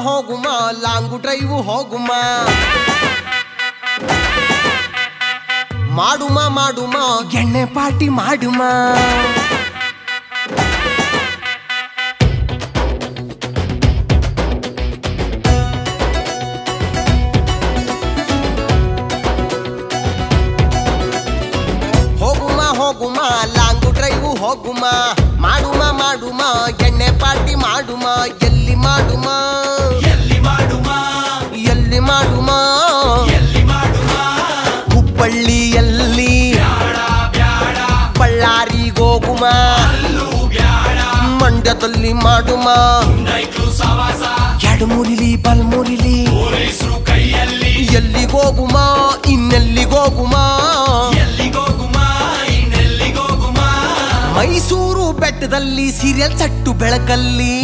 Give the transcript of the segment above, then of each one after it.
ಹೋಗುಮ long drive ಹೋಗುಮ ಮಾಡುಮ ಮಾಡುಮ ಎಣ್ಣೆ ಪಾರ್ಟಿ ಮಾಡುಮ ಹೋಗುಮ ಹೋಗುಮ ಲಾಂಗು ಡ್ರೈವ್ ಹೋಗುಮ ಮಾಡುಮ ಮಾಡುಮ ಎಣ್ಣೆ ಪಾರ್ಟಿ ಮಾಡುಮ ಎಲ್ಲಿ ಮಾಡುಮ ಎಲ್ಲಿ ಮಾಡುಮ ಎಲ್ಲಿ ಮಾಡುಮ ಎಲ್ಲಿ ಮಾಡುಮ ಹುಬ್ಬಳ್ಳಿಯಲ್ಲಿ ಬಳ್ಳಾರಿಗೋಗುಮ ಅಲ್ಲೂ ಬ್ಯಾಡ ಮಂಡ್ಯದಲ್ಲಿ ಮಾಡುಮ ನೈಕ್ಲು ಸವಾಸ ಎಡಮುರಿಲಿ ಬಲ್ಮುರಿಲಿ ಪೊಲೀಸರು ಕೈಯಲ್ಲಿ ಎಲ್ಲಿಗೋಗುಮ ಇನ್ನೆಲ್ಲಿಗೋಗುಮ ಎಲ್ಲಿಗೋಗುಮ ಇನ್ನೆಲ್ಲಿಗೋಗುಮ ಮೈಸೂರು ಬೆಟ್ಟದಲ್ಲಿ ಸೀರಿಯಲ್ ಸಟ್ಟು ಬೆಳಕಲ್ಲಿ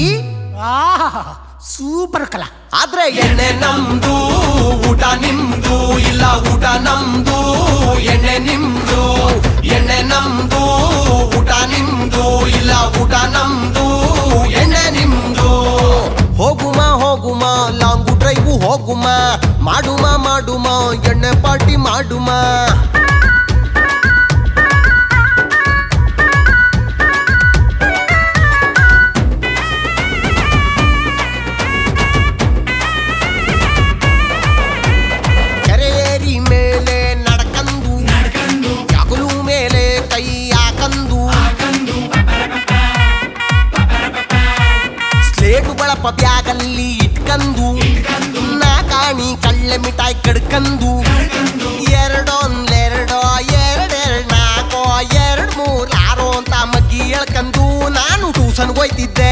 ಸೂಪರ್ ಕಲಾ ಆದ್ರೆ ಎಣ್ಣೆ ನಮ್ದು ಊಟ ನಿಮ್ದು ಇಲ್ಲ ಊಟ ನಮ್ದು ಎಣ್ಣೆ ನಿಮ್ದು ಎಣ್ಣೆ ನಮ್ದು ಊಟ ನಿಮ್ದು ಇಲ್ಲ ಊಟ ನಮ್ದು ಎಣ್ಣೆ ನಿಮ್ದು ಹೋಗುಮ ಹೋಗುಮ ಲಾಂಗು ಡ್ರೈವ್ ಹೋಗುಮ ಮಾಡುಮ ಮಾಡುಮ ಎಣ್ಣೆ ಪಾರ್ಟಿ ಮಾಡುಮ ಕೆರೆಯೇರಿ ಮೇಲೆ ನಡ್ಕಂದು ನಡ್ಕಂಡು ಯಾಗಲು ಮೇಲೆ ಕೈ ಹಾಕಂದು ಹಾಕಂಡು ಸ್ಲೇಟು ಬಳಪ ಬ್ಯಾಗಲ್ಲಿ ಇಟ್ಕಂದು ಇಟ್ಕಂಡು ನಾ ಕಾಣಿ ಕಳ್ಳೆ ಮಿಠಾಯಿ ಕಡ್ಕಂದು ಕಡ್ಕಂಡು ಎರಡೊಂದೆರಡೋ ಎರಡೆರಡು ನಾಲ್ಕೋ ಎರಡ್ ಮೂರ್ ಆರೋ ಅಂತ ಮಗ್ಗಿ ಎಳ್ಕಂದು ನಾನು ಟ್ಯೂಷನ್ ಹೋಯ್ತಿದ್ದೆ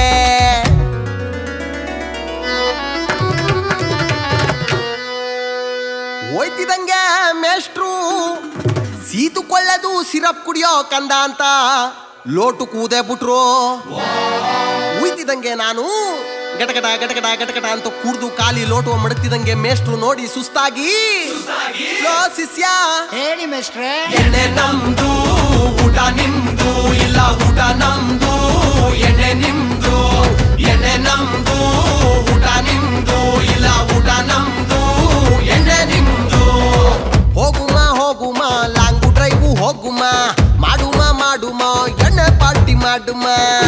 ಹೋಯ್ತಿದಂಗೆ ಮೇಷ್ಟ್ರು ಸೀತು ಕೊಳ್ಳದು ಸಿರಪ್ ಕುಡಿಯೋ ಕಂದ ಅಂತ ಲೋಟು ಕೂದೆ ಬಿಟ್ರು ಉಯ್ತಿದಂಗೆ ನಾನು ಗಟಗಟ ಗಟಗಟ ಗಟಗಟ ಅಂತ ಕುಡ್ದು ಖಾಲಿ ಲೋಟು ಮಡಗ್ತಿದಂಗೆ ಮೇಷ್ಟ್ರು ನೋಡಿ ಸುಸ್ತಾಗಿ ಲೋ ಶಿಷ್ಯ ಹೇಳಿ ಮೇಸ್ಟ್ರೆ ಎಣ್ಣೆ ನಮ್ದು ಊಟ ನಿಮ್ದು ಇಲ್ಲ ಊಟ ನಮ್ದು ಎಣ್ಣೆ ನಿಮ್ದು ಎಣ್ಣೆ ನಮ್ದು ಊಟ ನಿಮ್ದು ಇಲ್ಲ ಊಟ ನಮ್ದು ಎಣ್ಣೆ ನಿಮ್ದು ಹೋಗುಮ ಹೋಗುಮ ಲಾಂಗು ಡ್ರೈವ್ ಹೋಗುಮ ಮಾಡುಮ ಮಾಡುಮ ಎಣ್ಣೆ ಪಾರ್ಟಿ ಮಾಡುಮ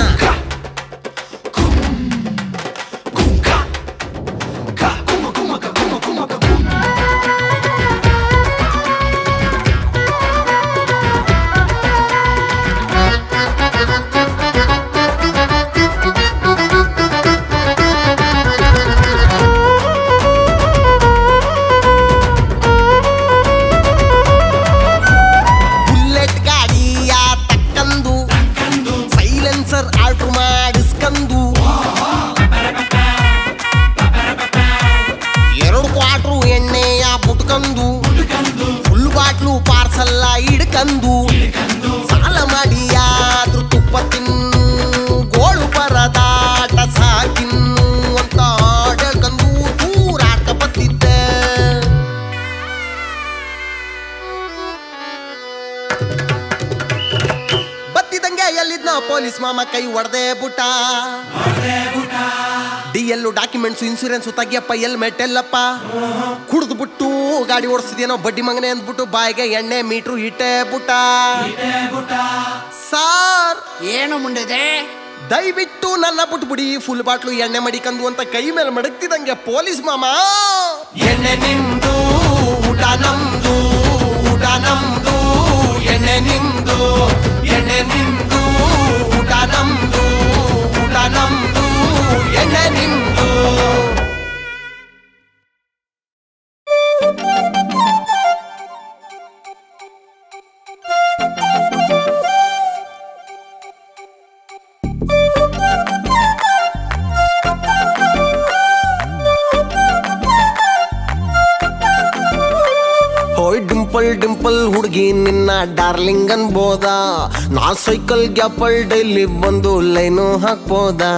ಬುಲೆಟ್ ಗಾಡಿಯ ತಕ್ಕಂದು ತಕ್ಕಂಡು ಸೈಲೆನ್ಸರ್ ಆರ್ಡ್ರ್ ಮಾಡಿಸ್ಕಂದು ಎರಡು ಕ್ವಾಟ್ರು ಎಣ್ಣೆಯ ಬುಟ್ಕಂದು ಹುಡುಕಂಡು ಫುಲ್ ಬಾಟ್ಲು ಪಾರ್ಸಲ್ಲ ಹಿಡ್ಕಂದು ಹಿಡ್ಕಂಡು ಸಾಲ ಮಾಡಿ ಯಾದ್ರು ತುಪ್ಪ ತಿನ್ನು ಗೋಳು ಪರದಾಟ ಸಾಕಿನ್ನು ಅಂತ ಆಡಕಂದು ದೂರಾಡ್ಕ ಬತ್ತಿದ್ದೆ ಬತ್ತಿದಂಗೆ ಎಲ್ಲಿದ್ನ ಪೊಲೀಸ್ ಮಾಮ ಕೈ ಒಡೆದೇ ಬುಟ್ಟ ಡಿ ಎಲ್ಲು ಡಾಕ್ಯುಮೆಂಟ್ಸ್ ಇನ್ಸೂರೆನ್ಸ್ ತೆಗಿಯಪ್ಪ ಎಲ್ ಮೆಟ್ಟೆಲ್ಲಪ್ಪ ಕುಡ್ದು ಬಿಟ್ಟು ಗಾಡಿ ಓಡಿಸ್ತಿದೇನೋ ಬಡ್ಡಿ ಮಗನೆ ಅಂದ್ಬಿಟ್ಟು ಬಾಯಿಗೆ ಎಣ್ಣೆ ಮೀಟ್ರು ಇಟ್ಟೆ ಬುಟ್ಟ ಸಾರ್ ಏನು ಮುಂಡಿದೆ ದಯವಿಟ್ಟು ನನ್ನ ಬಿಟ್ಬಿಡಿ ಫುಲ್ ಬಾಟ್ಲು ಎಣ್ಣೆ ಮಡಿಕಂದು ಅಂತ ಕೈ ಮೇಲೆ ಮಡಗ್ತಿದಂಗೆ ಪೊಲೀಸ್ ಮಾಮ ಎಣ್ಣೆ ನಿಮ್ದು ಊಟ ನಮ್ದು ಊಟ ನಮ್ದು ಎಣ್ಣೆ ನಿಮ್ದು ಎಣ್ಣೆ ನಿಮ್ದು ಊಟ ನಮ್ದು ಊಟ ನಮ್ದು ಎಣ್ಣೆ ನಿಮ್ದು ಹೋಯ್ ಡಿಂಪಲ್ ಡಿಂಪಲ್ ಹುಡುಗಿ ನಿನ್ನ ಡಾರ್ಲಿಂಗ್ ಅನ್ಬೋದ ನಾ ಸೈಕಲ್ ಗ್ಯಾಪಲ್ ಡೈಲಿ ಬಂದು ಲೈನು ಹಾಕ್ಬೋದ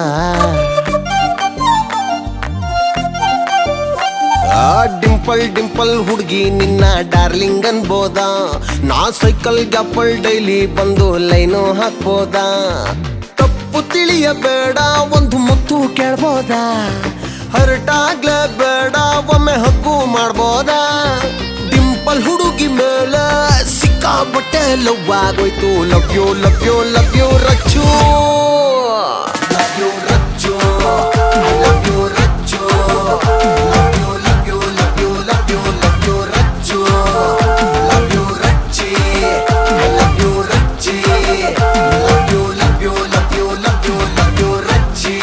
ಆ ಡಿಂಪಲ್ ಡಿಂಪಲ್ ಹುಡುಗಿ ನಿನ್ನ ಡಾರ್ಲಿಂಗ್ ಅನ್ಬೋದ ನಾ ಸೈಕಲ್ ಗ್ಯಾಪಲ್ ಡೈಲಿ ಬಂದು ಲೈನು ಹಾಕ್ಬೋದ ತಪ್ಪು ತಿಳಿಯಬೇಡ ಒಂದು ಮುತ್ತು ಕೇಳ್ಬೋದ ಹರಟಾಗ್ಲೇ ಬೇಡ ಒಮ್ಮೆ ಹಗ್ಗು ಮಾಡ್ಬೋದ ಡಿಂಪಲ್ ಹುಡುಗಿ ಮೇಲೆ ಸಿಕ್ಕಾಪಟ್ಟೆ ಲವ್ ಆಗೋಯ್ತು love you love you love you Rachu love you Rachu love you Rachu love you love you love you love you love you Rachu love you Rachi love you Rachi love you love you love you love you love you Rachi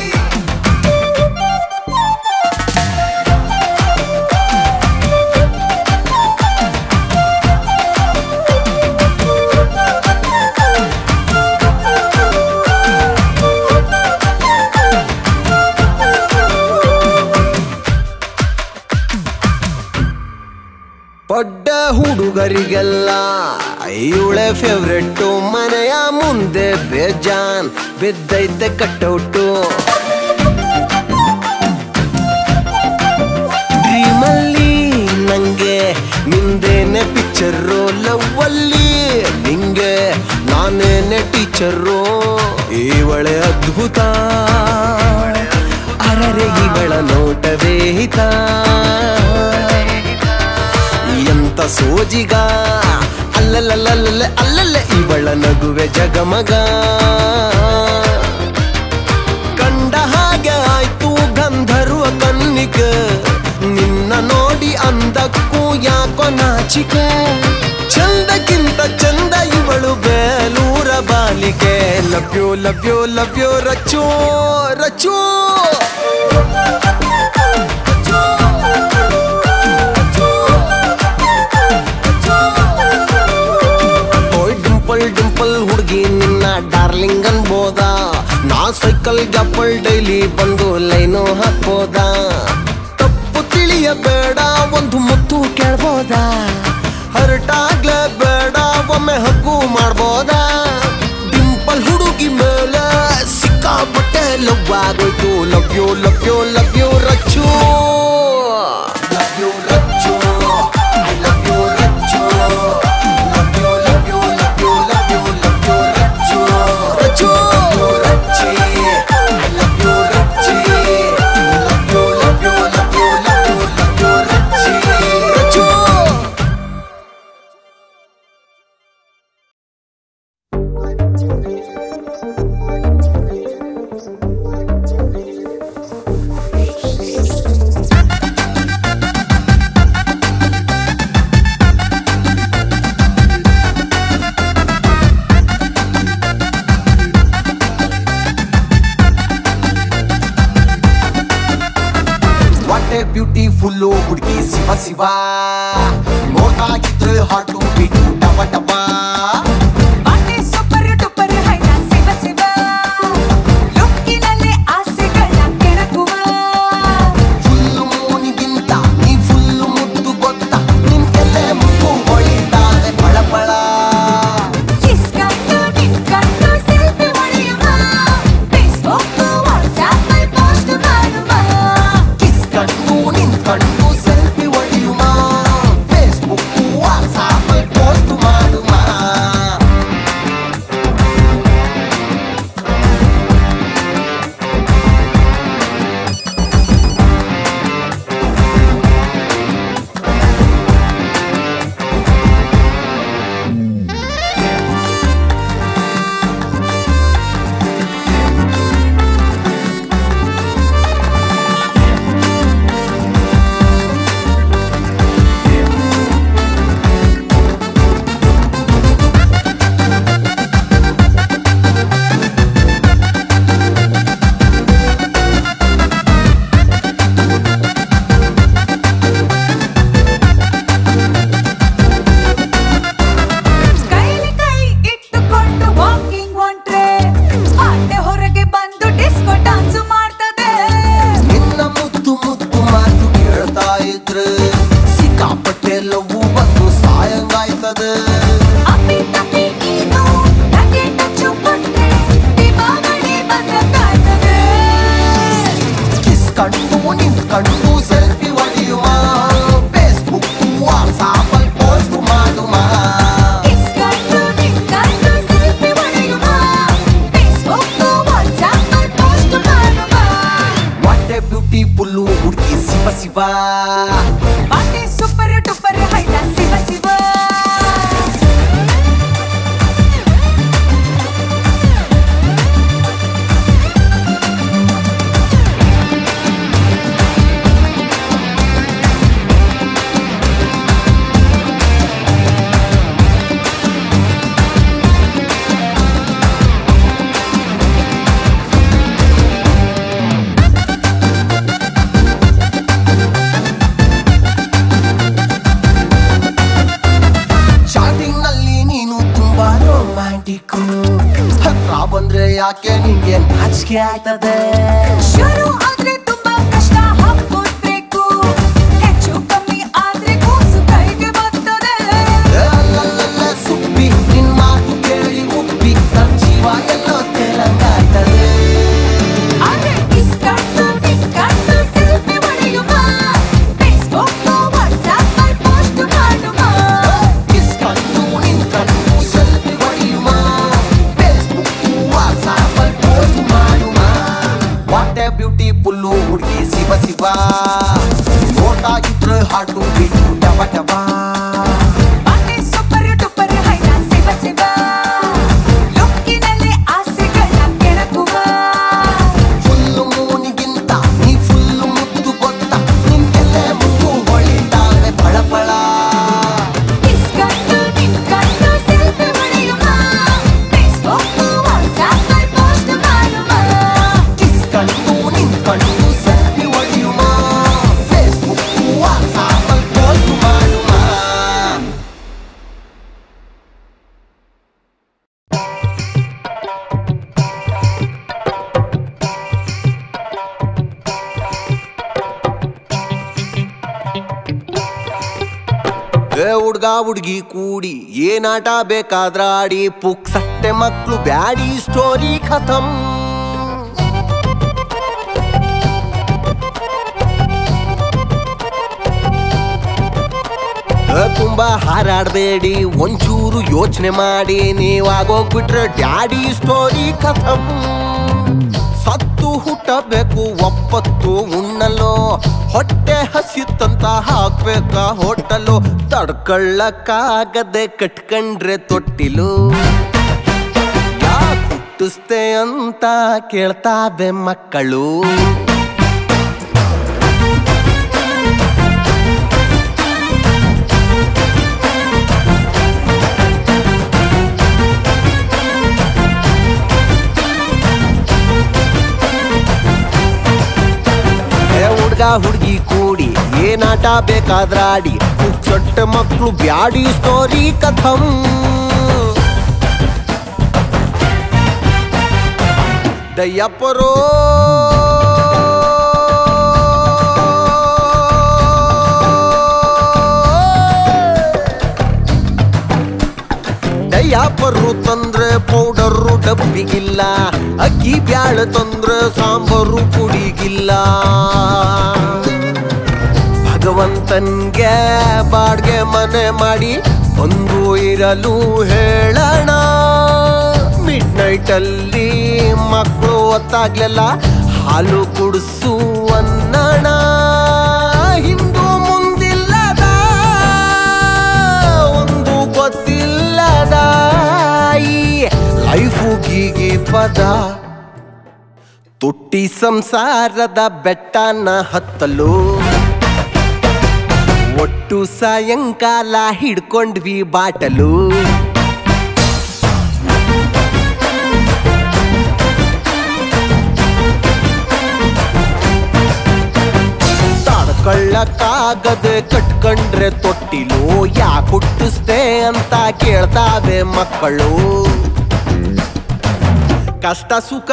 ಪಡ್ಡ ಹುಡುಗರಿಗೆಲ್ಲ ಇವಳೆ favourite ಮನೆಯ ಮುಂದೆ ಬೇಜಾನ್ ಬಿದ್ದೈತೆ ಕಟ್ಟೌಟು ಡ್ರೀಮಲ್ಲಿ ನಂಗೆ ನಿಂದೇನೆ picture ಲವ್ವಲ್ಲಿ ನಿಂಗೆ ನಾನೇನೆ teacher ಇವಳೆ ಅದ್ಭುತ ಅರರೆ ಇವಳ ನೋಟವೇ ಹಿತ ಎಂತ ಸೋಜಿಗ ಅಲ್ಲಲ್ಲಲ್ಲಲ್ಲ ಅಲ್ಲಲ್ಲೇ ಇವಳ ನಗುವೆ ಜಗಮಗ ಕಂಡ ಹಾಗೆ ಆಯ್ತು ಗಂಧರ್ವ ಕನ್ನಿಕ ನಿನ್ನ ನೋಡಿ ಅಂದಕ್ಕೂ ಯಾಕೋ ನಾಚಿಕೆ ಚಂದಕ್ಕಿಂತ ಚಂದ ಇವಳು ಬೇಲೂರ ಬಾಲಿಕೆ love you love you love you Rachu Rachu ಓಯ್ ಡಿಂಪಲ್ ಡಿಂಪಲ್ ಹುಡುಗಿ ನಿನ್ನ ಡಾರ್ಲಿಂಗ್ ಅನ್ಬೋದ ನಾ ಸೈಕಲ್ ಗಪ್ಪಲ್ ಡೈಲಿ ಬಂದು ಲೈನು ಹಾಕ್ಬೋದ ತಪ್ಪು ತಿಳಿಯಬೇಡ ಒಂದು ಮುತ್ತು ಕೇಳ್ಬೋದ ಹರಟಾಗ್ಲೇ ಬೇಡ ಒಮ್ಮೆ ಹಗ್ಗು ಮಾಡ್ಬೋದ ಡಿಂಪಲ್ ಹುಡುಗಿ ಮೇಲೆ ಸಿಕ್ಕಾಪಟ್ಟೆ ಲವ್ ಆಗೋಯ್ತು love you love you love you Rachu love you Rachu I love you Rachu love you love you love you love you love you Rachu Rachu Rachi I love you Rachi love you love you love you love you love you Rachi Rachu what a beautiful ಹುಡುಗಿ ಶಿವ ಶಿವ ನೋಡ್ತಾಗಿದ್ರೆ ಹಾಟು ಬಿಟ್ಟು ಡವ ಡವ ಬಾಟೆ super duper ಹೈನ ಶಿವ ಶಿವ ಲುಕ್ಕಿನಲ್ಲಿ ಆಸೆಗಳ ಕೆಣಕುವ full ಮೂನಿಗಿಂತ ನೀ full ಮುದ್ದು ಗೊತ್ತ ನಿನ್ ಎಲೆ ಮುಕ್ಕು ಹೊಳಿತಾರೆ ಬಳ ಬಳ ಇಸ್ಕಟ್ಟು ನಿನ್ಕಟ್ಟು ಸೆಲ್ಫಿ ಹೊಡೆಯುವ ಫೇಸ್ಬುಕ್ ವಾಟ್ಸ್ಆಪ್ ಪೋಸ್ಟ್ ಮಾಡುವ ಕಿಸ್ ಕಟ್ಟು ನಿನ್ ಕಟ್ಟು ಸೆಲ್ಫಿ ಹೊಡೆಯುಮ ಫೇಸ್ಬುಕ್ ವಾಟ್ಸಾಪ್ ಪೋಸ್ಟ್ ಮಾಡುಮ ಪಾರ್ಟಿ ಸೂಪರ್ ಟೂಪರ್ ಹೈಟ ಶಿವ ಶಿವ ಸ್ಟಾರ್ಟಿಂಗ್ ನಲ್ಲಿ ನೀನು ತುಂಬಾ ರೊಮ್ಯಾಂಟಿಕ್ ಹತ್ರ ಬಂದ್ರೆ ಯಾಕೆ ನಿಂಗೆ ನಾಚಿಕೆ ಆಗ್ತದೆ ಶುರು ಆದ್ರೆ ತುಂಬಾ ಕಷ್ಟ ಹಾಕ್ಕೊಡ್ಬೇಕು ಹೆಚ್ಚು ಕಮ್ಮಿ ಆದ್ರೆ ಕೂಸು ಕೈಗೆ ಬರ್ತದೆ ಅಲ್ಲಲ್ಲಲ್ಲ ಸುಬ್ಬಿ ನಿನ್ ಮಾತು ಕೇಳಿ ಉಪ್ಪಿ ನನ್ ಜೀವ ಎಲ್ಲೋ ತೆಲಂಗಾಗ್ತದೆ ಆದ್ರೆ ಇಸ್ಕೊಂಡು ನಿಂತ್ಕೊಂಡು ಸೆಲ್ಫಿ ಹೊಡೆಯುವ ಫೇಸ್ಬುಕ್ ವಾಟ್ಸ್ಆಪ್ ಅಲ್ಲಿ ಪೋಸ್ಟ್ ಮಾಡುವ ಇಸ್ಕೊಂಡು ನಿಂತ್ಕೊಂಡು ಸೆಲ್ಫಿ ಹೊಡೆಯುವ ಫೇಸ್ಬುಕ್ ವಾಟ್ಸಾಪ್ ಅಲ್ಲಿ ಪೋಸ್ಟ್ ಮಾಡುವ ವಾಟ್ ಎ ಬ್ಯೂಟಿಫುಲ್ಲು ಹುಡುಗಿ ಶಿವ ಶಿವ ನೋಡ್ತಾ ಇದ್ರೆ ಹಾಡು ಬಿಟ್ಟು ಟಪ ಟಪ ಪಾರ್ಟಿ ಸೂಪರ್ ಟೂಪರ್ ಹೈಟ ಶಿವ ಶಿವ ಲುಕ್ಕಿನಲ್ಲಿ ಆಸೆಗಳ ಕೆಣಕುವ ಫುಲ್ಲು ಮೂನಿಗಿಂತ ನೀ ಫುಲ್ಲು ಮುದ್ದು ಗೊತ್ತ ನಿನ್ಗೆಲ್ಲೇ ಮುದ್ದು ಹೊಳಿತಾವೆ ಫಳಫಳ ಇಸ್ಕೊಂಡು ನಿಂತ್ಕೊಂಡು ಸೆಲ್ಫಿ ಹೊಡೆಯುವ ಫೇಸ್ಬುಕ್ ವಾಟ್ಸ್ಆಪ್ ಅಲ್ಲಿ ಪೋಸ್ಟ್ ಮಾಡುವ ಕಿಸ್ಕೊಂಡು ನಿಂತ್ಕೊಂಡು ಸೆಲ್ಫಿ ಹೊಡೆಯುವ ಫೇಸ್ಬುಕ್ ವಾಟ್ಸಾಪ್ ಅಲ್ಲಿ ಪೋಸ್ಟ್ ಮಾಡುವ ಏ ಹುಡ್ಗ ಹುಡ್ಗಿ ಕೂಡಿ ಏನಾಟ ಬೇಕಾದ್ರ ಆಡಿ ಪುಕ್ಸಟ್ಟೆ ಮಕ್ಳು ಬ್ಯಾಡಿ ಸ್ಟೋರಿ ಖತಮ್ ಏ, ತುಂಬಾ ಹಾರಾಡ್ಬೇಡಿ ಒಂಚೂರು ಯೋಚನೆ ಮಾಡಿ ನೀವಾಗೋಗ್ಬಿಟ್ರೆ ಡ್ಯಾಡಿ ಸ್ಟೋರಿ ಖತಮ್ ಸತ್ತು ಹುಟ್ಟಬೇಕು ಒಪ್ಪತ್ತು ಉಣ್ಣಲು ಹೊಟ್ಟೆ ಹಸಿತಂತ ಹಾಕ್ಬೇಕ ಹೋಟಲು ತಡ್ಕೊಳ್ಳಕ್ಕಾಗದೆ ಕಟ್ಕಂಡ್ರೆ ತೊಟ್ಟಿಲು ಯಾಕೆ ಹುಟ್ಟಿಸ್ತೆ ಅಂತ ಕೇಳ್ತಾವೆ ಮಕ್ಕಳು ಏ ಹುಡ್ಗ ಹುಡ್ಗಿ ಕೂಡಿ ಏನಾಟ ಬೇಕಾದ್ರಾಡಿ ಚೊಟ್ಟ ಮಕ್ಳು ಬ್ಯಾಡಿ ಸ್ಟೋರಿ ಕಥಂ ದಯ್ಯಪ್ಪರೋ ದಯ್ಯಪ್ಪರು ತಂದ್ರೆ ಪೌಡರು ಡಬ್ಬಿಗಿಲ್ಲ ಅಕ್ಕಿ ಬ್ಯಾಳ ತಂದ್ರೆ ಸಾಂಬಾರು ಪುಡಿಗಿಲ್ಲ ಭಗವಂತನ್ಗೆ ಬಾಡ್ಗೆ ಮನೆ ಮಾಡಿ ಒಂದು ಇರಲು ಹೇಳೋಣ ಮಿಡ್ ನೈಟ್ ಅಲ್ಲಿ ಮಕ್ಕಳು ಒತ್ತಾಗ್ಲೆಲ್ಲ ಹಾಲು ಕುಡಿಸು ಅನ್ನಣ ಹಿಂದೂ ಮುಂದಿಲ್ಲದ ಒಂದು ಗೊತ್ತಿಲ್ಲದ ಈ ಲೈಫು ಗೀಗಿ ಪದ ತುಟ್ಟಿ ಸಂಸಾರದ ಬೆಟ್ಟನ ಹತ್ತಲು ಒಟ್ಟು ಸಾಯಂಕಾಲ ಹಿಡ್ಕೊಂಡ್ವಿ ಬಾಟಲು ತಡ್ಕೊಳ್ಳಕ್ಕಾಗದೆ ಕಟ್ಕೊಂಡ್ರೆ ತೊಟ್ಟಿಲು ಯಾಕೆ ಹುಟ್ಟಿಸ್ದೆ ಅಂತ ಕೇಳ್ತಾವೆ ಮಕ್ಕಳು ಕಷ್ಟ ಸುಖ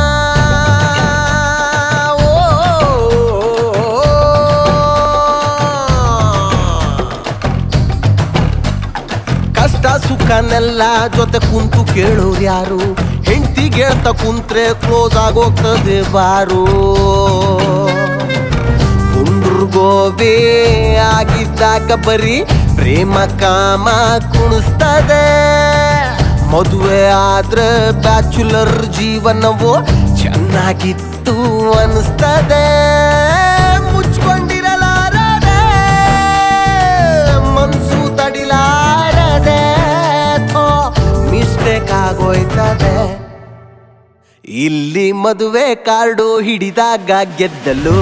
ಕಷ್ಟ ಸುಖನೆಲ್ಲ ಜೊತೆ ಕುಂತು ಕೇಳೋರು ಯಾರು ಹೆಂಡತಿ ಗೆಳ್ತ ಕುಂತ್ರೆ ಕ್ಲೋಸ್ ಆಗೋಗ್ತದೆ ಬಾರು ಗುಂಡ್ರುಗೋಬೆ ಆಗಿದ್ದಾಗ ಬರೀ ಪ್ರೇಮ ಕಾಮ ಕುಣಿಸ್ತದೆ ಮದುವೆ ಆದ್ರೆ ಬ್ಯಾಚುಲರ್ ಜೀವನವು ಚೆನ್ನಾಗಿತ್ತು ಅನಿಸ್ತದೆ ಮುಚ್ಕೊಂಡಿರಲಾರ ಹೋಯ್ತದೆ ಇಲ್ಲಿ ಮದುವೆ ಕಾರ್ಡು ಹಿಡಿದಾಗ ಗೆದ್ದಲು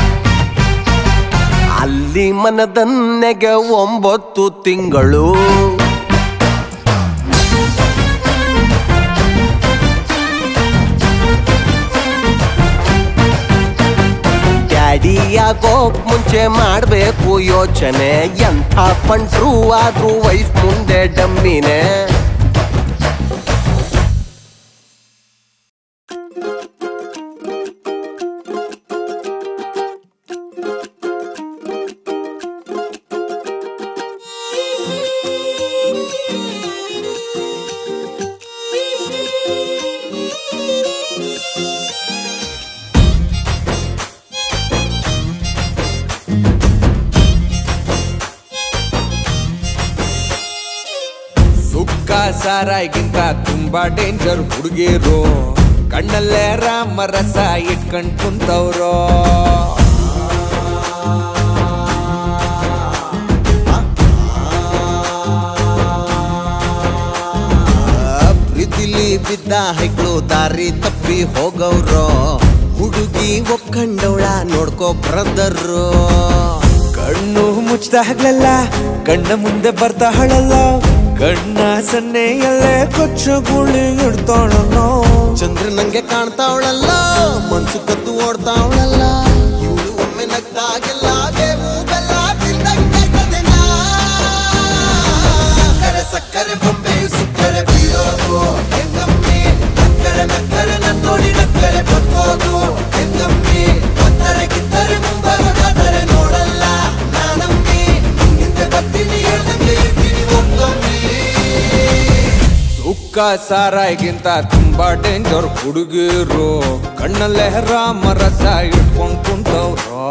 ಅಲ್ಲಿ ಮನದನ್ನೆಗೆ ಒಂಬತ್ತು ತಿಂಗಳು ಡ್ಯಾಡಿಯಾಗೋಕ್ ಮುಂಚೆ ಮಾಡ್ಬೇಕು ಯೋಚನೆ ಎಂಥ ಪಂಟ್ರು ಆದ್ರೂ ವೈಫ್ ಮುಂದೆ ಡಮ್ಮಿನೇ ಸುಕ್ಕ ಸಾರಾಯ್ಗಿಂತ ತುಂಬಾ ಡೇಂಜರ್ ಹುಡುಗಿರು ಕಣ್ಣಲ್ಲೇ ರಾಮರಸ ಇಟ್ಕೊಂಡ್ ಕುಂತವ್ರು ಪ್ರೀತಿಲಿ ಬಿದ್ದ ಹೆಗ್ಳು ದಾರಿ ತಪ್ಪಿ ಹೋಗವ್ರು ಹುಡುಗಿ ಒಪ್ಕೊಂಡವಳ ನೋಡ್ಕೋ ಬ್ರದರು ಕಣ್ಣು ಮುಚ್ಚಿದಾಗ್ಲೆಲ್ಲ ಕಣ್ಣ ಮುಂದೆ ಬರ್ತಾಳಲ್ಲ ಕಣ್ಣ ಸನ್ನೆಯಲ್ಲೇ ಕೊಚ್ಚು ಗುಳಿ ಇಡ್ತಾಳಲ್ಲ ಚಂದ್ರನಂಗೆ ಕಾಣ್ತಾವಳಲ್ಲ ಮನ್ಸು ಕದ್ದು ಓಡ್ತಾವಳಲ್ಲ ಇವಳು ಒಮ್ಮೆ ನಗ್ದಾಗೆಲ್ಲ ಬೇವು ಬೆಲ್ಲ ತಿಂದಂಗಾಯ್ತದೆ ನಾ. ಸಕ್ಕರೆ ಸಕ್ಕರೆ ಬೊಂಬೆಯು ಸಿಕ್ಕರೆ ಬೀಳೋದು ಹೆಂಗಮ್ಮಿ ನಕ್ಕರೆ ನಕ್ಕರೆ ನನ್ನೋಡಿ ನಕ್ಕರೆ ಬದುಕೋದು ಹೆಂಗಮ್ಮಿ ಒತ್ತರೆ ಕಿತ್ತರೆ ಮುಂಬರೋದಾದರೆ ನೋಡಲ್ಲ ನಾನಮ್ಮಿ ಹಿಂದೆ ಬರ್ತೀನಿ ಹೇಳ್ದಂಗೆ ಇರ್ತೀನಿ ಒಮ್ಮಮ್ಮಿ ಸುಕ್ಕ ಸಾರಾಯ್ಗಿಂತ ತುಂಬಾ ಡೇಂಜರ್ ಹುಡುಗಿರು ಕಣ್ಣಲ್ಲೇ ರಾಮರಸ ಇಟ್ಕೊಂಡ್ ಕುಂತವ್ರು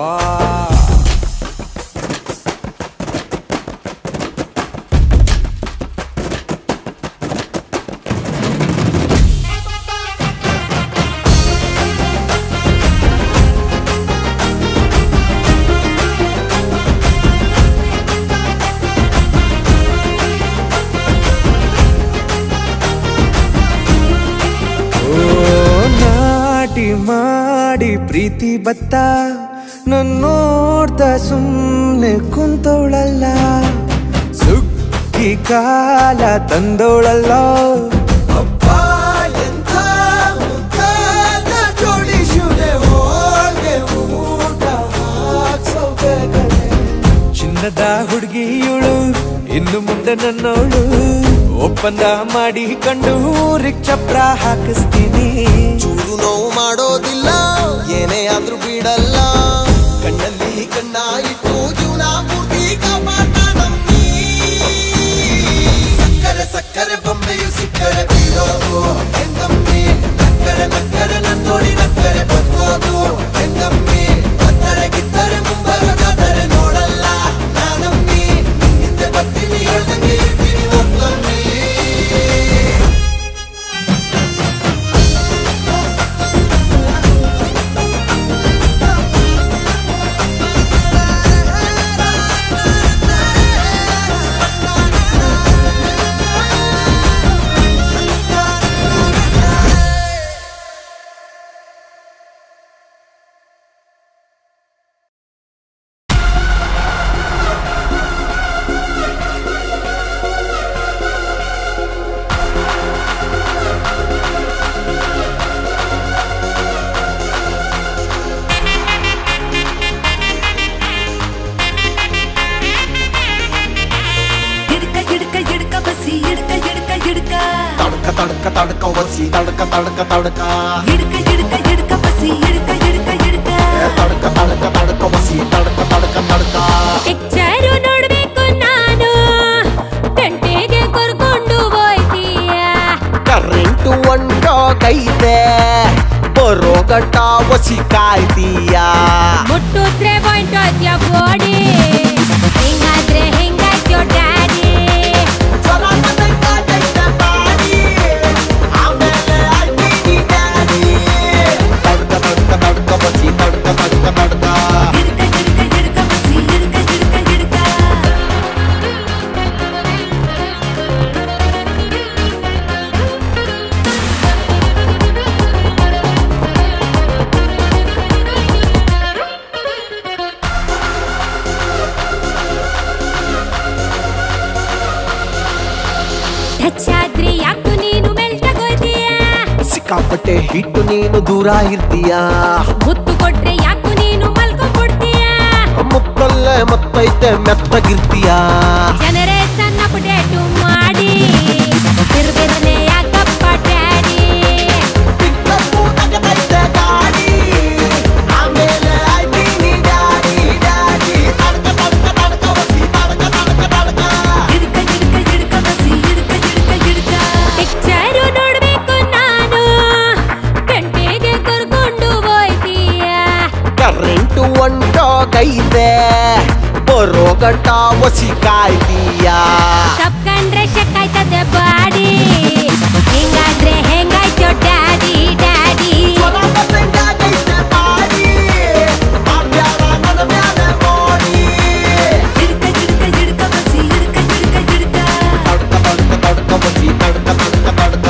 ಓ ನಾಟಿ ಮಾಡಿ ಪ್ರೀತಿ ಬತ್ತ ನನ್ನೋಡ್ದ ಸುಮ್ಮನೆ ಕುಂತವಳಲ್ಲ ಸುಕ್ಕಿ ಕಾಲ ತಂದವಳಲ್ಲ ಅಪ್ಪ ಎಂಥ ಮುದ್ದಾದ ಜೋಡಿ ಶಿವನೇ ಹೋಳ್ಗೆ ಊಟ ಹಾಕ್ಸೋಬೇಕನೆ ಚಿನ್ನದ ಹುಡುಗಿಯುಳು ಇನ್ನು ಮುಂದೆ ನನ್ನವಳು ಒಪ್ಪಂದ ಮಾಡಿ ಕಂಡು ಊರಿಗ್ ಚಪ್ರ ಹಾಕಿಸ್ತೀನಿ ಚೂರು ನೋವು ಮಾಡೋದಿಲ್ಲ ಏನೇ ಆದ್ರೂ ಬಿಡಲ್ಲ ಕಣ್ಣಲ್ಲಿ ಕಣ್ಣ ಇಟ್ಟು ಜೀವನ ಪೂರ್ತಿ ಕಾಪಾಡ್ತಾನಮ್ಮಿ ಸಕ್ಕರೆ ಸಕ್ಕರೆ ಬೊಂಬೆಯು ಸಿಕ್ಕರೆ ಬೀಳೋದು ಹೆಂಗಮ್ಮಿ ನಕ್ಕರೆ ನಕ್ಕರೆ ನನ್ನೋಡಿ ನಕ್ಕರೆ ಬದುಕೋದು ಹೆಂಗಮ್ಮಿ ಒತ್ತರೆ ಕಿತ್ತರೆ ಮುಂಬರೋದಾದರೆ ನೋಡಲ್ಲ ನಾನಮ್ಮಿ ಹಿಂದೆ ಬರ್ತೀನಿ ಹೇಳ್ದಂಗೆ ಇರ್ತೀನಿ ಒಮ್ಮಮ್ಮಿ ಹಿಡ್ಕ ಹಿಡ್ಕ ಹಿಡ್ಕ ಬಸಿ ಹಿಡ್ಕ ಹಿಡ್ಕ ಹಿಡ್ಕ ತಡ್ಕ ತಡ್ಕ ತಡ್ಕ ಒಸಿ ತಡ್ಕ ತಡ್ಕ ತಡ್ಕ ಹಿಡ್ಕ ಹಿಡ್ಕ ಹಿಡ್ಕ ಬಸಿ ಹಿಡ್ಕ ಹಿಡ್ಕ ಹಿಡ್ಕ ತಡ್ಕ ತಡ್ಕ ತಡ್ಕ ಒಸಿ ತಡ್ಕ ತಡ್ಕ ತಡ್ಕ ಪಿಕ್ಚರು ನೋಡ್ಬೇಕು ನಾನು ಗಂಟೆಗೆ ಕರ್ಕೊಂಡು ಹೋಯ್ತೀಯ ಕರೆಂಟು ಒಂಟೋಗೈತೆ ಬರೋ ಗಟ್ಟ ಒಸಿ ಕಾಯ್ತೀಯ ಮುಟ್ಟಿದ್ರೆ ಪಾಯಿಂಟ್ ಹೋದ್ಯ ಗೋಡಿ ಹಿಂಗಾದ್ರೆ ಹಿಂಗಾಯ್ತೋ ಡ್ಯಾಡಿ ತಡ್ಕ ತಡ್ಕ ತಡ್ಕ ಒಸಿ ತಡ್ಕ ತಡ್ಕ ತಡ್ಕ ಹಿಡ್ಕ ಹಿಡ್ಕ ಹಿಡ್ಕ ಬಸಿ ಹಿಡ್ಕ ಹಿಡ್ಕ ಹಿಡ್ಕ ಸಿಕ್ಕಾಪಟ್ಟೆ ಹಿಟ್ಟು ನೀನು ದೂರ ಇರ್ತೀಯಾ ಮುತ್ತು ಕೊಟ್ರೆ ಯಾಕು ನೀನು ಮಲ್ಕೊಂಡ್ಬಿಡ್ತೀಯ ಮುಕ್ಕಲ್ಲೇ ಮತ್ತೈತೆ ಮೆತ್ತಗಿರ್ತೀಯಾ ಜನರೇ ಸಣ್ಣ ಪುಟೇಟು ಮಾಡಿ ತಿರ್ಬಿರ್ನೆ ಯಾಕಪ್ಪ ಡ್ಯಾಡಿ ಗಿಡ್ಕ ಗಿಡ್ಕ ಗಿಡ್ಕ ಬಸಿ ಗಿಡ್ಕ ಗಿಡ್ಕ ಗಿಡ್ಕ ಪಿಕ್ಚರು ನೋಡ್ಬೇಕು ನಾನು ಗಂಟೆಗೆ ಕರ್ಕೊಂಡು ಹೋಯ್ತೀಯ ಕರೆಂಟು ಒಂಟೋಗೈತೆ ಬರೋ ಗಂಟ ಒಸಿ ಕಾಯ್ತೀಯಾ ತಪ್ಕಂಡ್ರೆ ಶಕ್ಕಾಯ್ತದೆ ಬಾಡಿ ಹಿಂಗಾದ್ರೆ ಹೆಂಗಾಯ್ತು ಡ್ಯಾಡಿ ಡ್ಯಾಡಿ ಗಿಡ್ಕ ಗಿಡ್ಕ ಗಿಡ್ಕ ಬಸಿ ಗಿಡ್ಕ ಗಿಡ್ಕ ಗಿಡ್ಕ ತಡ್ಕ ತಡ್ಕ ತಡ್ಕ ಬಸಿ ತಡ್ಕ ತಡ್ಕ ತಡ್ಕ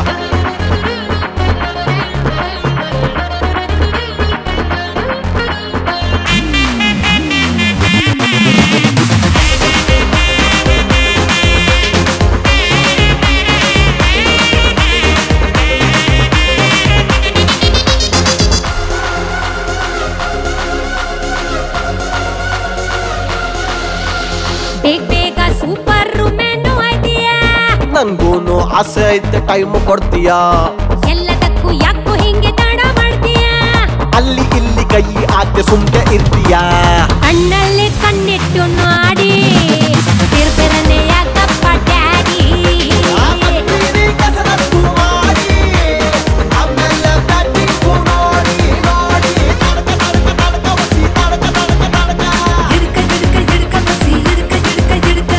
ಬೇಗ ಬೇಗ ಸೂಪರ್ ಮೆನು ಆಯ್ತೀಯ ನನ್ಗೂನು ಆಸೆ ಐತೆ ಟೈಮ್ ಕೊಡ್ತೀಯಾ ಎಲ್ಲದಕ್ಕೂ ಯಾಕೋ ಹಿಂಗೆ ತಡ ಮಾಡ್ತೀಯ ಅಲ್ಲಿ ಇಲ್ಲಿ ಕೈ ಹಾಕಿ ಸುಮ್ಕೆ ಇರ್ತೀಯಾ ಕಣ್ಣಲ್ಲಿ ಕಣ್ಣಿಟ್ಟು ನೋಡಿ ತಿರ್ಬಿರನೆ ಯಾಕಪ್ಪ ಡ್ಯಾಡಿ ಗಿಡ್ಕ ಗಿಡ್ಕ ಗಿಡ್ಕ ಬಸಿ ಗಿಡ್ಕ ಗಿಡ್ಕ ಗಿಡ್ಕ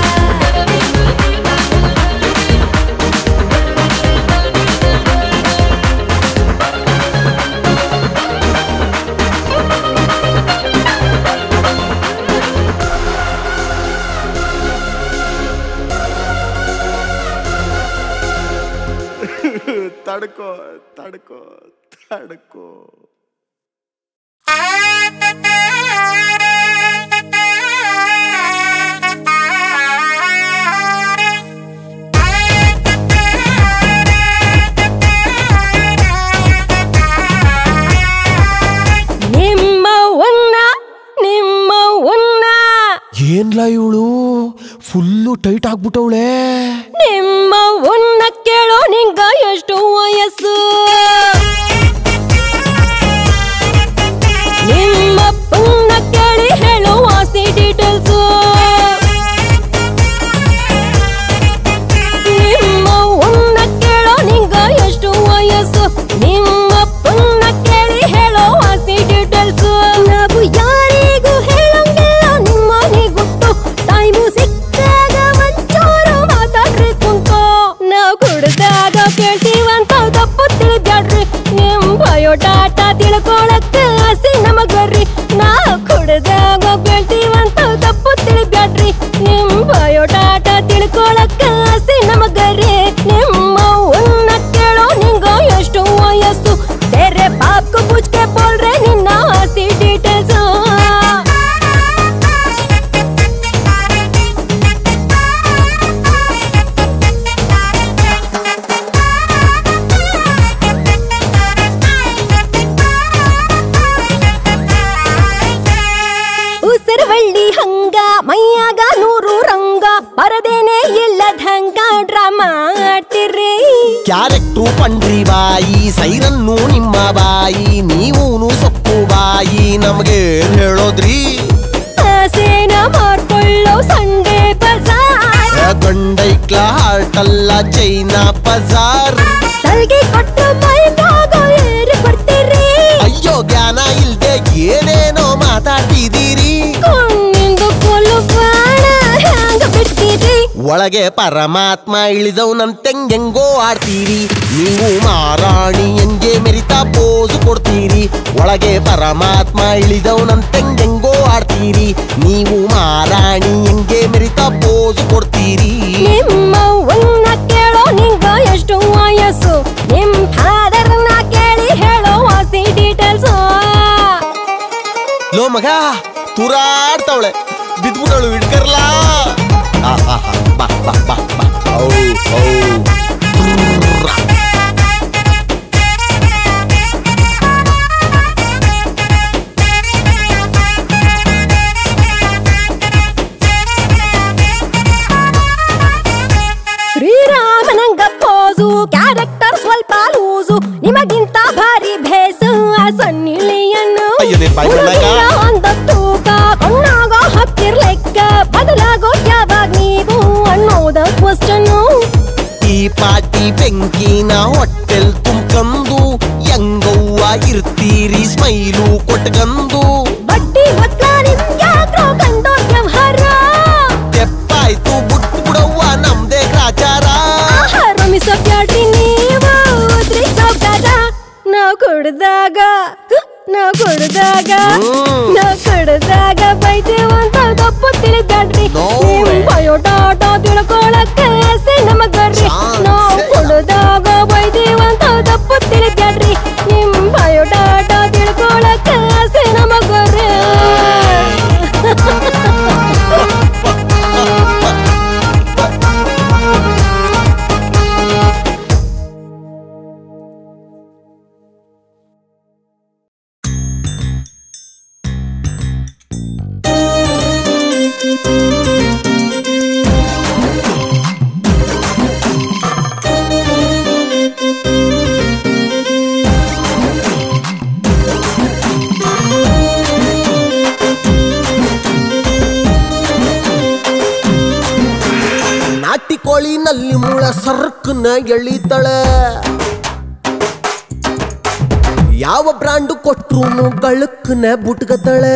ತಡ್ಕೋ ತಡ್ಕೋ ತಡ್ಕೋ ನಿಮ್ಮ ಉನ್ನ ನಿಮ್ಮ ಉನ್ನ ಏನ್ಲ ಇವಳು ಫುಲ್ಲು ಟೈಟ್ ಆಗ್ಬಿಟ್ಟವಳೆ ನಿಮ್ಮ ಉನ್ನ ಕೇಳೋ ನಿಂಗ ಎಷ್ಟು ವಯಸ್ಸು ನಿಮ್ಮ ಪುನ್ನ ಕೇಳಿ ಹೇಳೋ ಆಸ್ತಿ ಡೀಟೇಲ್ಸು ನಿಮ್ಮ ಉನ್ನ ಕೇಳೋ ನಿಂಗ ಎಷ್ಟು ವಯಸ್ಸು ನಿಮ್ಮ ಪುನ್ನ ಕೇಳಿ ಹೇಳೋ ಆಸ್ತಿ ಡೀಟೇಲ್ಸು ನಾವು ಯಾರಿಗೂ ಹೇಳಂಗಿಲ್ಲ ನಿಮ್ಮನೆ ಗುಟ್ಟು ಟೈಮು ಸಿಕ್ಕಾಗ ಮಂಚೂರು ಮಾತಾಡ್ರಿ ಕುಂತು ನಾವು ಕುಡ್ದಾಗ ಕೇಳ್ತೀವಂತ ತಪ್ಪು ತಿಳಿಬ್ಯಾಡ್ರಿ ನಿಮ್ ಬಯೋಡಾಟಾ ತಿಳ್ಕೊಳಕ್ಕ ಆಸೆ ನಮಗರ್ರಿ ನಾವು ಕುಡ್ದಾಗ ಕೇಳ್ತೀವಂತ ತಪ್ಪು ತಿಳಿಬ್ಯಾಡ್ರಿ ನಿಮ್ ಬಯೋಡಾಟಾ ತಿಳ್ಕೊಳಕ್ಕ ಆಸೆ ನಮಗರ್ರಿ ನಿಮ್ಮ ಉನ್ನ ಕೇಳೋ ನಿಂಗ ಎಷ್ಟು ವಯಸ್ಸು ಬೇರೆ ಬಾಪ್ಕು ಪೂಜ್ಕೆ ಬೋಲ್ರೆ ನಿನ್ನ ಆಸ್ತಿ ಡೀಟೇಲ್ಸ್ ಉಸಿರುವಳ್ಳಿ ಹಂಗ ಮೈಯಾಗ ನೂರು ರಂಗ ಬರದೇನೆ ಇಲ್ಲದಂಗ ಡ್ರಾಮಾ ಆಡ್ತಿರ್ರಿ ಕ್ಯಾರೆಕ್ಟು ಪಂಡ್ರಿ ಬಾಯಿ ಸೈರನ್ನು ನಿಮ್ಮ ಬಾಯಿ ನೀವೂನು ಸೊಪ್ಪು ಬಾಯಿ ನಮ್ಗೆ ಹೇಳೋದ್ರಿ ಆಸೆನ ಮಾಡ್ಕೊಳ್ಳೋ ಸಂಡೆ ಬಜಾರ್ ಗಂಡೈಕ್ಲ ಹಾರ್ಟಲ್ಲ ಚೈನಾ ಬಜಾರ್ ಸಲ್ಗೆ ಕೊಟ್ಟು ಮೈದಾಗ ಏರಿ ಕೊಡ್ತೀರಿ ಅಯ್ಯೋ ಜ್ಞಾನ ಇಲ್ದೆ ಏನೇನೋ ಮಾತಾಡ್ತಿದ್ದೀರಿ ಕಣ್ಣಿಂದು ಕೊಲ್ಲು ಬಾಣ ಹ್ಯಾಂಗ ಬಿಡ್ತೀರಿ ಒಳಗೆ ಪರಮಾತ್ಮ ಇಳಿದವನಂತೆಂಗೆಂಗೋ ಆಡ್ತೀರಿ ನೀವು ಮಾರಾಣಿ ಎಂಗೆ ಮೆರಿತಾ ಪೋಸು ಕೊಡ್ತೀರಿ ಒಳಗೆ ಪರಮಾತ್ಮ ಇಳಿದವನಂತೆಂಗೆಂಗೋ ಆಡ್ತೀರಿ ನೀವು ಮಾರಾಣಿ ಎಂಗೆ ಮೆರಿತಾ ಪೋಸು ಕೊಡ್ತೀರಿ ನಿಮ್ಮ ಉನ್ನ ಕೇಳೋ ನಿಂಗ ಎಷ್ಟು ವಯಸ್ಸು ನಿಮ್ ಫಾದರ್ನ ಕೇಳಿ ಹೇಳೋ ವಾಸಿ ಡೀಟೇಲ್ಸ್ ಲೋ ಮಗ ತೂರಾಡ್ತಾವಳೆ ಬಿದ್ಬಿಟ್ಟವಳು ಹಿಡ್ಕರ್ಲಾ ಆ, ಆ, ಆ, ಬಾ ಬಾ ಬಾ ಬಾ ಔ, ಔ. ಬೆಂಕಿನ ಹೊಟ್ಟೆಲ್ ತುಂಬ್ಕಂದು ಹೆಂಗವ್ವ ಇರ್ತೀರಿ ಸ್ಮೈಲು ಕೊಟ್ಕಂದು ಬಡ್ಡಿ ಹೊತ್ತ ನಿಮ್ಗ್ಯಾಕ್ರೋ ಕಂಡೋರ್ ವ್ಯವಹಾರ ತೆಪ್ಪಾಯ್ತು ಬುಟ್ ಬಿಡವ್ವ ನಮ್ದೇ ಗ್ರಾಚಾರ ಆಹಾ, ರಮಿಸೋ ಬ್ಯಾಡ್ರಿ ನೀವು ಉದ್ರಿ ಸಾವ್ಕಾರ ನಾವ್ ಕುಡ್ದಾಗ ನಾವ್ ಕುಡ್ದಾಗ ಹ್ಮ್. ನಾವ್ ಕುಡ್ದಾಗ ಬೈತೇವ ಅಂತ ತಪ್ಪು ತಿಳಿದ್ಯಾಡ್ರಿ No ನಿಮ್ way. ಬಯೋಡಾಟ ತಿಳ್ಕೊಳಕ್ಕೆ ಆಸೆ ನಮಗರ್ರಿ Chance ನಾವ್ ಇಲ್ಲ. ಕುಡ್ದಾಗ ಬೈತೇವ ಅಂತ ತಪ್ಪು ತಿಳಿದ್ಯಾಡ್ರಿ ನಿಮ್ ಬಯೋಡಾಟ ತಿಳ್ಕೊಳಕ್ಕೆ ಆಸೆ ನಮಗರ್ರಿ ನಾಟಿ ಕೋಳಿನಲ್ಲಿ ಮುಳ ಸರ್ಕನ ಎಳಿತಾಳೆ ಯಾವ ಬ್ರಾಂಡ್ ಕೊಟ್ರು ಗಳಕ್ಕನ ಬುಟ್ಗತಾಳೆ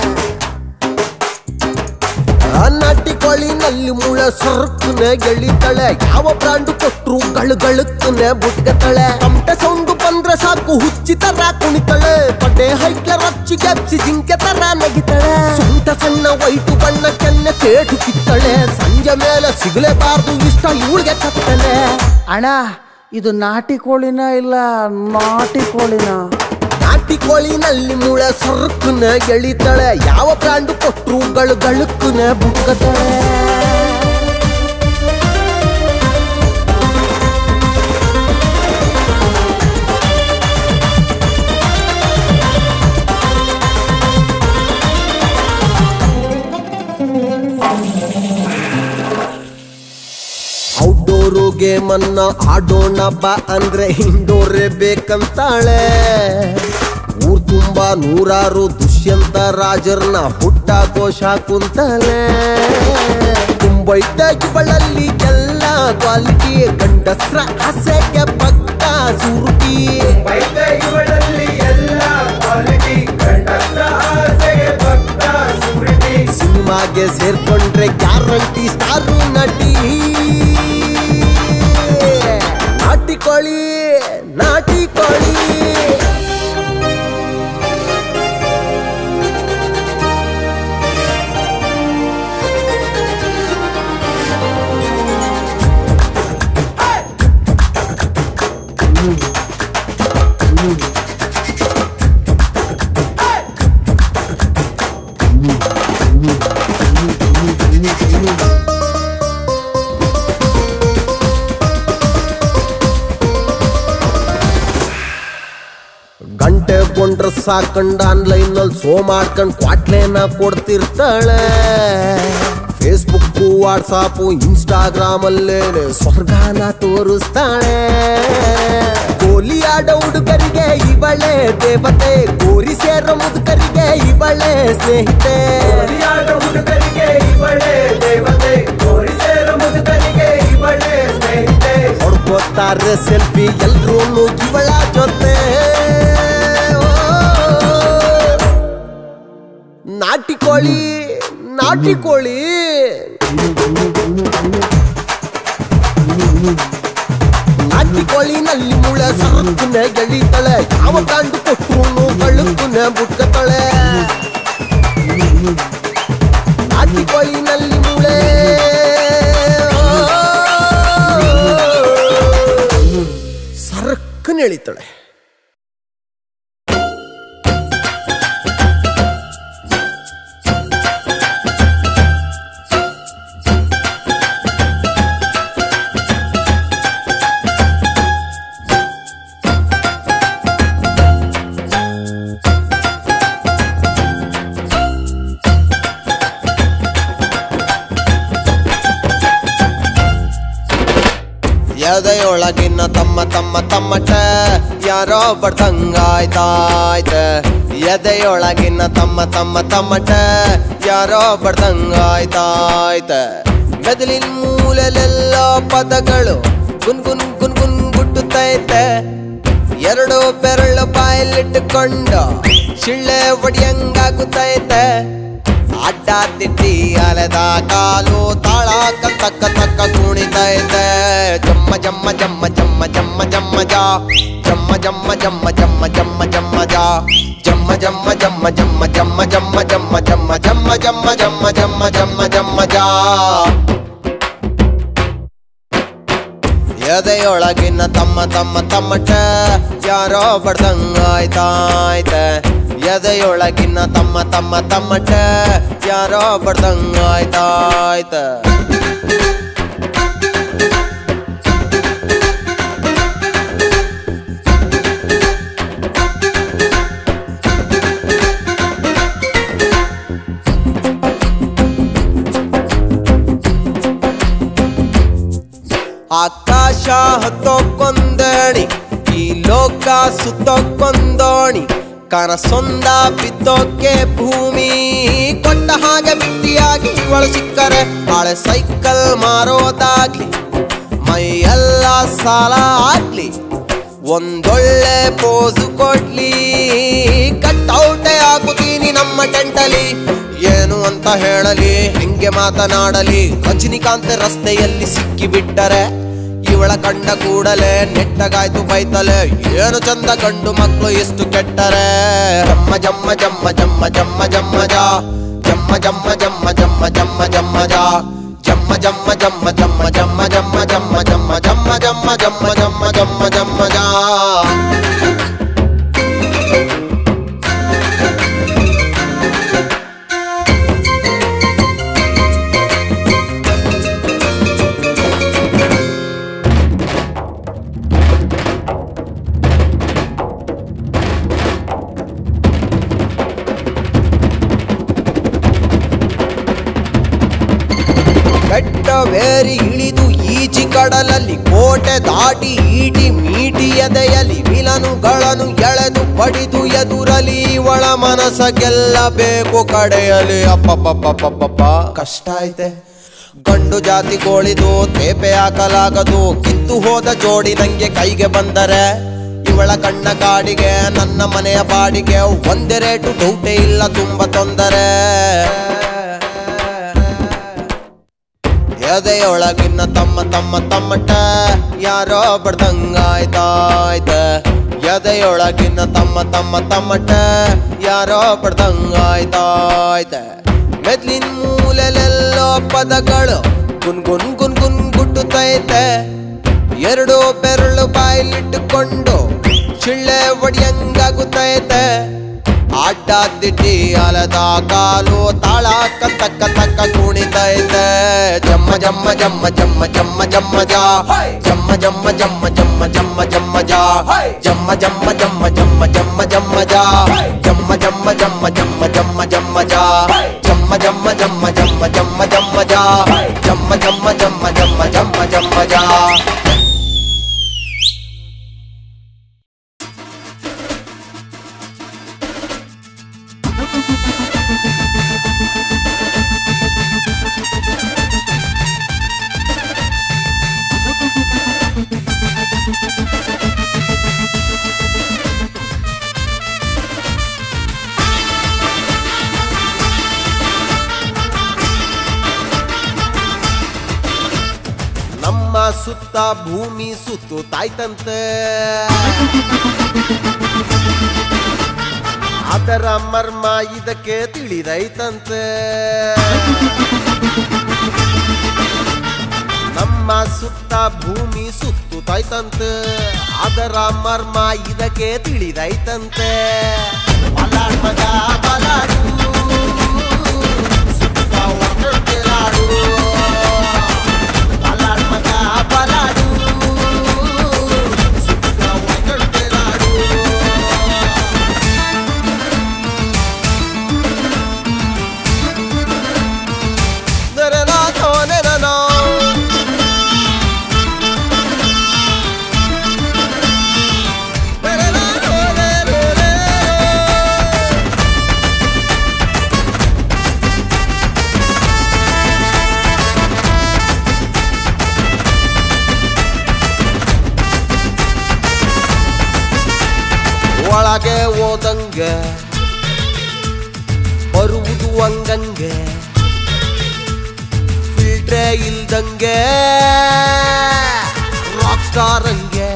ಆ ನಾಟಿ ಕೋಳಿನಲ್ಲಿ ಮುಳ ಸರ್ಕನ ಎಳಿತಾಳೆ ಯಾವ ಬ್ರಾಂಡ್ ಕೊಟ್ರು ಗಳಗಳಕ್ಕನ ಬುಟ್ಗತಾಳೆ ತಮಟೆ ಸೌಂಡು ಬಂದ್ರೆ ಸಾಕು ಹುಚ್ಚಿ ತರ ಕುಣಿತಾಳೆ ಪಡ್ಡೆ ಹೈಟ್ಲರ್ ಹಚ್ಚಿ ಗೆಪ್ಸಿ ಜಿಂಕೆ ತರ ನಗಿತಾಳೆ ಸೊಂಟ ಸಣ್ಣ ವೈಟು ಬಣ್ಣ ಕೆನ್ನೆ ತೇಟು ಕಿತ್ತಳೆ ಸಂಜೆ ಮೇಲೆ ಸಿಗಲೇಬಾರ್ದು ಇಷ್ಟ ಇವಳಿಗೆ ಕತ್ತಲೆ ಅಣ್ಣ ಇದು ನಾಟಿ ಕೋಳಿನ ಇಲ್ಲ ನಾಟಿ ಕೋಳಿನ ನಾಟಿ ಕೋಳಿನಲ್ಲಿ ಮುಳ ಸರ್ಕನ ಎಳಿತಾಳೆ ಯಾವ ಬ್ರಾಂಡ್ ಕೊಟ್ರು ಗಳಗಳಕ್ಕನ ಬುಕ್ಕತಾಳೆ ಔಟ್ಡೋರು ಗೇಮ್ ಅನ್ನ ಆಡೋಣ ಬಾ ಅಂದ್ರೆ ಇಂಡೋರೇ ಬೇಕಂತಾಳೆ ಊರ್ ತುಂಬಾ ನೂರಾರು ದುಷ್ಯಂತ ರಾಜರ್ನ ಹುಟ್ಟಾಕೋಶ ಕುಂತಾಳೆ ತುಂಬೈತಾಗಿ ಬಳಲ್ಲಿ ಎಲ್ಲ ಕ್ವಾಲಿಟಿ ಗಂಡಸ್ರ ಆಸೆಗೆ ಪಕ್ಕ ಸುರುಟಿ ಸಿನಿಮಾಗೆ ಸೇರ್ಕೊಂಡ್ರೆ ಗ್ಯಾರಂಟಿ ಸ್ಟಾರು ನಟಿ ನಾಟಿ ಕೋಳಿ ನಾಟಿ ಕೋಳಿ ಗಂಟೆ ಕೊಂಡ್ರೆ ಸಾಕಂಡ್ ಆನ್ಲೈನ್ ನಲ್ಲಿ ಸೋ ಮಾಡ್ಕೊಂಡ್ ಕ್ವಾಟ್ಲೇನ ಕೊಡ್ತಿರ್ತಾಳೆ ಫೇಸ್ಬುಕ್ ವಾಟ್ಸಾಪ್ ಇನ್ಸ್ಟಾಗ್ರಾಮ್ ಅಲ್ಲೇ ಸ್ವರ್ಗಾನ ತೋರಿಸ್ತಾಳೆ ಗೋಲಿ ಆಡೋ ಹುಡುಗರಿಗೆ ಇವಳೆ ದೇವತೆ ಗೋರಿ ಸೇರೋ ಮುದುಕರಿಗೆ ಇವಳೆ ಸ್ನೇಹಿತೆ ಹೊಡ್ಕೋತಾರೆ ಸೆಲ್ಫಿ ಎಲ್ರೂ ಇವಳ ಜೊತೆ ಓ, ನಾಟಿ ಕೋಳಿ ನಾಟಿ ಕೋಳಿ ನಾಟಿ ಕೋಳಿನಲ್ಲಿ ಮುಳ ಸರಕ್ಕುನ ಎಳಿತಾಳೆ ಯಾವ ಕಾಂಡು ಕೊಟ್ರು ಕಳುಕುನ ಬುಟ್ಕತಾಳೆ ನಾಟಿ ಕೋಳಿನಲ್ಲಿ ಮುಳೆ ಸರಕ್ಕನ ಎಳಿತಾಳೆ ಎದೆಯೊಳಗಿನ ತಮ್ಮ ತಮ್ಮ ತಮ್ಮಟ ಯಾರೋ ಬಡ್ದಂಗಾಯ್ತಾಯ್ತ ಎದೆಯೊಳಗಿನ ತಮ್ಮ ತಮ್ಮ ತಮ್ಮಟ ಯಾರೋ ಬಡ್ದಂಗಾಯ್ತಾಯ್ತ ಮೆದುಳಿನ ಮೂಲೆಲೆಲ್ಲ ಪದಗಳು ಗುನ್ ಗುನ್ ಗುನ್ ಗುನ್ ಕುಣಿತೈತೆ ಎರಡು ಬೆರಳು ಬಾಯಲ್ಲಿಟ್ಟುಕೊಂಡು ಶಿಳ್ಳೆ ಒಡಿಯಂಗಾಗುತ್ತೈತೆ ಅಡ್ಡ ತಿಟ್ಟಿ ಅಲೆದ ಕಾಲು ತಾಳ ಕತ್ತಕ್ಕ ತಕ್ಕ ಕುಣಿತೈತೆ ಜಮ್ಮ ಜಮ್ಮ ಜಮ್ಮ ಜಮ್ಮ ಜಮ್ಮ ಜಮ್ಮ ಜಾ ಜಮ್ಮ ಜಮ್ಮ ಜಮ್ಮ ಜಮ್ಮ ಜಮ್ಮ ಜಮ್ಮ ಜಾ ಜಮ್ಮ ಜಮ್ಮ ಜಮ್ಮ ಜಮ್ಮ ಜಮ್ಮ ಜಮ್ಮ ಜಮ್ಮ ಜಮ್ಮ ಜಮ್ಮ ಜಮ್ಮ ಜಮ್ಮ ಜಮ್ಮ ಜಮ್ಮ ಜಮ್ಮ ಜಾ ಎದೆಯೊಳಗಿನ ತಮ್ಮ ತಮ್ಮ ತಮ್ಮಟ ಯಾರೋ ಬಡ್ದಂಗಾಯ್ತಾಯ್ತ ಎದೆಯೊಳಗಿನ ತಮ್ಮ ತಮ್ಮ ತಮ್ಮಟ ಯಾರೋ ಬಡ್ದಂಗಾಯ್ತಾಯ್ತ ಆಕಾಶ ಹತ್ತೋಕೊಂದಣಿ ಈ ಲೋಕ ಸುತ್ತೋಕೊಂದೋಣಿ ಕನಸೊಂದ ಬಿದ್ದೋಕೆ ಭೂಮಿ ಕೊಟ್ಟ ಹಾಗೆ ಬಿಟ್ಟಿಯಾಗಿ ಇವಳು ಸಿಕ್ಕರೆ ಹಳೆ ಸೈಕಲ್ ಮಾರೋದಾಗ್ಲಿ ಮೈಯೆಲ್ಲ ಸಾಲ ಆಗ್ಲಿ ಒಂದೊಳ್ಳೆ ಪೋಸು ಕೊಡ್ಲಿ ಕಟ್ಔಟೆ ಹಾಕುತ್ತೀನಿ ನಮ್ಮ ಟೆಂಟಲಿ ಏನು ಅಂತ ಹೇಳಲಿ ಹೆಂಗೆ ಮಾತನಾಡಲಿ ರಜನಿಕಾಂತ್ ರಸ್ತೆಯಲ್ಲಿ ಸಿಕ್ಕಿ ಬಿಟ್ಟರೆ ಇವಳ ಕಂಡ ಕೂಡಲೇ ನೆಟ್ಟಗಾಯ್ತು ಬೈತಲೆ ಏನು ಚಂದ ಗಂಡು ಮಕ್ಕಳು ಎಷ್ಟು ಕೆಟ್ಟರೆ ಜಮ್ಮ ಜಮ್ಮ ಜಮ್ಮ ಜಮ್ಮ ಜಮ್ಮ ಜಮ್ಮ ಜಾ ಜಮ್ಮ ಜಮ್ಮ ಜಮ್ಮ ಜಮ್ಮ ಜಮ್ಮ ಜಮ್ಮ ಜಾ ಜಮ್ಮ ಜಮ್ಮ ಜಮ್ಮ ಜಮ್ಮ ಜಮ್ಮ ಜಮ್ಮ ಜಮ್ಮ ಜಮ್ಮ ಜಮ್ಮ ಜಮ್ಮ ಜಮ್ಮ ಜಮ್ಮ ಜಮ್ಮ ಜಮ್ಮ ಜಾ ಬೆಟ್ಟವೇರಿ ಇಳಿದು ಈಜಿ ಕಡಲಲ್ಲಿ ಕೋಟೆ ದಾಟಿ ಈಟಿ ಮೀಟಿ ಎದೆಯಲಿ ವಿಲನುಗಳನ್ನು ಎಳೆದು ಬಡಿದು ಎದುರಲಿ ಒಳ ಮನಸ ಗೆಲ್ಲಬೇಕು ಕಡೆಯಲಿ ಅಪ್ಪಪ್ಪಪ್ಪಪ್ಪಪ್ಪ ಕಷ್ಟ ಐತೆ ಗಂಡು ಜಾತಿ ಗೋಳಿದು ತೇಪೆ ಹಾಕಲಾಗದು ಕಿತ್ತು ಹೋದ ಜೋಡಿ ನಂಗೆ ಕೈಗೆ ಬಂದರೆ ಇವಳ ಕಣ್ಣ ಗಾಡಿಗೆ ನನ್ನ ಮನೆಯ ಬಾಡಿಗೆ ಒಂದೇ ರೇಟು ಡೌಟೇ ಇಲ್ಲ ತುಂಬ ತೊಂದರೆ ಎದೆಯೊಳಗಿನ ತಮ್ಮ ತಮ್ಮ ತಮ್ಮಟ ಯಾರೋ ಬಡ್ದಂಗಾಯ್ತಾಯ್ತ ಎದೆಯೊಳಗಿನ ತಮ್ಮ ತಮ್ಮ ತಮ್ಮಟ ಯಾರೋ ಬಡ್ದಂಗಾಯ್ತಾಯ್ತ ಮೆದ್ಲಿನ ಮೂಲೆಲೆಲ್ಲೋ ಪದಗಳು ಗುನ್ ಗುನ್ ಗುನ್ ಗುನ್ ಗುಟ್ಟುತ್ತೈತೆ ಎರಡು ಬೆರಳು ಬಾಯಿಲಿಟ್ಟುಕೊಂಡು ಚಿಳ್ಳೆ ಒಡಿಯಂಗಾಗುತ್ತೈತೆ ಅಡ್ಡ ದಿಡ್ಡಿ ಅಲದ ಕಾಲು ತಾಳ ಕತ್ತಕ್ಕ ತಕ್ಕ ಕುಣಿತೈತೆ ಜಮ್ಮ ಜಮ್ಮ ಜಮ್ಮ ಜಮ್ಮ ಜಮ್ಮ ಜಮ್ಮ ಜಾ ಜಮ್ಮ ಜಮ್ಮ ಜಮ್ಮ ಜಮ್ಮ ಜಮ್ಮ ಜಮ್ಮ ಜಾ ಜಮ್ಮ ಜಮ್ಮ ಜಮ್ಮ ಜಮ್ಮ ಜಮ್ಮ ಜಮ್ಮ ಜಾ ಜಮ್ಮ ಜಮ್ಮ ಜಮ್ಮ ಜಮ್ಮ ಜಮ್ಮ ಜಮ್ಮ ಜಾ ಜಮ್ಮ ಜಮ್ಮ ಜಮ್ಮ ಜಮ್ಮ ಜಮ್ಮ ಜಮ್ಮ ಜಾ ಜಮ್ಮ ಜಮ್ಮ ಜಮ್ಮ ಜಮ್ಮ ಜಮ್ಮ ಜಮ್ಮ ಜಾ ನಮ್ಮ ಸುತ್ತ ಭೂಮಿ ಸುತ್ತು ತಾಯ್ತಂತೆ ಅದರ ಮರ್ಮ ಇದಕ್ಕೆ ತಿಳಿದೈತಂತೆ ನಮ್ಮ ಸುತ್ತ ಭೂಮಿ ಸುತ್ತು ತಾಯ್ತಂತೆ ಅದರ ಮರ್ಮ ಇದಕ್ಕೆ ತಿಳಿದೈತಂತೆ ಬಲಾಡ್ ಮಗ ಬಲಾಡು ಸುತ್ತ ಒಟ್ಟೊಟ್ಟಿಲಾಡು ಬಲಾಡ್ ಮಗ ಬಲಾಡು ಸುತ್ತ ಒಟ್ಟೊಟ್ಟಿಲಾಡು ನರನಾಥೋ ನರನೋ ನರನಾಥೋ ನರನೋ ಒಳಗೆ ಓದಂಗೆ ಬರುವುದು ಹಂಗಂಗೆ ಫಿಲ್ಟ್ರೇ ಇಲ್ದಂಗೆ ರಾಕ್ ಸ್ಟಾರ್ ಹಂಗೆ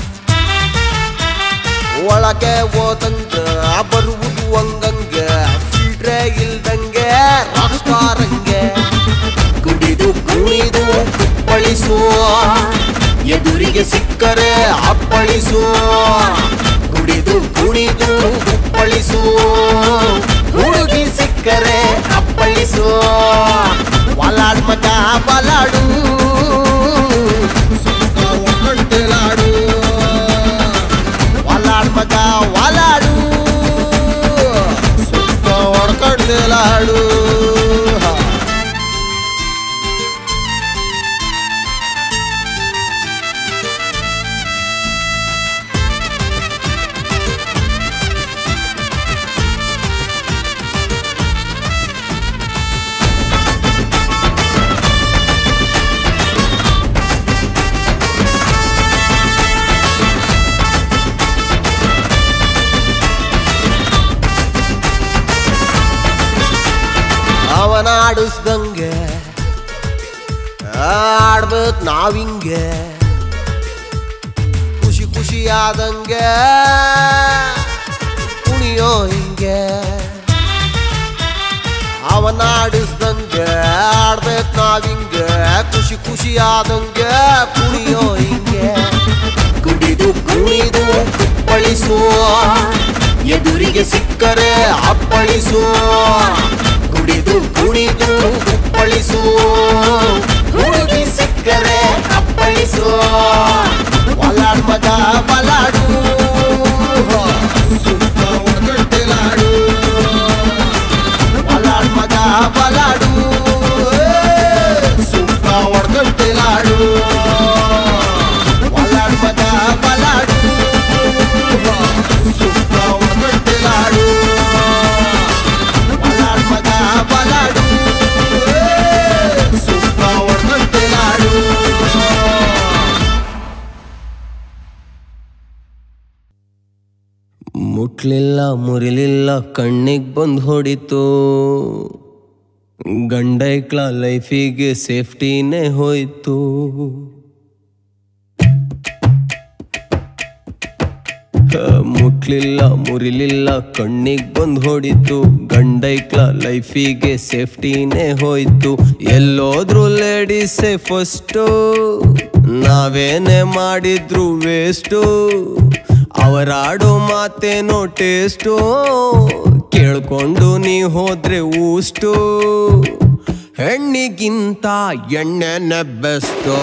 ಒಳಗೆ ಓದಂಗೆ ಬರುವುದು ಹಂಗಂಗೆ ಫಿಲ್ಟ್ರೇ ಇಲ್ದಂಗೆ ರಾಕ್ ಸ್ಟಾರ್ ಹಂಗೆ ಕುಡಿದು ಕುಣಿದು ಕುಪ್ಪಳಿಸು ಎದುರಿಗೆ ಸಿಕ್ಕರೆ ಅಪ್ಪಳಿಸು ಕುಡಿದು ಕುಣಿದು ಕುಪ್ಪಳಿಸು ಹುಡುಗಿ ಸಿಕ್ಕರೆ ಅಪ್ಪಳಿಸು ಬಲಾಡ್ ಮಗ ಬಲಾಡು ಸುತ್ತ ಒಕ್ಕಂಟೆಲಾಡು ವಲಾಡ್ ಮಗ ವಲಾಡು ಸುತ್ತ ಹೊಡ್ಕಂಟೆಲಾಡು ಅವನ ಆಡಿಸ್ದಂಗೆ ಆಡ್ಬೇಕು ನಾವಿಂಗೆ ಖುಷಿ ಖುಷಿ ಆದಂಗೆ ಕುಣಿಯೋ ಹಿಂಗೆ ಅವನ ಆಡಿಸ್ದಂಗೆ ಆಡ್ಬೇಕು ನಾವಿಂಗೆ ಖುಷಿ ಖುಷಿ ಆದಂಗೆ ಕುಣಿಯೋ ಹಿಂಗೆ ಕುಡಿದು ಕುಣಿದು ಕುಪ್ಪಳಿಸು ಎದುರಿಗೆ ಸಿಕ್ಕರೆ ಅಪ್ಪಳಿಸು ಕುಡಿದು ಕುಣಿದು ಕುಪ್ಪಳಿಸು ಹುಡುಗಿ ಸಿಕ್ಕರೆ ಅಪ್ಪಳಿಸು ಬಲಾಡ್ ಮಗ ಬಲಾಡು ಸುತ್ತ ಒಳಗಟ್ಟೆಲಾಡು ಬಲಾಡ್ ಮಗ ಬಲಾಡು ಸುತ್ತ ಒಳಗಟ್ಟೆಲಾಡು ಬಲಾಡ್ ಮಗ ಬಲಾಡು ಸುತ್ತ ಒಳಗಟ್ಟೆಲಾಡು ಬಲಾಡ್ ಮಗ ಬಲಾಡು ಸುತ್ತ ಒಳಗಟ್ಟೆಲಾಡು ಮುಟ್ಲಿಲ್ಲ ಮುರಿಲಿಲ್ಲ ಕಣ್ಣಿಗೆ ಬಂದು ಹೊಡಿತು ಗಂಡೈಕ್ಳ ಲೈಫಿಗೆ ಸೇಫ್ಟಿನೇ ಹೋಯ್ತು ಆ, ಮುಟ್ಲಿಲ್ಲ ಮುರಿಲಿಲ್ಲ ಕಣ್ಣಿಗೆ ಬಂದು ಹೊಡಿತು ಗಂಡೈಕ್ಳ ಲೈಫಿಗೆ ಸೇಫ್ಟಿನೇ ಹೋಯ್ತು ಎಲ್ಲೋದ್ರು ಲೇಡೀಸೇ ಫಸ್ಟು ನಾವೇನೇ ಮಾಡಿದ್ರು ವೇಸ್ಟು ಅವರಾಡೋ ಮಾತೇನೋ ಟೇಸ್ಟು ಕೇಳ್ಕೊಂಡು ನೀ ಹೋದ್ರೆ ಊಷ್ಟು ಹೆಣ್ಣಿಗಿಂತ ಎಣ್ಣೆನೆ ಬೆಸ್ಟು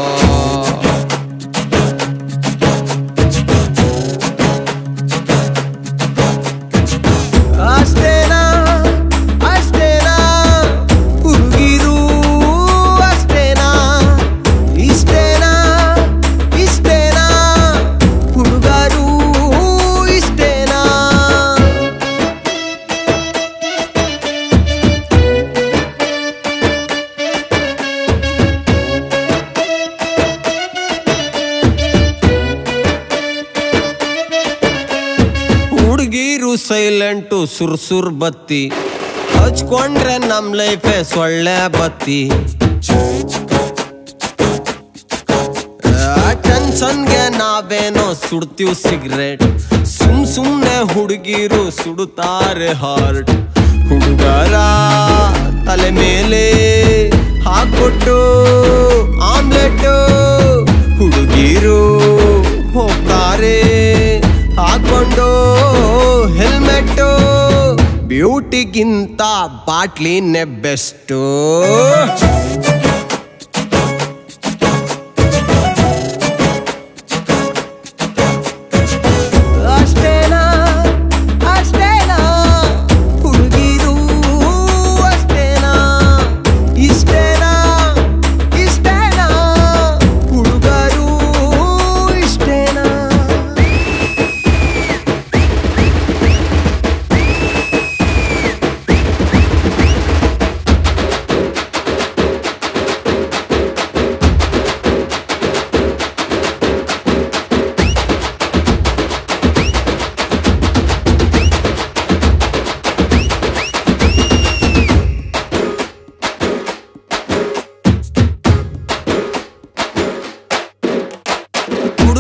ಅಷ್ಟೇನಾ ಅಷ್ಟೇನಾ ಹುಡುಗಿರು ಅಷ್ಟೇನಾ ಇಷ್ಟೇನಾ ಇಷ್ಟೇನಾ ಹುಡುಗರು ಇಷ್ಟೇನಾ ಹುಡುಗಿರು ಸೈಲೆಂಟು ಸುರ್ ಸುರ್ ಬತ್ತಿ ಹಚ್ಕೊಂಡ್ರೆ ನಮ್ ಲೈಫೇ ಸೊಳ್ಳೆ ಬತ್ತಿ ಟೆನ್ಷನ್ಗೆ ನಾವೇನೋ ಸುಡ್ತೀವ್ ಸಿಗರೇಟ್ ಸುಮ್ ಸುಮ್ನೆ ಹುಡುಗಿರು ಸುಡುತ್ತಾರೆ ಹಾರ್ಟ್ ಹುಡುಗರ ತಲೆ ಮೇಲೆ ಹಾಕೊಟ್ಟು ಆಮ್ಲೆಟ್ ಹುಡುಗಿರು ಹೋಗ್ತಾರೆ ಹಾಕೊಂಡು ಹೆಲ್ಮೆಟ್ ಬ್ಯೂಟಿಗಿಂತ ಬಾಟ್ಲಿನೇ ಬೆಸ್ಟು ಅಷ್ಟೇನಾ ಅಷ್ಟೇನಾ ಹುಡುಗಿರು ಅಷ್ಟೇನಾ ಇಷ್ಟೇನಾ ಇಷ್ಟೇನಾ ಹುಡುಗರು ಇಷ್ಟೇನಾ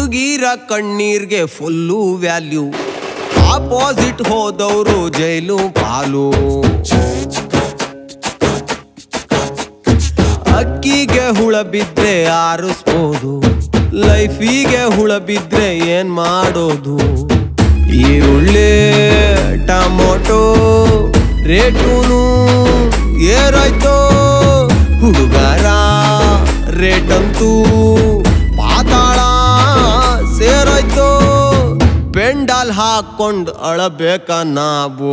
ಹುಡುಗಿರ ಕಣ್ಣೀರ್ಗೆ ಫುಲ್ಲು ವ್ಯಾಲ್ಯೂ ಆಪೋಸಿಟ್ ಹೋದವರು ಜೈಲು ಪಾಲು ಅಕ್ಕಿಗೆ ಹುಳ ಬಿದ್ರೆ ಆರಿಸ್ಬೋದು ಲೈಫಿಗೆ ಹುಳ ಬಿದ್ರೆ ಏನ್ ಮಾಡೋದು ಈರುಳ್ಳಿ ಟಮೊಟೊ ರೇಟೂನು ಏರಾಯ್ತೋ ಹುಡುಗರ ರೇಟಂತೂ ಪಾತಾಳ ಸೇರಾಯ್ತೋ ಪೆಂಡಾಲ್ ಹಾಕೊಂಡ್ ಅಳಬೇಕ ನಾವು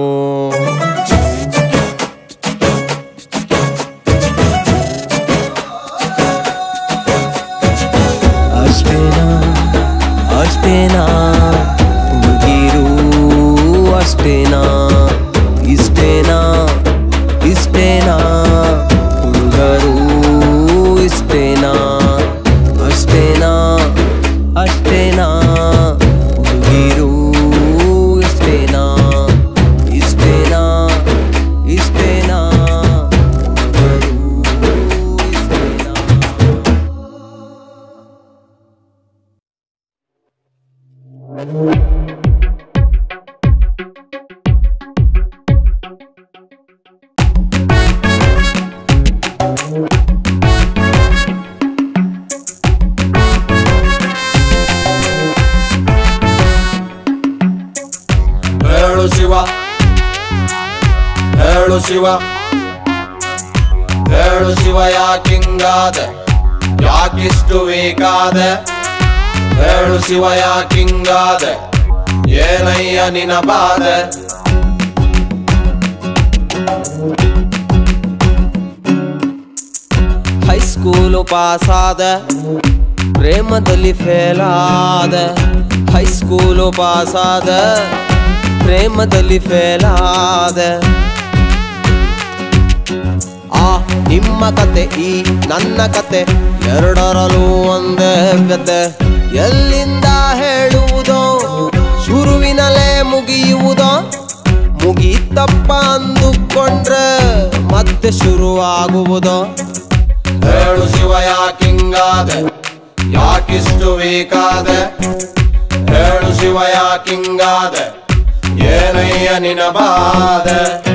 ಅಷ್ಟೇನಾ ಅಷ್ಟೇನಾ ಹುಡುಗಿರು ಅಷ್ಟೇನಾ ಇಷ್ಟೇನಾ ಇಷ್ಟೇನಾ ಹುಡುಗರು ಇಷ್ಟೇನಾ ಅಷ್ಟೇನಾ ಅಷ್ಟೇನಾ ಹುಡುಗಿರು ಇಷ್ಟೇನಾ ಇಷ್ಟೇನಾ ಇಷ್ಟೇನಾ ಹುಡುಗರು ಇಷ್ಟೇನಾ ಹೇಳು ಶಿವ ಹೇಳು ಶಿವ ಹೇಳು ಶಿವ ಯಾಕಿಂಗಾದ ಯಾಕಿಷ್ಟು ವೇಗಾದ ಹೇಳು ಶಿವ ಯಾಕಿಂಗಾದ ಏನಯ್ಯ ನಿನ ಬಾದ ಹೈಸ್ಕೂಲು ಪಾಸಾದ ಪ್ರೇಮದಲ್ಲಿ ಫೇಲ್ ಆದ ಹೈಸ್ಕೂಲು ಪಾಸಾದ ಪ್ರೇಮದಲ್ಲಿ ಫೇಲ್ ಆದ ಆ ನಿಮ್ಮ ಕತೆ ಈ ನನ್ನ ಕತೆ ಎರಡರಲ್ಲೂ ಒಂದೇ ವ್ಯತೆ ಎಲ್ಲಿಂದ ಹೇಳುವುದೋ ಶುರುವಿನಲ್ಲೇ ಮುಗಿಯುವುದೋ ಮುಗಿತಪ್ಪ ಅಂದುಕೊಂಡ್ರೆ ಮತ್ತೆ ಶುರು ಆಗುವುದೋ ಹೇಳು ಶಿವ ಯಾಕಿಂಗಾದ ಯಾಕಿಷ್ಟು ವೇಗಾದ ಹೇಳು ಶಿವ ಯಾಕಿಂಗಾದ ಏನಯ್ಯ ನಿನ ಬಾದ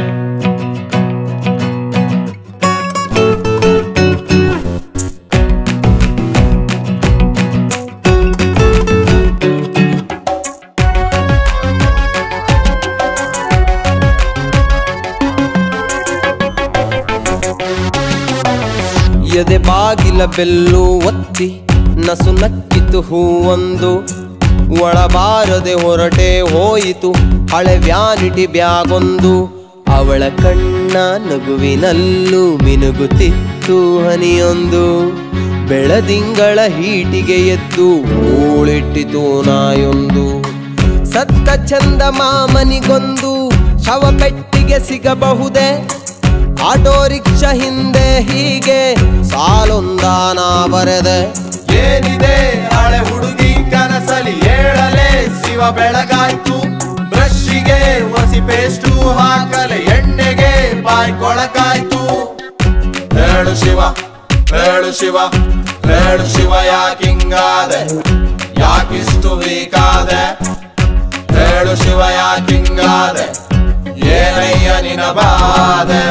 ಎದೆ ಬಾಗಿಲ ಬೆಲ್ಲು ಒತ್ತಿ ನಸು ನಕ್ಕಿತು ಹೂವೊಂದು ಒಳಬಾರದೆ ಹೊರಟೆ ಹೋಯಿತು ಹಳೆ ವ್ಯಾನಿಟಿ ಬ್ಯಾಗೊಂದು ಅವಳ ಕಣ್ಣ ನಗುವಿನಲ್ಲೂ ಮಿನುಗುತ್ತಿತ್ತು ಹನಿಯೊಂದು ಬೆಳದಿಂಗಳ ಹೀಟಿಗೆ ಎದ್ದು ಹೂಳಿಟ್ಟಿತು ನಾಯೊಂದು ಸತ್ತ ಚಂದ ಮಾಮನಿಗೊಂದು ಶವ ಪೆಟ್ಟಿಗೆ ಸಿಗಬಹುದೇ ಆಟೋ ರಿಕ್ಷಾ ಹಿಂದೆ ಹೀಗೆ ಸಾಲೊಂದಾನ ಬರೆದೆ ಏನಿದೆ ಹಳೆ ಹುಡುಗಿ ಕನಸಲಿ ಹೇಳಲೆ ಶಿವ ಬೆಳಗಾಯ್ತು ಬ್ರಷ್ಗೆ ಒಸಿ ಪೇಸ್ಟು ಹಾಕಲೆ ಎಣ್ಣೆಗೆ ಬಾಯ್ ಕೊಳಕಾಯ್ತು ಹೇಳು ಶಿವ ಹೇಳು ಶಿವ ಹೇಳು ಶಿವ ಯಾಕಿಂಗಾದೆ ಯಾಕಿಷ್ಟು ವೀಕಾದೆ ಹೇಳು ಶಿವ ಯಾಕಿಂಗಾದೆ ಏನಯ್ಯ ನಿನ ಬಾದೆ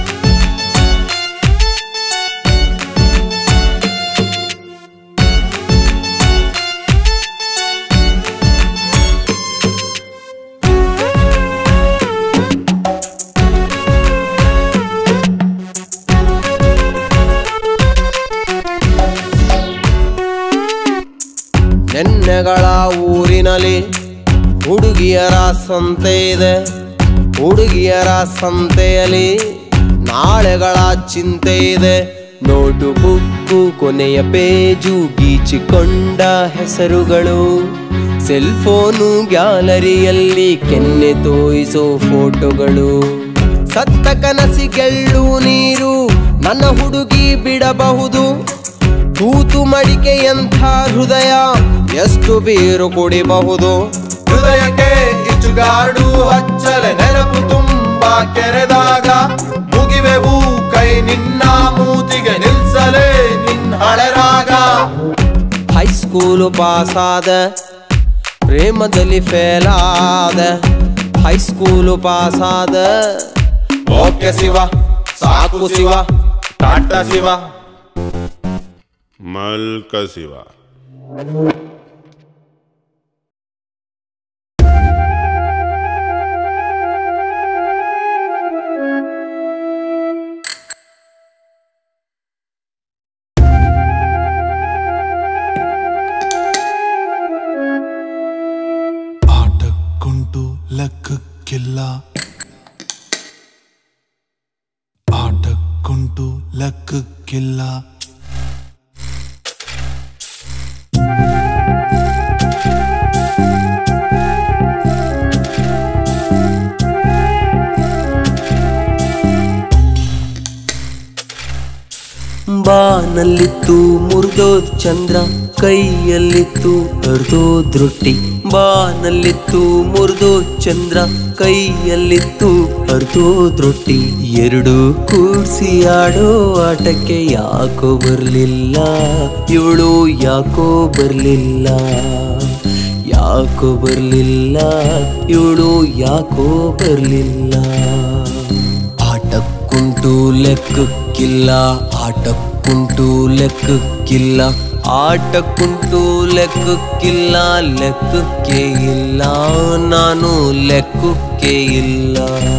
ನೆನ್ನೆಗಳ ಊರಿನಲ್ಲಿ ಹುಡುಗಿಯರ ಸಂತೆ ಇದೆ ಹುಡುಗಿಯರ ಸಂತೆಯಲ್ಲಿ ನಾಳೆಗಳ ಚಿಂತೆ ಇದೆ ನೋಟು ಬುಕ್ಕು ಕೊನೆಯ ಪೇಜು ಗೀಚಿಕೊಂಡ ಹೆಸರುಗಳು ಸೆಲ್ ಫೋನು ಗ್ಯಾಲರಿಯಲ್ಲಿ ಕೆನ್ನೆ ತೋಯಿಸೋ ಫೋಟೋಗಳು ಸತ್ತ ಕನಸಿಗೆಳ್ಳು ನೀರು ನನ್ನ ಹುಡುಗಿ ಬಿಡಬಹುದು ತೂತು ಮಡಿಕೆಯಂಥ ಹೃದಯ ಎಷ್ಟು ಬೀರು ಕುಡಿಬಹುದು ಹೃದಯಕ್ಕೆ ಇಚ್ಚುಗಾಡು ಹಚ್ಚಲೆ ನೆನಪು ತುಂಬಾ ಕೆರೆದಾಗ ಮುಗಿವೆವು ಕೈ ನಿನ್ನ ಮೂತಿಗೆ ನಿಲ್ಸಲೇ ನಿನ್ನ ಹಳೆರಾಗ ಹೈಸ್ಕೂಲ್ ಹೈಸ್ಕೂಲು ಪಾಸಾದ ಪ್ರೇಮದಲ್ಲಿ ಫೇಲ್ ಆದ ಹೈಸ್ಕೂಲು ಪಾಸಾದ ಓಕೆ ಶಿವ ಸಾಕು ಶಿವ ಟಾಟಾ ಶಿವ ಮಲ್ಕ ಶಿವ ಆಟಕ್ಕುಂಟು ಲೆಕ್ಕಕ್ಕಿಲ್ಲ ಆಟಕ್ಕುಂಟು ಲೆಕ್ಕಕ್ಕಿಲ್ಲ ಬಾನಲ್ಲಿತ್ತು ಮುರಿದೋದ್ ಚಂದ್ರ ಕೈಯಲ್ಲಿತ್ತು ಅರ್ಧೋದ್ ರೊಟ್ಟಿ ಬಾನಲ್ಲಿತ್ತು ಮುರಿದೋದ್ ಚಂದ್ರ ಕೈಯಲ್ಲಿತ್ತು ಅರ್ಧೋದ್ ರೊಟ್ಟಿ ಎರಡು ಕೂಡ್ಸಿ ಆಡೋ ಆಟಕ್ಕೆ ಯಾಕೋ ಬರ್ಲಿಲ್ಲ ಇವಳು ಯಾಕೋ ಬರ್ಲಿಲ್ಲ ಯಾಕೋ ಬರ್ಲಿಲ್ಲ ಇವಳು ಯಾಕೋ ಬರ್ಲಿಲ್ಲ ಆಟಕ್ಕುಂಟು ಲೆಕ್ಕಕ್ಕಿಲ್ಲ ಆಟಕ್ಕುಂಟು ಲೆಕ್ಕಕ್ಕಿಲ್ಲ ಆಟಕ್ಕುಂಟು ಲೆಕ್ಕಕ್ಕಿಲ್ಲ ಲೆಕ್ಕಕ್ಕೆ ಇಲ್ಲ ನಾನು ಲೆಕ್ಕಕ್ಕೆ ಇಲ್ಲ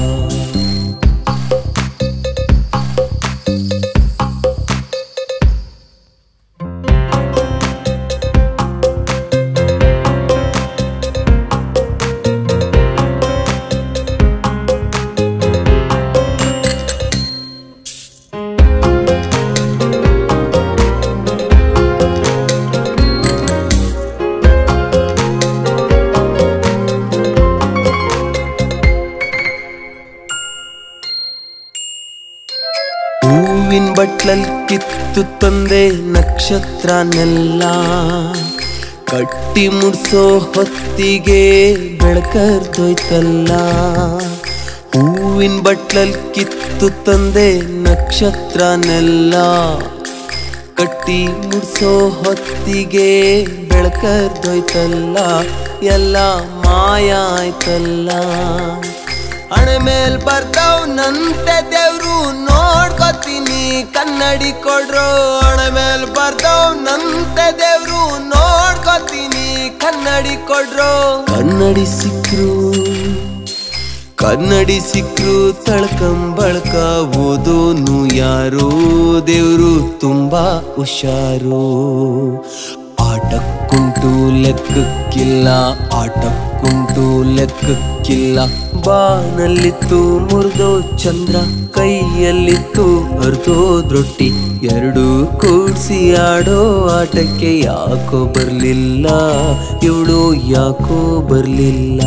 ಹೂವಿನ ಬಟ್ಲಲ್ ಕಿತ್ತು ತಂದೆ ನಕ್ಷತ್ರನೆಲ್ಲ ಕಟ್ಟಿ ಮುಡ್ಸೋ ಹೊತ್ತಿಗೆ ಬೆಳಕರ್ದೋಯ್ತಲ್ಲ ಹೂವಿನ ಬಟ್ಲಲ್ ಕಿತ್ತು ತಂದೆ ನಕ್ಷತ್ರನೆಲ್ಲ ಕಟ್ಟಿ ಮುಡ್ಸೋ ಹೊತ್ತಿಗೆ ಬೆಳಕರ್ದೋಯ್ತಲ್ಲ ಎಲ್ಲ ಮಾಯ ಆಯ್ತಲ್ಲ ಹಣೆ ಮೇಲ್ ಬರ್ತಾವ್ ನಂತೆ ದೇವ್ರು ನೋಡ್ಕೊತೀನಿ ಕನ್ನಡಿ ಕೊಡ್ರು ಹಣೆ ಮೇಲ್ ಬರ್ತಾವ್ ನಂತೆ ದೇವ್ರು ನೋಡ್ಕೊತೀನಿ ಕನ್ನಡಿ ಕೊಡ್ರು ಕನ್ನಡಿ ಸಿಕ್ರು ಕನ್ನಡಿ ಸಿಕ್ರು ತಳ್ಕಂಬಳ್ಕ ಓದೋನು ಯಾರೋ ದೇವ್ರು ತುಂಬಾ ಹುಷಾರು ಆಟಕ್ಕುಂಟು ಲೆಕ್ಕಕ್ಕಿಲ್ಲ ಆಟಕ್ಕುಂಟು ಲೆಕ್ಕಕ್ಕಿಲ್ಲ ಬಾನಲ್ಲಿತ್ತು ಮುರಿದೋ ಚಂದ್ರ ಕೈಯಲ್ಲಿತ್ತು ಅರ್ಧೋದ್ ರೊಟ್ಟಿ ಎರಡು ಕೂಡ್ಸಿ ಆಡೋ ಆಟಕ್ಕೆ ಯಾಕೋ ಬರ್ಲಿಲ್ಲ ಇವಳು ಯಾಕೋ ಬರ್ಲಿಲ್ಲ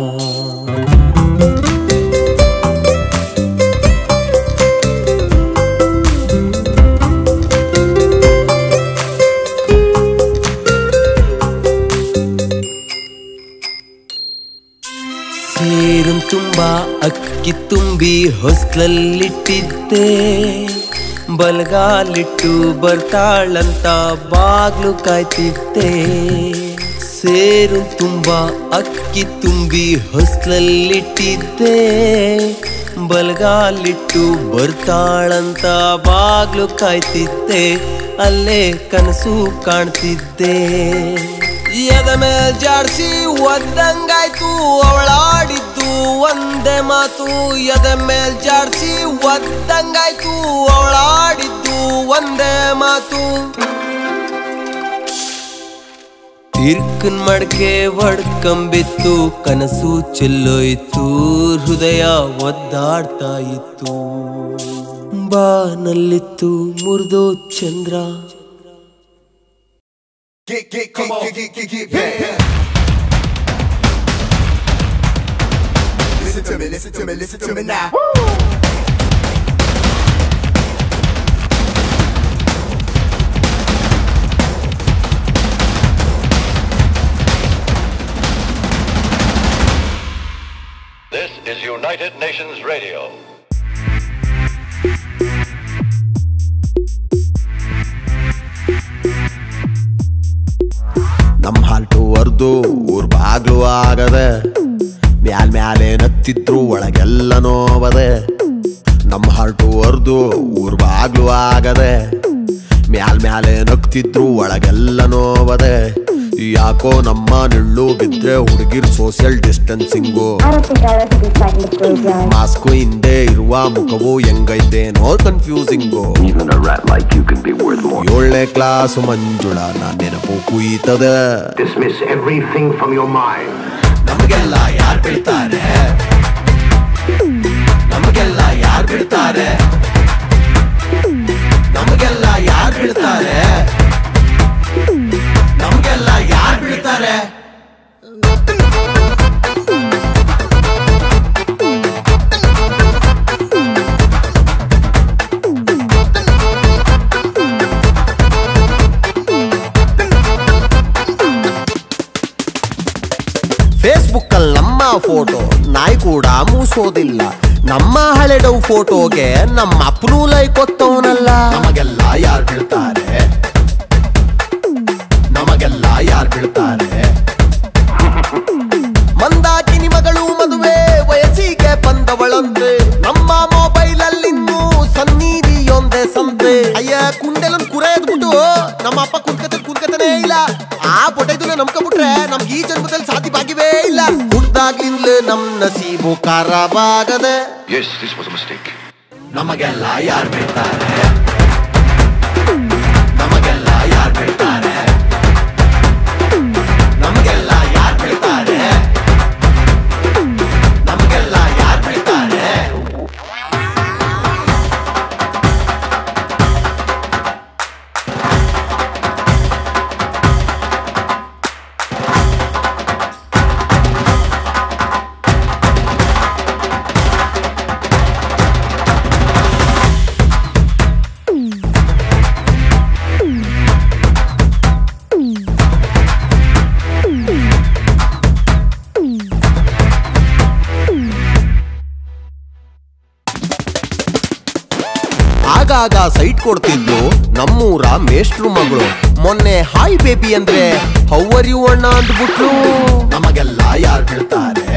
ಸೇರಂ ತುಂಬಾ ಅಕ್ಕಿ ತುಂಬಿ ಹೊಸ್ಲಲ್ಲಿಟ್ಟಿದ್ದೆ ಬಲಗಾಲಿಟ್ಟು ಬರ್ತಾಳಂತ ಬಾಗ್ಲು ಕಾಯ್ತಿದ್ದೆ ಸೇರು ತುಂಬಾ ಅಕ್ಕಿ ತುಂಬಿ ಹೊಸ್ಲಲ್ಲಿಟ್ಟಿದ್ದೆ ಬಲಗಾಲಿಟ್ಟು ಬರ್ತಾಳಂತ ಬಾಗ್ಲು ಕಾಯ್ತಿದ್ದೆ ಅಲ್ಲೇ ಕನಸು ಕಾಣ್ತಿದ್ದೆ ಎದ ಮೇಲ್ ಜಾಡ್ಸಿ ಒದ್ದಂಗಾಯ್ತು ಅವಳಾಡಿದ್ದು ಒಂದೇ ಮಾತು ಎದ ಮೇಲ್ ಜಾಡ್ಸಿ ಒದ್ದಂಗಾಯ್ತು ಅವಳಾಡಿದ್ದು ಒಂದೇ ಮಾತು ತಿರ್ಕನ್ ಮಡ್ಕೆ ಒಡ್ಕಂಬಿತ್ತು ಕನಸು ಚೆಲ್ಲೋಯ್ತು ಹೃದಯ ಒದ್ದಾಡ್ತಾ ಇತ್ತು ಬಾನಲ್ಲಿತ್ತು ಮುರಿದೋ ಚಂದ್ರ Get, get, get, get, get, get, get, get. Listen to me, listen to me, listen to me now. This is United Nations Radio. ಹೊರ್ದು ಊರ್ ಬಾಗ್ಲು ಆಗದೆ ಮ್ಯಾಲ್ ಮ್ಯಾಲೆ ನತ್ತಿದ್ರು ಒಳಗೆಲ್ಲ ನೋವದೆ ನಮ್ಮ ಹಾರ್ಟು ಹೊರ್ದು ಊರ್ ಬಾಗ್ಲು ಆಗದೆ ಮ್ಯಾಲ್ ಮ್ಯಾಲೆ ನಗ್ತಿದ್ರು ಒಳಗೆಲ್ಲ ನೋವದೆ ಯಾಕೋ ನಮ್ಮ ನಿಳ್ಳು ಬಿದ್ರೆ ಹುಡುಗಿರ್ ಸೋಷಿಯಲ್ ಡಿಸ್ಟೆನ್ಸಿಂಗು ಮಾಸ್ಕು ಹಿಂದೆ ಇರುವ ಮುಖವು ಹೆಂಗೈತೇನೋ ಕನ್ಫ್ಯೂಸಿಂಗು ಏಳನೇ ಕ್ಲಾಸ್ ಮಂಜುಳ ನಾ ನೆನಪು ಕುಯ್ತದೆ Dismiss everything from your mind. ನಮಗೆಲ್ಲ ಯಾರು ಬಿಡ್ತಾರೆ ನಮಗೆಲ್ಲ ಯಾರು ಬಿಡ್ತಾರೆ ನಮಗೆಲ್ಲ ಯಾರು ಬಿಡ್ತಾರೆ ನಮಗೆಲ್ಲ ಯಾರು ಬಿಡ್ತಾರೆ ಫೇಸ್ಬುಕ್ ಅಲ್ಲಿ ನಮ್ಮ ಫೋಟೋ ನಾಯಿ ಕೂಡ ಮೂಸೋದಿಲ್ಲ ನಮ್ಮ ಹಳೆಡವು ಫೋಟೋಗೆ ನಮ್ಮ ಅಪ್ಪನೂ ಲೈಕ್ ಕೊತ್ತವನಲ್ಲ ನಮಗೆಲ್ಲ ಯಾರು ಬೀಳ್ತಾರೆ ನಮಗೆಲ್ಲ ಯಾರು ಬೀಳ್ತಾರೆ ಮಂದಾಕಿನಿ ಮಗಳು ಮದುವೆ ವಯಸ್ಸಿಗೆ ಬಂದವಳಂತೆ ನಮ್ಮ ಮೊಬೈಲ್ ಅಲ್ಲಿನ್ನೂ ಸನ್ನಿಧಿಯೊಂದೇ ಸಂತೆ ಅಯ್ಯ ಕುಂಡೆಲನ್ ಕುರೆ ಎದ್ಬಿಟ್ಟು ನಮ್ಮ ಅಪ್ಪ ಕುನ್ಕತೆ ಕುನ್ಕತನೇ ಇಲ್ಲ ಆ ಪೊಟೈದುನೆ ನಂಬ್ಕೊಂಡ್ಬಿಟ್ರೆ ನಮ್ಗೆ ಈ ಜನ್ಮದಲ್ಲಿ ಸಾಧ್ಯ ಭಾಗ್ಯವೇ ಇಲ್ಲ ಹುಡ್ದಾಗ್ಲಿಂದಲೇ ನಮ್ ನಸೀಬು ಖರಾಬಾಗದೆ Yes, this was a mistake. ನಮಗೆಲ್ಲ ಯಾರು ಬಿಡ್ತಾರೆ ನಮಗೆಲ್ಲ ಯಾರು ಬಿಡ್ತಾರೆ ನಮಗೆಲ್ಲ ಯಾರು ಬಿಡ್ತಾರೆ ನಮಗೆಲ್ಲ ಯಾರು ಬಿಡ್ತಾರೆ ಆಗಾಗ ಸೈಟ್ ಕೊಡ್ತಿದ್ಲು ನಮ್ಮೂರ ಮೇಷ್ಟ್ರು ಮಗಳು ಮೊನ್ನೆ ಹಾಯ್ ಬೇಬಿ ಅಂದ್ರೆ ಹೌವರ್ ಯು ಅಣ್ಣ ಅಂದ್ಬಿಟ್ಲು ನಮಗೆಲ್ಲ ಯಾರು ಬೀಳ್ತಾರೆ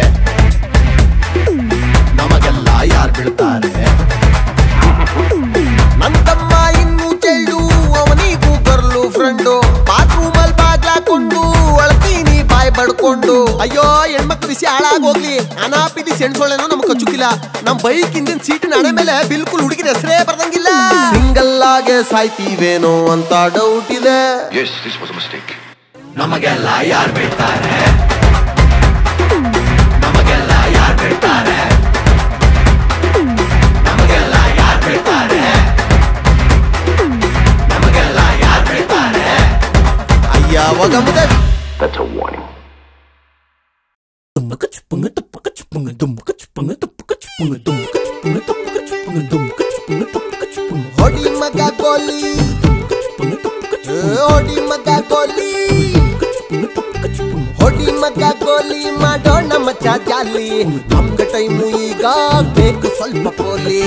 ನಮಗೆಲ್ಲ ಯಾರು ಬೀಳ್ತಾರೆ ನನ್ ತಮ್ಮ ಇನ್ನು ಚೆಲ್ಡು ಅವನಿಗೂ ಬರ್ಲು ಫ್ರೆಂಡು ಬಾತ್ರೂಮ್ ಅಲ್ಲಿ ಬಾಗ್ಲಾಕೊಂಡು ಅಳ್ತೀನಿ ಬಾಯ್ ಬಡ್ಕೊಂಡು ಅಯ್ಯೋ ಹೆಣ್ಮಕ್ಳು ಬಿಸಿ ಹಾಳಾಗೋಗ್ಲಿ ಅನಾಪಿದಿ ಸೆಣ್ಸೊಳ್ಳೆನೋ ನಮ್ಗೆ ಕಚ್ಚುಕಿಲ್ಲ ನಮ್ ಬೈಕ್ ಹಿಂದಿನ ಸೀಟ್ ನಡೆ ಮೇಲೆ ಬಿಲ್ಕುಲ್ ಹುಡುಗಿನ ಹೆಸರೇ ಬರ್ದಂಗಿಲ್ಲ ಸಿಂಗಲ್ ಆಗೆ ಸಾಯ್ತೀವೇನೋ ಅಂತ ಡೌಟ್ ಇದೆ Yes, this was a mistake. ನಮಗೆಲ್ಲ ಯಾರು ಬಿಡ್ತಾರೆ ನಮಗೆಲ್ಲ ಯಾರು ಬಿಡ್ತಾರೆ ನಮಗೆಲ್ಲ ಯಾರು ಬಿಡ್ತಾರೆ ನಮಗೆಲ್ಲ ಯಾರು ಬಿಡ್ತಾರೆ ಅಯ್ಯ ಒಗಮುದ That's a warning. ಹೊಡಿ ಮಗ ಗೋಲಿ ಹೊಡಿ ಮಗ ಗೋಲಿ ಹೊಡಿ ಮಗ ಗೋಲಿ ಮಾಡೋಣ ಮಚ್ಚ ಜಾಲಿ ನಮ್ಗ ಟೈಮು ಈಗ ಬೇಕು ಸ್ವಲ್ಪ ಪೋಲಿ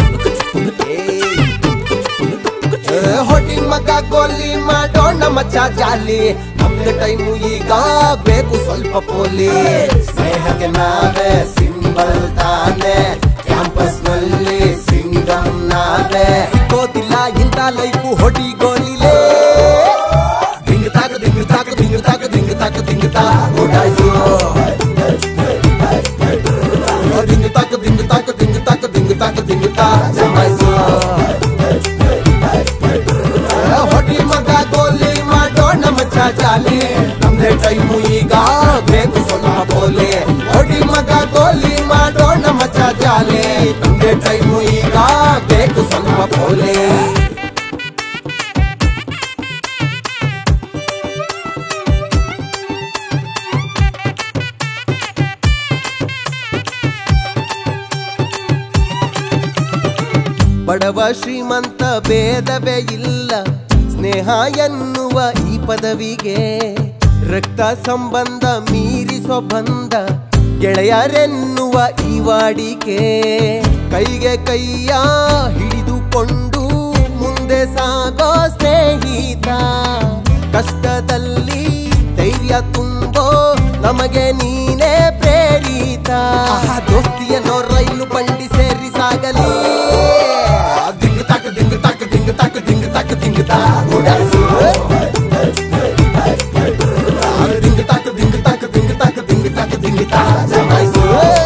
ಏ, ಹೊಡಿ ಮಗ ಗೋಲಿ ಮಾಡೋಣ ಮಚ್ಚ ಜಾಲಿ ನಮ್ಗ ಟೈಮು ಈಗ ಬೇಕು ಸ್ವಲ್ಪ ಪೋಲಿ ಸ್ನೇಹಕ್ಕೆ ನಾವೇ ಸಿಂಬಲ್ ತಾನೆ ಕ್ಯಾಂಪಸ್ ನಲ್ಲಿ ಸಿಂಗಮ್ ನಾವೇ ಸಿಕ್ಕೋದಿಲ್ಲ ಇಂಥ ಲೈಫು ಹೊಡಿ ಗೋಲಿಲೇ ದಿಂಗ್ ತಾಕ ದಿಂಗ್ ತಾಕ ದಿಂಗ್ ತಾಕ ದಿಂಗ್ ತಾಕ ದಿಂಗ್ ತಾ ಓಡಾಯ್ಸು ದಿಂಗ್ ತಾಕ ದಿಂಗ್ ತಾಕ ದಿಂಗ್ ತಾಕ ದಿಂಗ್ ತಾಕ ದಿಂಗ್ ತಾ ಜಮಾಯ್ಸು ಹೊಡಿ ಮಗ ಗೋಲಿ ಮಾಡೋಣ ಮಚ್ಚ ಜಾಲಿ ನಮ್ದೇ ಟೈಮು ಈಗ ಬೇಕು ಸ್ವಲ್ಪ ಬೋಲಿ ಹೊಡಿ ಮಗ ಗೋಲಿ ಮಾಡೋಣ ಮಚ್ಚ ಜಾಲಿ ನಮ್ದೇ ಟೈಮು ಈಗ ಬೇಕು ಸ್ವಲ್ಪ ಬೋಲಿ ಬಡವ ಶ್ರೀಮಂತ ಭೇದವೇ ಇಲ್ಲ ಸ್ನೇಹ ಎನ್ನುವ ಈ ಪದವಿಗೆ ರಕ್ತ ಸಂಬಂಧ ಮೀರಿಸೋ ಬಂಧ ಗೆಳೆಯರೆನ್ನುವ ಈ ವಾಡಿಕೆ ಕೈಗೆ ಕೈಯ ಹಿಡಿದುಕೊಂಡು ಮುಂದೆ ಸಾಗೋ ಸ್ನೇಹಿತ ಕಷ್ಟದಲ್ಲಿ ಧೈರ್ಯ ತುಂಬೋ ನಮಗೆ ನೀನೇ ಪ್ರೇರಿತ ದೋಸ್ತಿಯನ್ನೋ ರೈಲು ಬಂಡಿ ಸೇರಿ ಸಾಗಲಿ ದಿಂಗ್ ತಾಕ ದಿಂಗ್ ತಾಕ ದಿಂಗ್ ತಾಕ ದಿಂಗ್ ತಾಕ ದಿಂಗ್ ತಾ ಓಡಾಡ್ಸು ದಿಂಗ್ ತಾಕ ದಿಂಗ್ ತಾಕ ದಿಂಗ್ ತಾಕ ದಿಂಗ್ ತಾಕ ದಿಂಗ್ ತಾ ಜಮಾಯಿಸು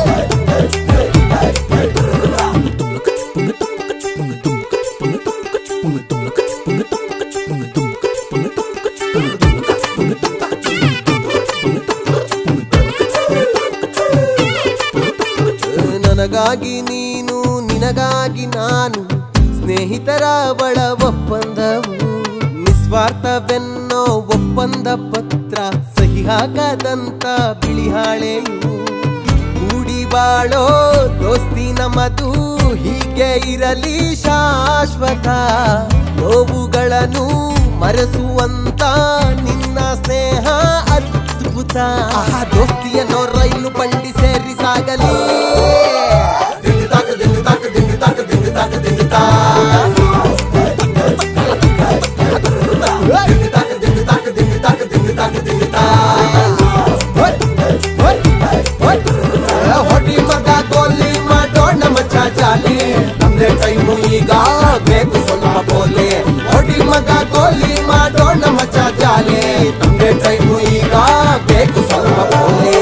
ನನಗಾಗಿ ನೀನು ನಿನಗಾಗಿ ನಾನು ಸ್ನೇಹಿತರ ಬಳ ಒಪ್ಪಂದವು ನಿಸ್ವಾರ್ಥವೆನ್ನೋ ಒಪ್ಪಂದ ಪತ್ರ ಸಹಿ ಹಾಕದಂತ ಬಿಳಿ ಹಾಳೆಯು ಕೂಡಿ ಬಾಳೋ ದೋಸ್ತಿ ನಮ್ಮದು ಹೀಗೆ ಇರಲಿ ಶಾಶ್ವತ ನೋವುಗಳನ್ನು ಮರೆಸುವಂತ ನಿನ್ನ ಸ್ನೇಹ ಅದ್ಭುತ ಆ ದೋಸ್ತಿಯನ್ನೋ ರೈಲು ಬಂಡಿ ಸೇರಿ ಸಾಗಲಿ ದಿಂಗ್ ತಾಕ ದಿಂಗ್ ತಾಕ ದಿಂಗ್ ತಾಕ ದಿಂಗ್ ತಾಕ ದಿಂಗ್ ತಾ. ದಿಂಗ್ ತಾಕ ದಿಂಗ್ ತಾಕ ದಿಂಗ್ ತಾಕ ದಿಂಗ್ ತಾಕ ದಿಂಗ್ ತಾ. ಹೊಯ್, ಹೊಯ್, ಹೊಯ್. ಹೊಡಿ ಮಗ ಗೋಲಿ ಮಾಡೋಣ ಮಚ್ಚ ಜಾಲಿ ನಮ್ದೇ ಟೈಮು ಈಗ ಬೇಕು ಸ್ವಲ್ಪ ಬೋಲಿ ಹೊಡಿ ಮಗ ಗೋಲಿ ಮಾಡೋಣ ಮಚ್ಚ ಜಾಲಿ ನಮ್ದೇ ಟೈಮು ಈಗ ಬೇಕು ಸ್ವಲ್ಪ ಬೋಲಿ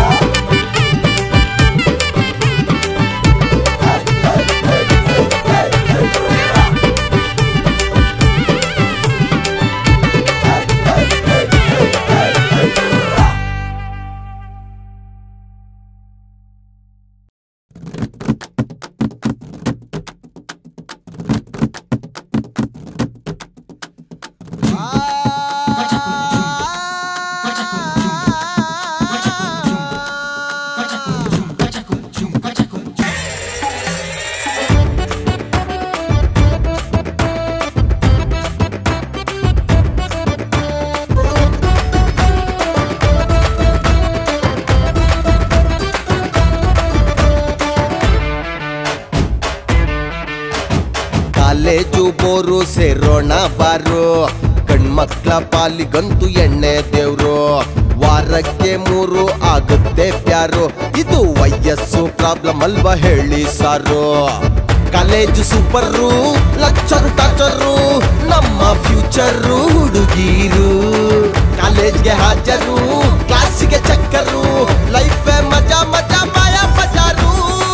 ಕಾಲೇಜು ಬೋರು ಸೇರೋಣ ಬಾರು ಗಂಡ್ಮಕ್ಳ ಪಾಲಿಗಂತೂ ಎಣ್ಣೆ ದೇವ್ರು ವಾರಕ್ಕೆ ಮೂರು ಆಗುತ್ತೆ ಪ್ಯಾರು ಇದು ವಯಸ್ಸು ಪ್ರಾಬ್ಲಮ್ ಅಲ್ವಾ ಹೇಳಿ ಸಾರು ಕಾಲೇಜು ಸೂಪರು ಲಚ್ಚರು ಟಾಚರು ನಮ್ಮ ಫ್ಯೂಚರು ಹುಡುಗೀರು ಕಾಲೇಜ್ಗೆ ಹಾಜರು ಕ್ಲಾಸಿಗೆ ಚಕ್ಕರು ಲೈಫ್ ಮಜಾ ಮಜಾ ಮಾಯಾ ಬಜಾರು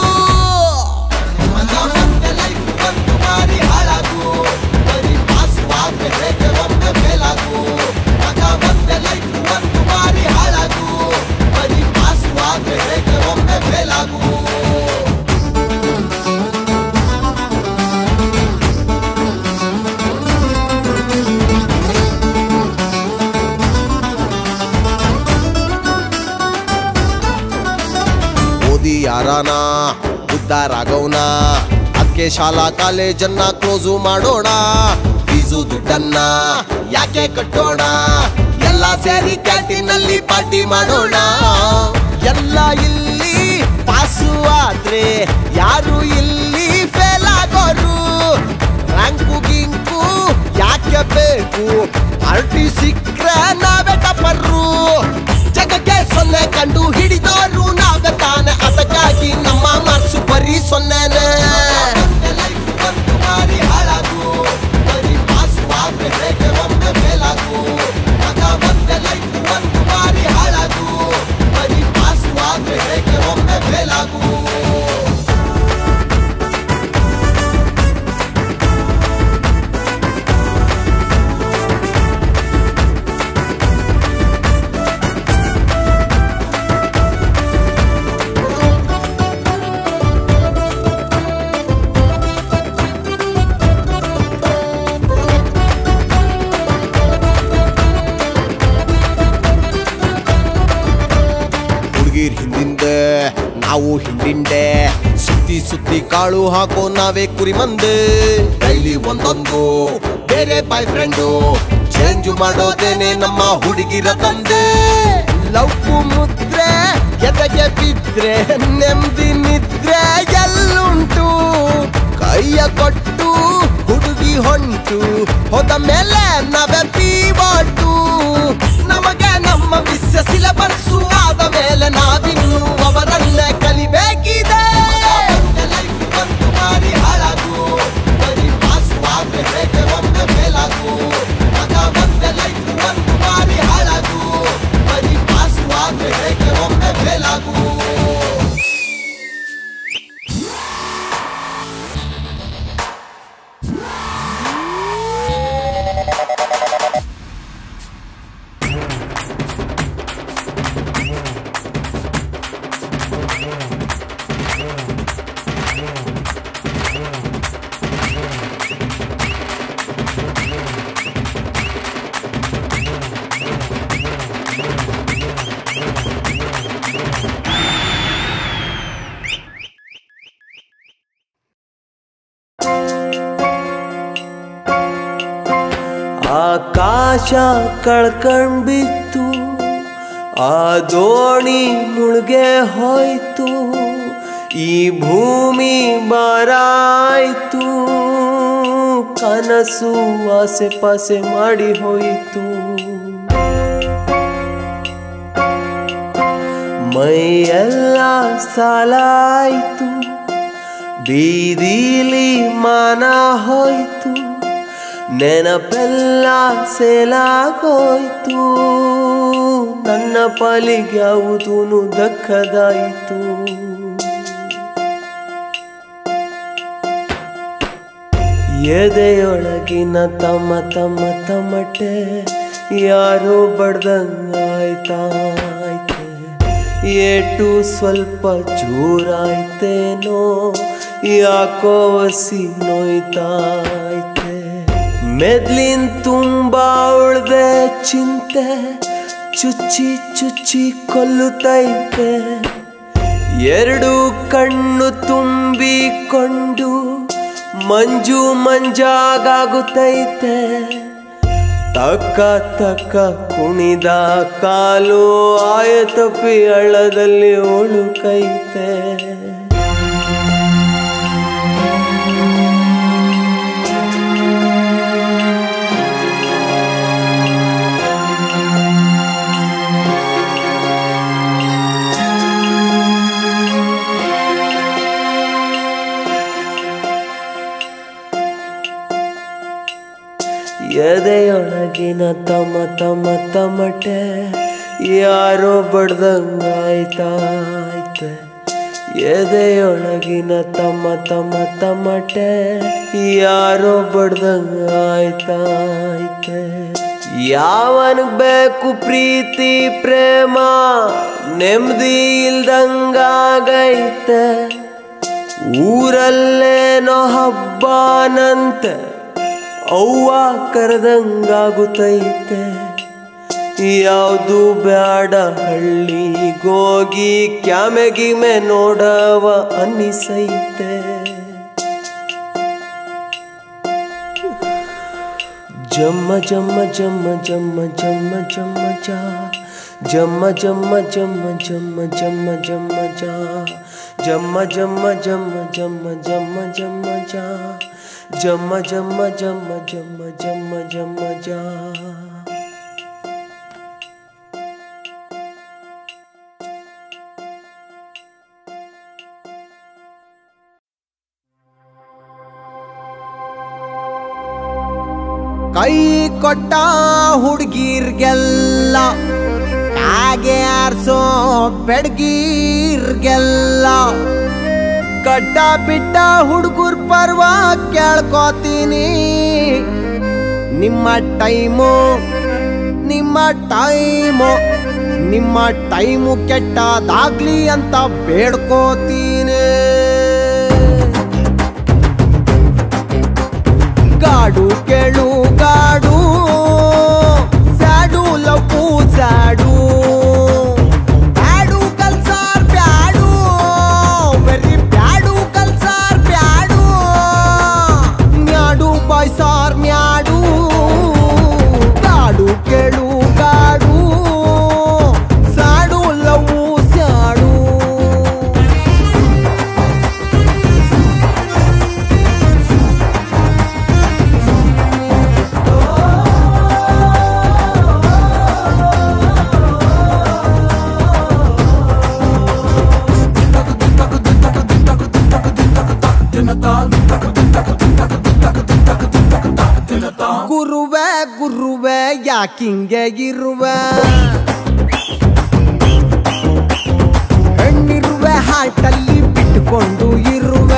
ಮಜಾ ಮತ್ತೆ ಲೈಫ್ ಒಂದು ಬಾರಿ ಹಾಳಾಗು ಬರೀ ಪಾಸ್ ಆಗ್ಬೇಕು ಒಮ್ಮೆ ಫೇಲಾಗು ಮಜಾ ಮತ್ತೆ ಲೈಫ್ ಒಂದು ಬಾರಿ ಹಾಳಾಗು ಬರೀ ಪಾಸ್ ಆಗ್ಬೇಕು ಒಮ್ಮೆ ಫೇಲಾಗು ಓದಿ ಯಾರಾನ ಉದ್ದಾರ ಆಗೋಣ ಅದಕ್ಕೆ ಶಾಲಾ ಕಾಲೇಜನ್ನ ಕ್ಲೋಸು ಮಾಡೋಣ ಫೀಸು ದುಡ್ಡನ್ನ ಯಾಕೆ ಕಟ್ಟೋಣ ಎಲ್ಲ ಸೇರಿ ಕ್ಯಾಂಟೀನ್ ಅಲ್ಲಿ ಪಾರ್ಟಿ ಮಾಡೋಣ ಎಲ್ಲ ಇಲ್ಲಿ ಪಾಸು ಆದ್ರೆ ಯಾರು ಇಲ್ಲಿ ಫೇಲ್ ಆಗೋರು ರ್ಯಾಂಕು ಗಿಂಕು ಯಾಕೆ ಬೇಕು ಪಾರ್ಟಿ ಸಿಕ್ಕ್ರೆ ನಾವೇ ಟಪರ್ರು ಜಗಕ್ಕೆ ಸೊನ್ನೆ ಕಂಡು ಹಿಡಿದೋರು ನಾವೇ ತಾನೆ ಅದಕ್ಕಾಗಿ ನಮ್ಮ ಮನಸ್ಸು ಬರೀ ಸೊನ್ನೆನೆ ಹುಡುಗಿರ್ ಹಿಂದಿಂದೆ ನಾವು ಹಿಂದಿಂಡೆ ಸುತ್ತಿ ಸುತ್ತಿ ಕಾಳು ಹಾಕೋ ನಾವೇ ಕುರಿ ಮಂದೆ ಡೈಲಿ ಒಂದೊಂದು ಬೇರೆ ಬಾಯ್ ಫ್ರೆಂಡು ಚೇಂಜ್ ಮಾಡೋದೇನೆ ನಮ್ಮ ಹುಡುಗಿರ ತಂದೆ ಲವ್ ಮುದ್ರೆ ಎದೆಗೆ ಬಿದ್ರೆ ನೆಮ್ಮದಿ ನಿದ್ರೆ ಎಲ್ಲುಂಟು ಕೈಯ ಕೊಟ್ಟು ಹುಡುಗಿ ಹೊಂಟು ಹೋದ ಮೇಲೆ ನಾವೇ ಪೀವಾಟು ನಮಗೆ ನಮ್ಮ ವಿಶ್ವ ಸಿಲೆಬಸ್ಸು ಆದ ಮೇಲೆ ನಾವಿನ್ನು ಅವರನ್ನೇ ಕಲಿಬೇಕಿದೆ ಲೈಫ್ ಒಂದು ಬಾರಿ ಹಾಳಾಗು ಬರೀ ಪಾಸು ಆದ್ರೆ ಹೇಗೆ ಒಮ್ಮೆ ಮೇಲಾಗು ಮಗ ಬಂದೆ ಲೈಫ್ ಒಂದು ಬಾರಿ ಹಾಳಾಗು ಬರೀ ಪಾಸು ಆದ್ರೆ ಹೇಗೆ ಒಮ್ಮೆ ಮೇಲಾಗು ಆಕಾಶ ಕಳ್ಕಂಡ್ಬಿತ್ತು ಆ ದೋಣಿ ಮುಳುಗೆ ಹೋಯ್ತು ಈ ಭೂಮಿ ಬಾರಾಯ್ತು ಕನಸು ಆಸೆ ಪಾಸೆ ಮಾಡಿ ಹೋಯಿತು ಮೈಯೆಲ್ಲ ಸಾಲಾಯ್ತು ಬೀದಿಲಿ ಮಾನ ಹೋಯ್ತು ನೆನಪೆಲ್ಲ ಸೇಲಾಗೋಯ್ತು ನನ್ನ ಪಾಲಿಗೆ ಯಾವುದೂ ದಕ್ಕದಾಯಿತು ಎದೆಯೊಳಗಿನ ತಮ್ಮ ತಮ್ಮ ತಮಟೆ ಯಾರೋ ಬಡ್ದಂಗಾಯ್ತಾಯ್ತೆ ಏಟು ಸ್ವಲ್ಪ ಚೂರಾಯ್ತೇನೋ ಯಾಕೋ ಹಸಿ ನೋಯ್ತಾಯ್ತೆ ಮೆದ್ಲಿನ್ ತುಂಬ ಉಳ್ದೆ ಚಿಂತೆ ಚುಚ್ಚಿ ಚುಚ್ಚಿ ಕೊಲ್ಲುತ್ತೈತೆ ಎರಡು ಕಣ್ಣು ತುಂಬಿಕೊಂಡು ಮಂಜು ಮಂಜಾಗುತ್ತೈತೆ ತಕ್ಕ ತಕ್ಕ ಕುಣಿದ ಕಾಲು ಆಯತಪ್ಪಿ ಹಳ್ಳದಲ್ಲಿ ಒಳುಕೈತೆ ಎದೆಯೊಳಗಿನ ತಮ ತಮ ತಮಟೆ ಯಾರೋ ಬಡ್ದಂಗಾಯ್ತಾಯ್ತೆ ಎದೆಯೊಳಗಿನ ತಮ ತಮ ತಮಟೆ ಯಾರೋ ಬಡ್ದಂಗಾಯ್ತಾಯ್ತೆ ಯಾವನಿಗ್ ಬೇಕು ಪ್ರೀತಿ ಪ್ರೇಮ ನೆಮ್ಮದಿ ಇಲ್ದಂಗಾಗೈತೆ ಊರಲ್ಲೇನೋ ಹಬ್ಬನಂತೆ ಅವ್ವ ಕರೆದಂಗಾಗುತ್ತೈತೆ ಯಾವುದು ಬ್ಯಾಡ ಹಳ್ಳಿಗೋಗಿ ಕ್ಯಾಮೆ ಗಿಮೆ ನೋಡವ ಅನ್ನಿಸೈತೆ ಜಮ್ಮ ಜಮ್ಮ ಜಮ್ಮ ಜಮ್ಮ ಜಮ್ಮ ಜಮ್ಮ ಜಾ ಜಮ್ಮ ಜಮ್ಮ ಜಮ್ಮ ಜಮ್ಮ ಜಮ್ಮ ಜಮ್ಮ ಜಾ ಜಮ್ಮ ಜಮ್ಮ ಜಮ್ಮ ಜಮ್ಮ ಜಮ್ಮ ಜಮ್ಮ ಜಾ ಜಮ್ಮ ಜಮ್ಮ ಜಮ್ಮ ಜಮ್ಮ ಜಮ್ಮ ಜಮ್ಮ ಜಾ ಕೈ ಕೊಟ್ಟ ಹುಡುಗಿರ್ಗೆಲ್ಲ ಕಾಗೆ ಆರ್ಸೋ ಬೆಡ್ಗೀರ್ಗೆಲ್ಲ ಕಡ್ಡ ಬಿಟ್ಟ ಹುಡುಗರ್ ಪರ್ವ ಕೇಳ್ಕೊತೀನಿ ನಿಮ್ಮ ಟೈಮು ನಿಮ್ಮ ಟೈಮು ನಿಮ್ಮ ಟೈಮು ಕೆಟ್ಟದಾಗ್ಲಿ ಅಂತ ಬೇಡ್ಕೋತೀನಿ ಗಾಡು ಕೇಳು ಗಾಡು ಸ್ಯಾಡು ಲಪ್ಪು ಸ್ಯಾಡು ಬ್ಯಾಡು ಕಲ್ಸಾರ್ ಬ್ಯಾಡು ವೆರಿ ಬ್ಯಾಡು ಕಲ್ಸಾರ್ ಬ್ಯಾಡು ಮ್ಯಾಡು ಬಾಯ್ಸಾರ್ ಮ್ಯಾಡು ಗಾಡು ಕೇಳು ಗಾಡು ಸ್ಯಾಡು ಲವ್ವು ಸ್ಯಾಡು ಗುರುವೆ ಯಾಕಿಂಗೆ ಇರುವೆ ಹೆಣ್ಣಿರುವೆ ಹಾಟಲ್ಲಿ ಬಿಟ್ಟುಕೊಂಡು ಇರುವೆ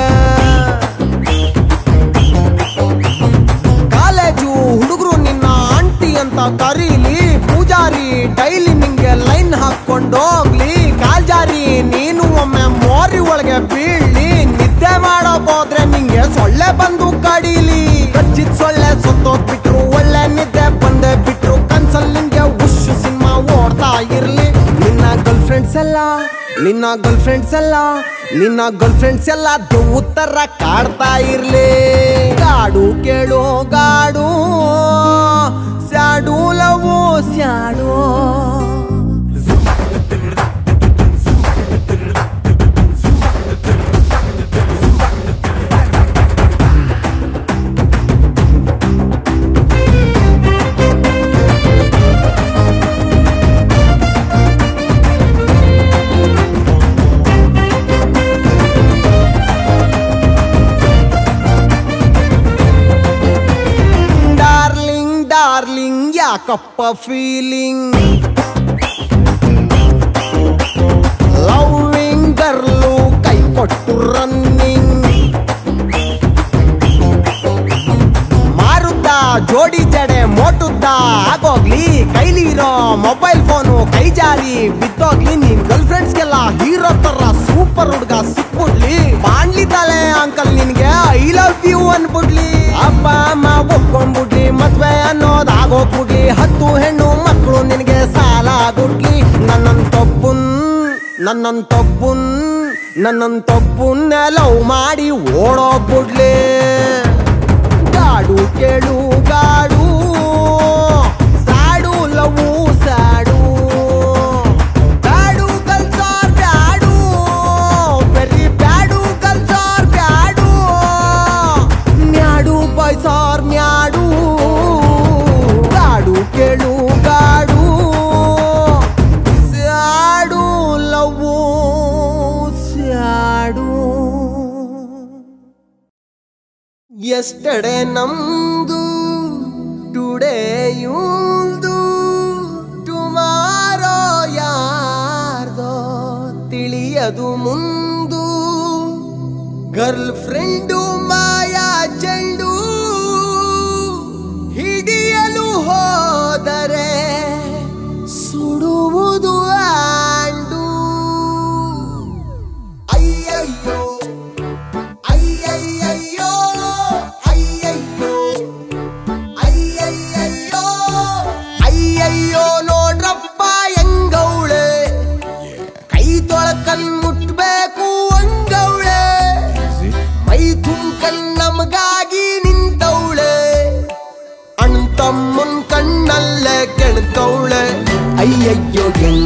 ಕಾಲೇಜು ಹುಡುಗರು ನಿನ್ನ ಆಂಟಿ ಅಂತ ಕರೀಲಿ ಪೂಜಾರಿ ಡೈಲಿ ನಿಂಗೆ ಲೈನ್ ಹಾಕೊಂಡು ಹೋಗ್ಲಿ ಕಾಲ್ಜಾರಿ ನೀನು ಒಮ್ಮೆ ಮೋರಿ ಒಳಗೆ ಬೀಳ್ಲಿ ನಿದ್ದೆ ಮಾಡೋಕ್ ಹೋದ್ರೆ ನಿಂಗೆ ಸೊಳ್ಳೆ ಬಂದು ಕಡೀಲಿ ಕಚ್ಚಿದ್ ಸೊಳ್ಳೆ ಸುತ್ತೋಗ್ಬಿಟ್ರು ಒಳ್ಳೆ ನಿದ್ದೆ ಬಂದೆ ಬಿಟ್ರು ಕನ್ಸಲ್ ನಿಂಗೆ ಉಶ್ ಸಿನಿಮಾ ಓಡ್ತಾ ಇರ್ಲಿ ನಿನ್ನ ಗರ್ಲ್ ಫ್ರೆಂಡ್ಸ್ ಎಲ್ಲ ನಿನ್ನ ಗರ್ಲ್ ಫ್ರೆಂಡ್ಸ್ ಎಲ್ಲ ನಿನ್ನ ಗರ್ಲ್ ಫ್ರೆಂಡ್ಸ್ ಎಲ್ಲ ದೆವ್ವು ತರ ಕಾಡ್ತಾ ಇರ್ಲಿ ಗಾಡು ಕೇಳು god sad love sad darling darling ಯಾಕಪ್ಪ ಫೀಲಿಂಗ್ ಲವ್ವಿಂಗ್ ಗರ್ಲು ಕೈ ಕೊಟ್ಟು ರನ್ನಿಂಗ್ ಮಾರುದ್ದ ಜೋಡಿ ಜಡೆ ಮೋಟುದ್ದ ಆಗೋಗ್ಲಿ ಕೈಲಿರೋ ಮೊಬೈಲ್ ಫೋನು ಕೈ ಜಾರಿ ಬಿದ್ದೋಗ್ಲಿ ನಿನ್ ಗರ್ಲ್ ಫ್ರೆಂಡ್ಸ್ಗೆಲ್ಲ ಹೀರೋ ತರ ಸೂಪರ್ ಹುಡ್ಗ ಸಿಕ್ಬಿಡ್ಲಿ ಮಾಡ್ಲಿದ್ದಾಳೆ ಅಂಕಲ್ ನಿನ್ಗೆ ಐ ಲವ್ ಯು ಅನ್ಬಿಡ್ಲಿ ಅಪ್ಪ ಅಮ್ಮ ಒಪ್ಕೊಂಡ್ಬಿಡ್ಲಿ ಮದ್ವೆ ಅನ್ನೋದ್ ಆಗೋಗ್ಬಿಡ್ಲಿ ಹತ್ತು ಹೆಣ್ಣು ಮಕ್ಕಳು ನಿನಗೆ ಸಾಲ ಗುಡ್ಲಿ ನನ್ನಂತೊಬ್ಬುನ್ ನನ್ನಂತೊಬ್ಬುನ್ ನನ್ನಂತೊಬ್ಬುನ್ನ ಲವ್ ಮಾಡಿ ಓಡೋಗ್ಬಿಡ್ಲಿ ಗಾಡು ಕೇಳು ಗಾಡು ಸಾಡು ಲವು ಸಾಡು ಬ್ಯಾಡು ಕಲ್ಸಾರ್ ಬ್ಯಾಡು ಬೆರಿ ಬ್ಯಾಡು ಕಲ್ಸಾರ್ ಬ್ಯಾಡು ನ್ಯಾಡು ಬೈಸಾರ್ ನ್ಯಾಡು ಗಾಡು ಕೇಳು ಗಾಡು ಸ್ಯಾಡು ಲವು ಸ್ಯಾಡು ಎಸ್ಟಡೆ ನಮ್ದು ಟುಡೇ ಯೂಲ್ದು ಟುಮಾರೋ ಯಾರ್ದೋ ತಿಳಿಯದು ಮುಂದು ಗರ್ಲ್ ಫ್ರೆಂಡು ಮಾಯಾ ಚೆಂಡು ಹಿಡಿಯಲು ಹೋದರೆ ಸುಡುವುದು ಆಂಡು ಅಯ್ಯಯ್ಯೋ ಅಯ್ಯಯ್ಯಯ್ಯೋ ಅಯ್ಯಯ್ಯೋ ಅಯ್ಯಯ್ಯಯ್ಯೋ ಅಯ್ಯಯ್ಯೋ ನೋಡ್ರಪ್ಪ ಹೆಂಗವಳೆ ಕೈ ತೊಳಕನ್ ಮುಟ್ಬೇಕು ಹಂಗವಳೆ ಮೈ ತುಂಬ್ಕನ್ ನಮಗಾಗಿ ನಿಂತವಳೆ ಅಣ್ಣ ತಮ್ಮನ್ ಕಣ್ಣಲ್ಲೇ ಕೆಣ್ಕವಳೆ ಅಯ್ಯಯ್ಯೋ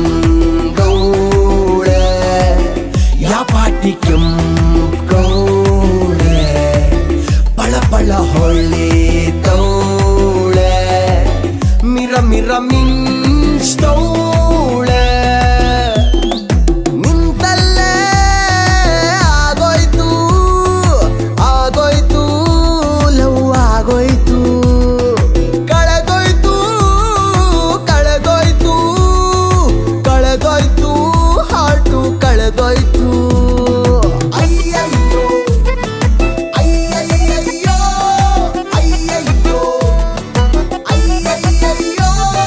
ಹೆಂಗವಳೆ ಯಾ ಪಾಟಿ ಕೆಂಪೌಳೆ ಪಳ ಪಳ ಹೊಳ್ಳಿ ತೌಳೆ ಮಿರ ಮಿರ ಮಿಂಚ್ತೌಳೆ ನಿಂತಲ್ಲೇ ಆಗೋಯ್ತು ಆಗೋಯ್ತು ಲವ್ ಆಗೋಯ್ತು ಕಳೆದೋಯ್ತು ಕಳೆದೋಯ್ತು ಕಳೆದೋಯ್ತು ಹಾಟು ಕಳೆದೋಯ್ತು ಅಯ್ಯಯ್ಯೋ ಅಯ್ಯಯ್ಯಯ್ಯೋ ಅಯ್ಯಯ್ಯೋ ಅಯ್ಯಯ್ಯಯ್ಯೋ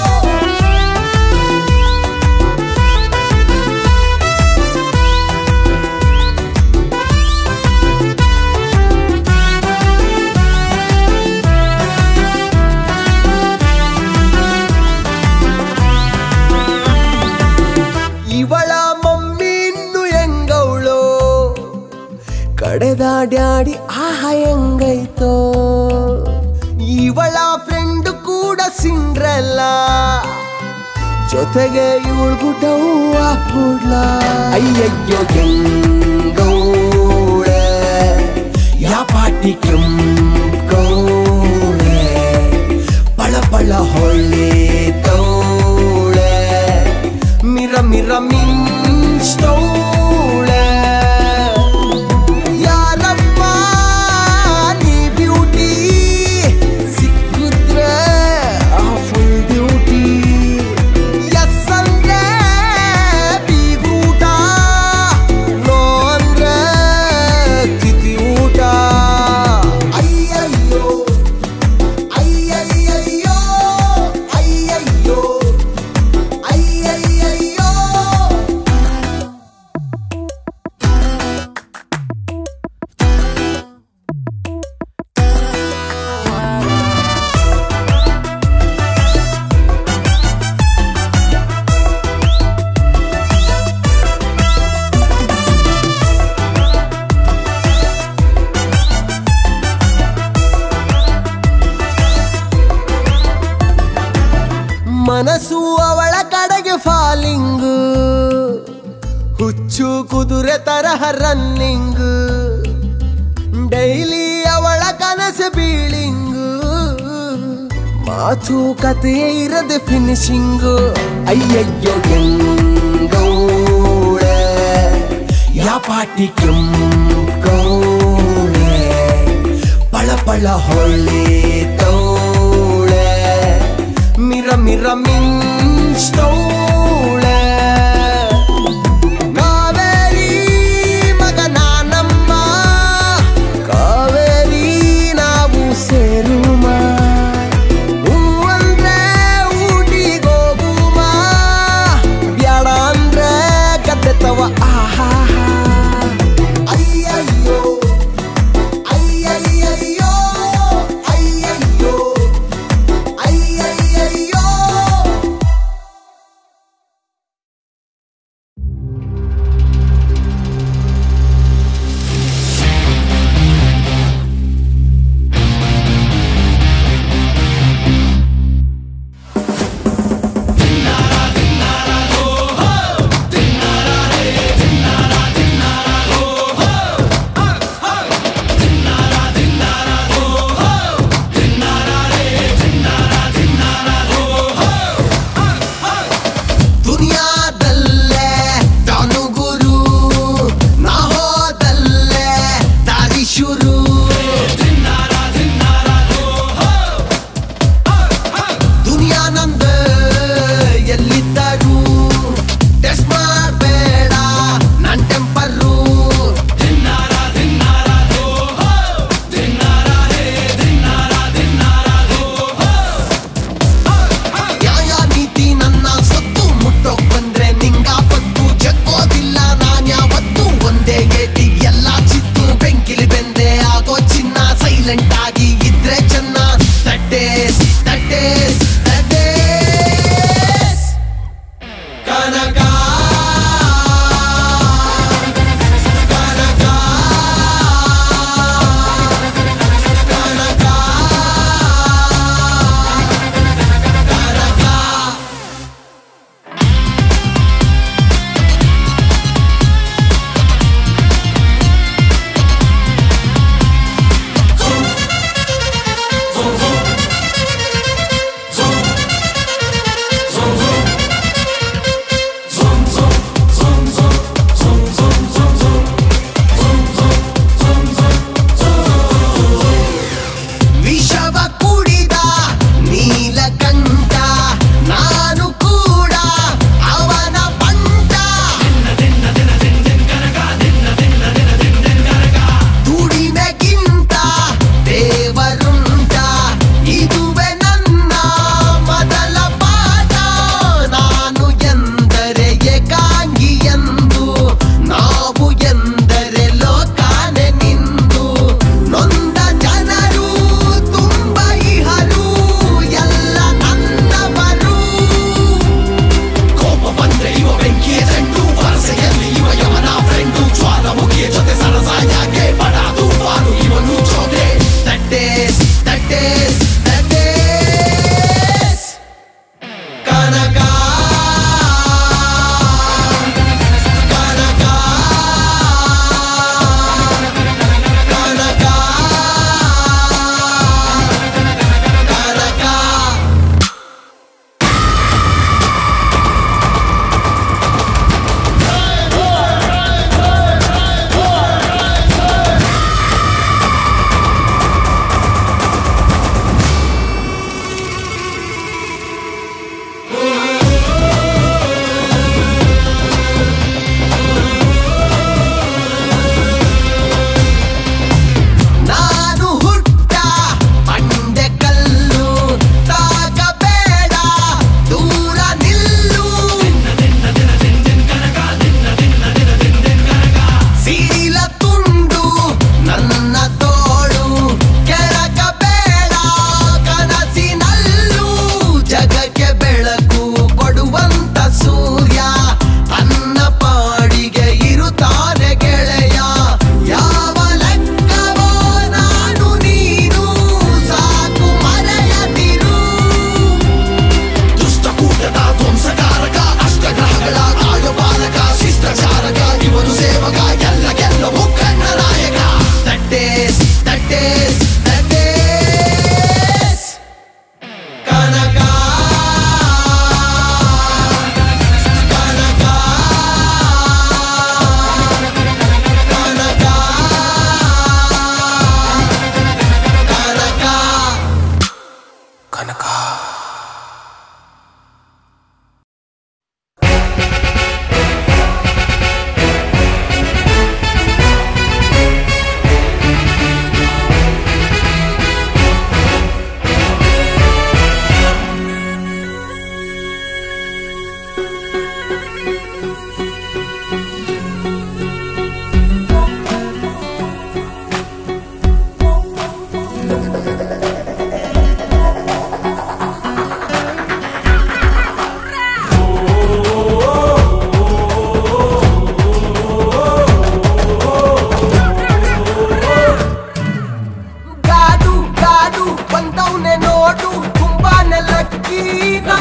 ಇವಳ ಮಮ್ಮಿ ಇನ್ನು ಹೆಂಗವಳು ಕಡೆದಾಡ್ಯಾಡಿ ಆಹ ಹೆಂಗೈತೋ ಇವಳ ಫ್ರೆಂಡ್ ಕೂಡ ಸಿಂಡ್ರಲ್ಲ ಜೊತೆಗೆ ಇವಳ್ಗೂ ಡೌ ಹಾಕ್ಬಿಡ್ಲ ಅಯ್ಯಯ್ಯೋ ಹೆಂಗೌಳೆ ಯಾ ಪಾಟಿ ಕೆಂಪೌಳೆ ಪಳ ಪಳ ಹೊಳ್ಳಿ ತೌಳೆ ಮಿರ ಮಿರ ಮಿಂಚ್ತೌಳೆ ಯಾರಪ್ಪ ನೀ ಬ್ಯೂಟಿ ಸಿಕ್ಕಿದ್ರೆ ಮನಸ್ಸು ಅವಳ ಕಡೆಗೆ ಫಾಲಿಂಗ್ ಹುಚ್ಚು ಕುದುರೆ ತರಹ ರನ್ನಿಂಗ್ ಡೈಲಿ ಅವಳ ಕನಸು ಬೀಳಿಂಗ್ ಮಾತುಕತೆ ಇರದೆ ಫಿನಿಶಿಂಗ್ ಅಯ್ಯಯ್ಯೋ ಗೌಳೆ ಯಾ ಪಾಟಿ ಕೆಂಪೌಳೆ ಪಳ ಪಳ ಹೊಳ್ಳಿ ತೌಳೆ ಮಿರ ಮಿರ ಮಿಂಚ್ತೌಳೆ ಕಾವೇರಿ ಮಗ ನಾನಮ್ಮ ಕಾವೇರಿ ನಾವು ಸೇರುಮ ಹೂವಂದ್ರೆ ಊಟಿಗೋಗುಮ ಬ್ಯಾಡ ಅಂದ್ರೆ ಗದ್ದೆ ತವ ಆಹಾ ಅಯ್ಯಯ್ಯೋ ಅಯ್ಯಯ್ಯಯ್ಯೋ ಅಯ್ಯಯ್ಯೋ ಅಯ್ಯಯ್ಯಯ್ಯೋ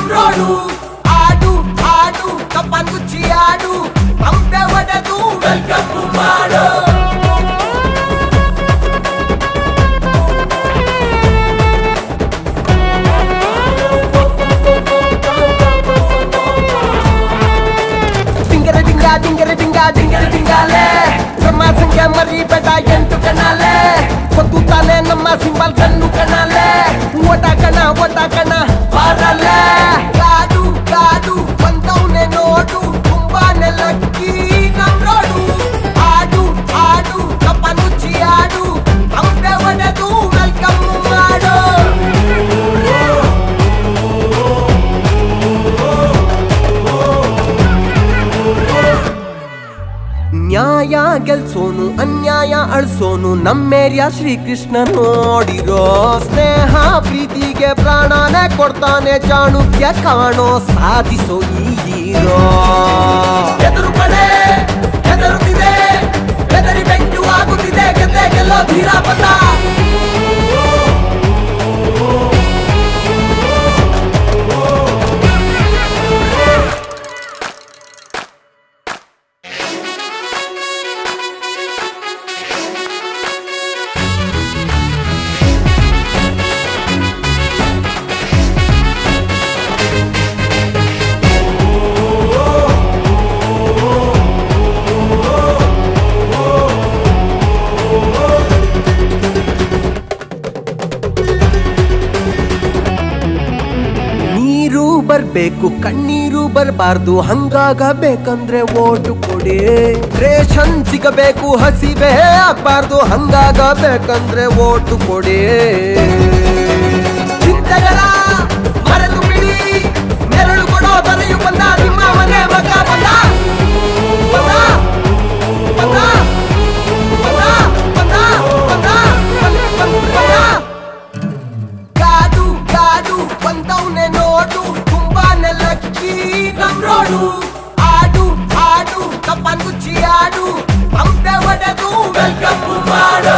ನಮ್ ರೋಡು ಆಡು ಆಡು ಕಪ್ಪಂಗುಚ್ಚಿ ಆಡು ಹಂಪೆ ಒಡೆದು ವೆಲ್ಕಮ್ ಮಾಡು ಡಿಂಗರ ಡಿಂಗ ಡಿಂಗರ ಡಿಂಗ ಡಿಂಗರ ಡಿಂಗಾಲೆ ಬ್ರಹ್ಮ ಸಂಖ್ಯೆ ಮರಿ ಬೇಡ ಎಂಟು ಕಣಾಲೆ ಗೊತ್ತು ತಾನೆ ನಮ್ಮ ಸಿಂಬಲ್ ಕಣ್ಣು ಕಣಾಲೆ ಓಟ ಕಣ ಓಟ ಕಣ ಬಾರಲ್ಲ ಕಾಡು ಕಾಡು ಬಂದವನೆ ನೋಡು ತುಂಬಾನೆ ಲಕ್ಕಿ ನಮ್ ರೋಡು ಆಡು ಆಡು ಕಪ್ಪ ನುಚ್ಚಿ ಆಡು ಹಂಪೆ ಒಡೆದು ವೆಲ್ಕಮ್ ಮಾಡು ನ್ಯಾಯ ಗೆಲ್ಸೋನು ಅನ್ಯಾಯ ಅಳ್ಸೋನು ನಮ್ಮೇರಿಯ ಶ್ರೀಕೃಷ್ಣ ನೋಡಿರೋ ಸ್ನೇಹ ಪ್ರೀತಿಗೆ ಪ್ರಾಣನೇ ಕೊಡ್ತಾನೆ ಚಾಣುಕ್ಯ ಕಾಣೋ ಸಾಧಿಸೋ ಈ ಹೀರೋ ಎದುರು ಕಡೆ ಹೆದರುತ್ತಿದೆ ಹೆದರಿ ಬೆಂಕಿ ಆಗುತ್ತಿದೆ ಗೆದ್ದೆ ಗೆಲ್ಲೋ ಧೀರ ಬಂದ ನೀರು ಬರ್ಬೇಕು ಕಣ್ಣೀರು ಬರಬಾರ್ದು ಹಂಗಾಗಬೇಕಂದ್ರೆ ಓಟು ಕೊಡಿ ರೇಷನ್ ಸಿಗಬೇಕು ಹಸಿವೆ ಆಗ್ಬಾರ್ದು ಹಂಗಾಗಬೇಕಂದ್ರೆ ಓಟು ಕೊಡಿ ಚಿಂತೆಗಳ ಮರೆತು ಬಿಡಿ ನೆರಳು ಕೊಡೋ ದೊರೆಯು ಬಂದ ನಿಮ್ಮ ಮನೆ ಮಗ ಬಂದ ಬಂದ ಬಂದ ಬಂದ ಬಂದ ಬಂದ ಬಂದ ಬಂದ ಕಾಡು ಕಾಡು ಬಂದವನೆ ನೋಡು ತುಂಬಾನೆ ಲಕ್ಕಿ ನಮ್ ರೋಡು ಆಡು ಆಡು ಕಪ್ಪ ನುಚ್ಚಿ ಆಡು ಹಂಪೆ ಒಡೆದು ವೆಲ್ಕಮ್ ಮಾಡು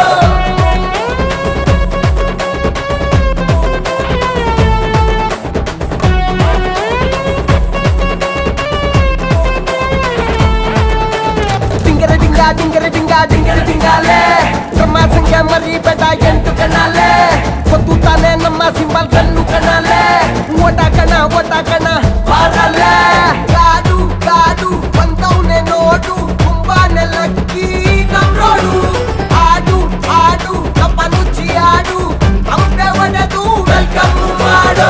ಡಿಂಗರ ಡಿಂಗ ಡಿಂಗರ ಡಿಂಗ ಡಿಂಗರ ಡಿಂಗಾಲೆ ಬ್ರಹ್ಮ ಸಂಖ್ಯೆ ಮರಿ ಬೇಡ ಎಂಟು ಕಣಾಲೆ ಗೊತ್ತು ತಾನೆ ನಮ್ಮ ಸಿಂಬಲ್ ಕಣ್ಣು ಕಣಾಲೆ ಓಟ ಕಣ ಓಟ ಕಣ ಬಾರಲ್ಲ ಕಾಡು ಕಾಡು ಬಂದವನೆ ನೋಡು ತುಂಬಾನೆ ಲಕ್ಕಿ ನಮ್ ರೋಡು ಆಡು ಆಡು ಕಪ್ಪ ನುಚ್ಚಿ ಆಡು ಹಂಪೆ ಒಡೆದು ವೆಲ್ಕಮ್ ಮಾಡು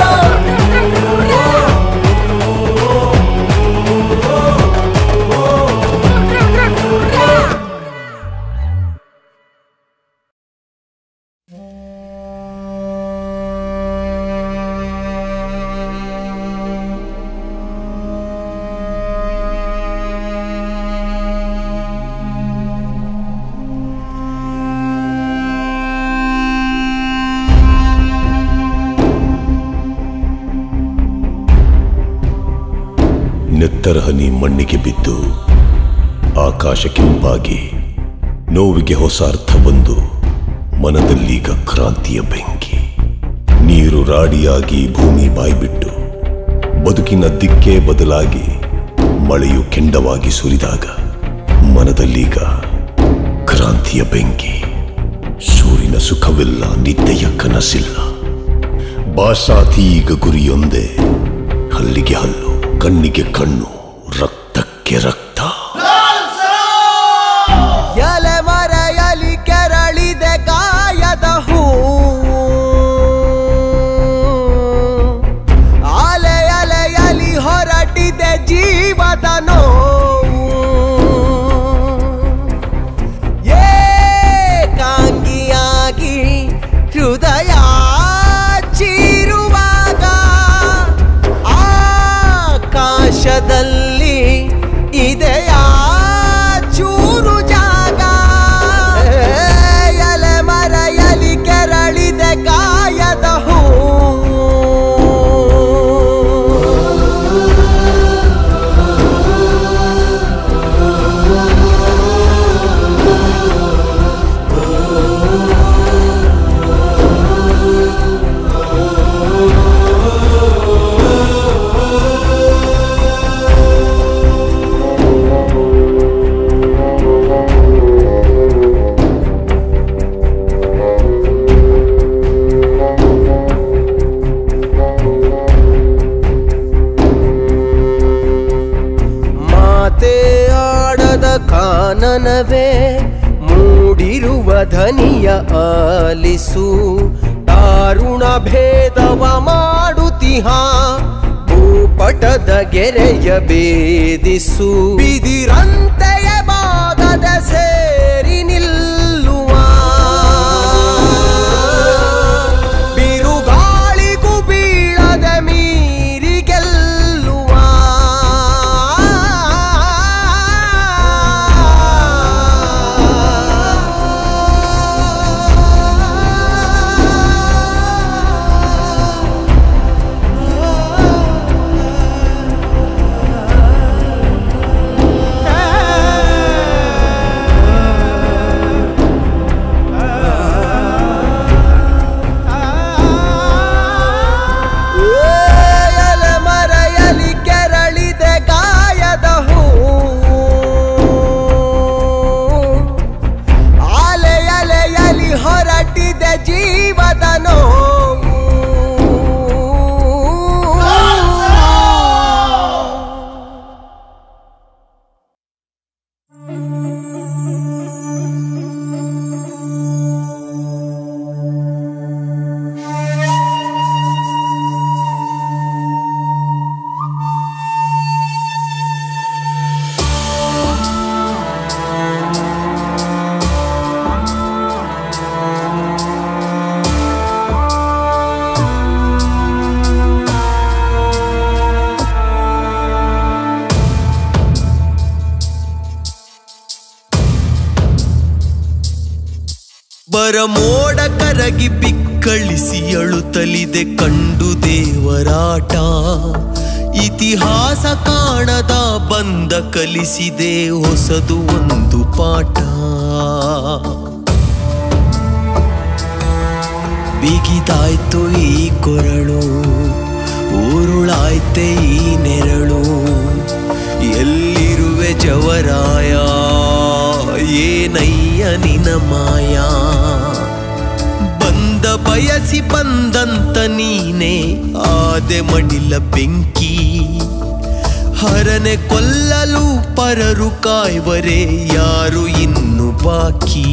ನೆತ್ತರ ಹನಿ ಮಣ್ಣಿಗೆ ಬಿದ್ದು ಆಕಾಶ ಕೆಂಪಾಗಿ ನೋವಿಗೆ ಹೊಸ ಅರ್ಥ ಬಂದು ಮನದಲ್ಲೀಗ ಕ್ರಾಂತಿಯ ಬೆಂಕಿ ನೀರು ರಾಡಿಯಾಗಿ ಭೂಮಿ ಬಾಯ್ಬಿಟ್ಟು ಬದುಕಿನ ದಿಕ್ಕೇ ಬದಲಾಗಿ ಮಳೆಯು ಕೆಂಡವಾಗಿ ಸುರಿದಾಗ ಮನದಲ್ಲೀಗ ಕ್ರಾಂತಿಯ ಬೆಂಕಿ ಸೂರಿನ ಸುಖವಿಲ್ಲ ನಿದ್ದೆಯ ಕನಸಿಲ್ಲ ಭಾಷಾತಿ ಈಗ ಗುರಿಯೊಂದೇ ಹಲ್ಲಿಗೆ ಹಲ್ಲು ಕಣ್ಣಿಗೆ ಕಣ್ಣು ರಕ್ತಕ್ಕೆ ರಕ್ತ ಎಲೆ ಮರೆಯಲಿ ಕೆರಳಿದೆ ಗಾಯದ ಹೂ ಅಲೆ ಅಲೆಯಲಿ ಹೊರಟಿದೆ ಜೀವದ ನೋವು ಏಕಾಂಗಿಯಾಗಿ ಹೃದಯ ಚೀರುವಾಗ ಆಕಾಶದಲ್ಲಿ ಇದೆ ಕಾನನವೇ ಮೂಡಿರುವ ಧನಿಯ ಆಲಿಸು ದಾರುಣ ಭೇದವ ಮಾಡುತ್ತಿಹ ಭೂಪಟದ ಗೆರೆಯ ಭೇದಿಸು ಬಿದಿರಂತೆಯ ಬಾಗದ ಸೇರಿ ನಿಲ್ಲುವ ಬಿರುಗಾಳಿಗೂ ಬೀಳದ ಮೀರಿ ಗೆಲ್ಲುವ ಎಲೆ ಮರೆಯಲಿ ಕೆರಳಿದೆ ಗಾಯದ ಹೂ ಅಲೆ ಅಲೆಯಲಿ ಹೊರಟಿದೆ ಜೀವದ ನೋವು ಬರಮೋಡ ಕರಗಿ ಬಿಕ್ಕಳಿಸಿ ಅಳುತ್ತಲಿದೆ ಕಂಡು ದೇವರಾಟ ಇತಿಹಾಸ ಕಾಣದ ಬಂದ ಕಲಿಸಿದೆ ಹೊಸದು ಒಂದು ಪಾಠ ಬಿಗಿದಾಯ್ತು ಈ ಕೊರಳು ಊರುಳಾಯ್ತೆ ಈ ನೆರಳು ಎಲ್ಲಿರುವೆ ಜವರಾಯ ಏನಯ್ಯ ನಿನ ಮಾಯಾ ಬಂದ ಬಯಸಿ ಬಂದಂತ ನೀನೆ ಆದೆ ಮಡಿಲ ಬೆಂಕಿ ಹರನೆ ಕೊಲ್ಲಲು ಪರರು ಕಾಯ್ವರೆ ಯಾರು ಇನ್ನು ಬಾಕಿ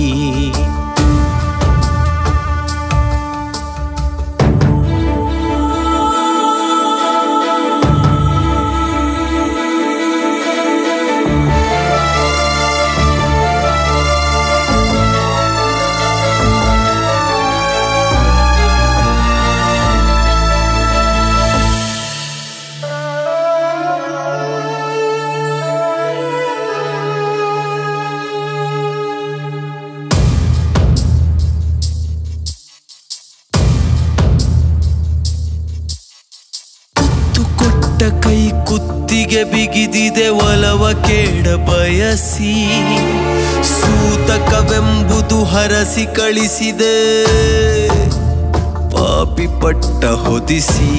ಕುತ್ತು ಕೊಟ್ಟ ಕೈ ಕುತ್ತಿಗೆ ಬಿಗಿದಿದೆ ಒಲವ ಕೇಡ ಬಯಸಿ ಸೂತಕವೆಂಬುದು ಹರಸಿ ಕಳಿಸಿದೆ ಪಾಪಿ ಪಟ್ಟ ಹೊದಿಸಿ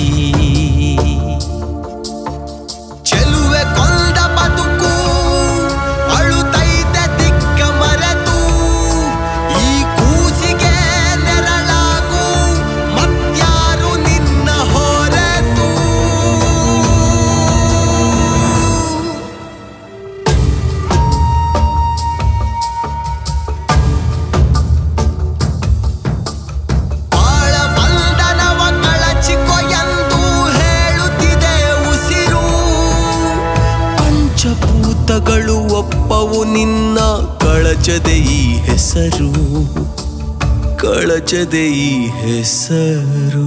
ಚೆಲುವೆ ಕೊಂದ ಬದುಕು ಅಳುತ್ತೈತೆ ದಿಕ್ಕ ಮರೆತು ಈ ಕೂಸಿಗೆ ನೆರಳಾಗು ಮತ್ಯಾರು ನಿನ್ನ ಹೊರೆತು ಆಳ ಬಂಧನವ ಕಳಚಿಕೊ ಎಂದು ಹೇಳುತ್ತಿದೆ ಉಸಿರು ಪಂಚಭೂತಗಳು ಒಪ್ಪವು ನಿನ್ನ ಕಳಚದೆ ಈ ಹೆಸರು ಕಳಚದೆ ಈ ಹೆಸರು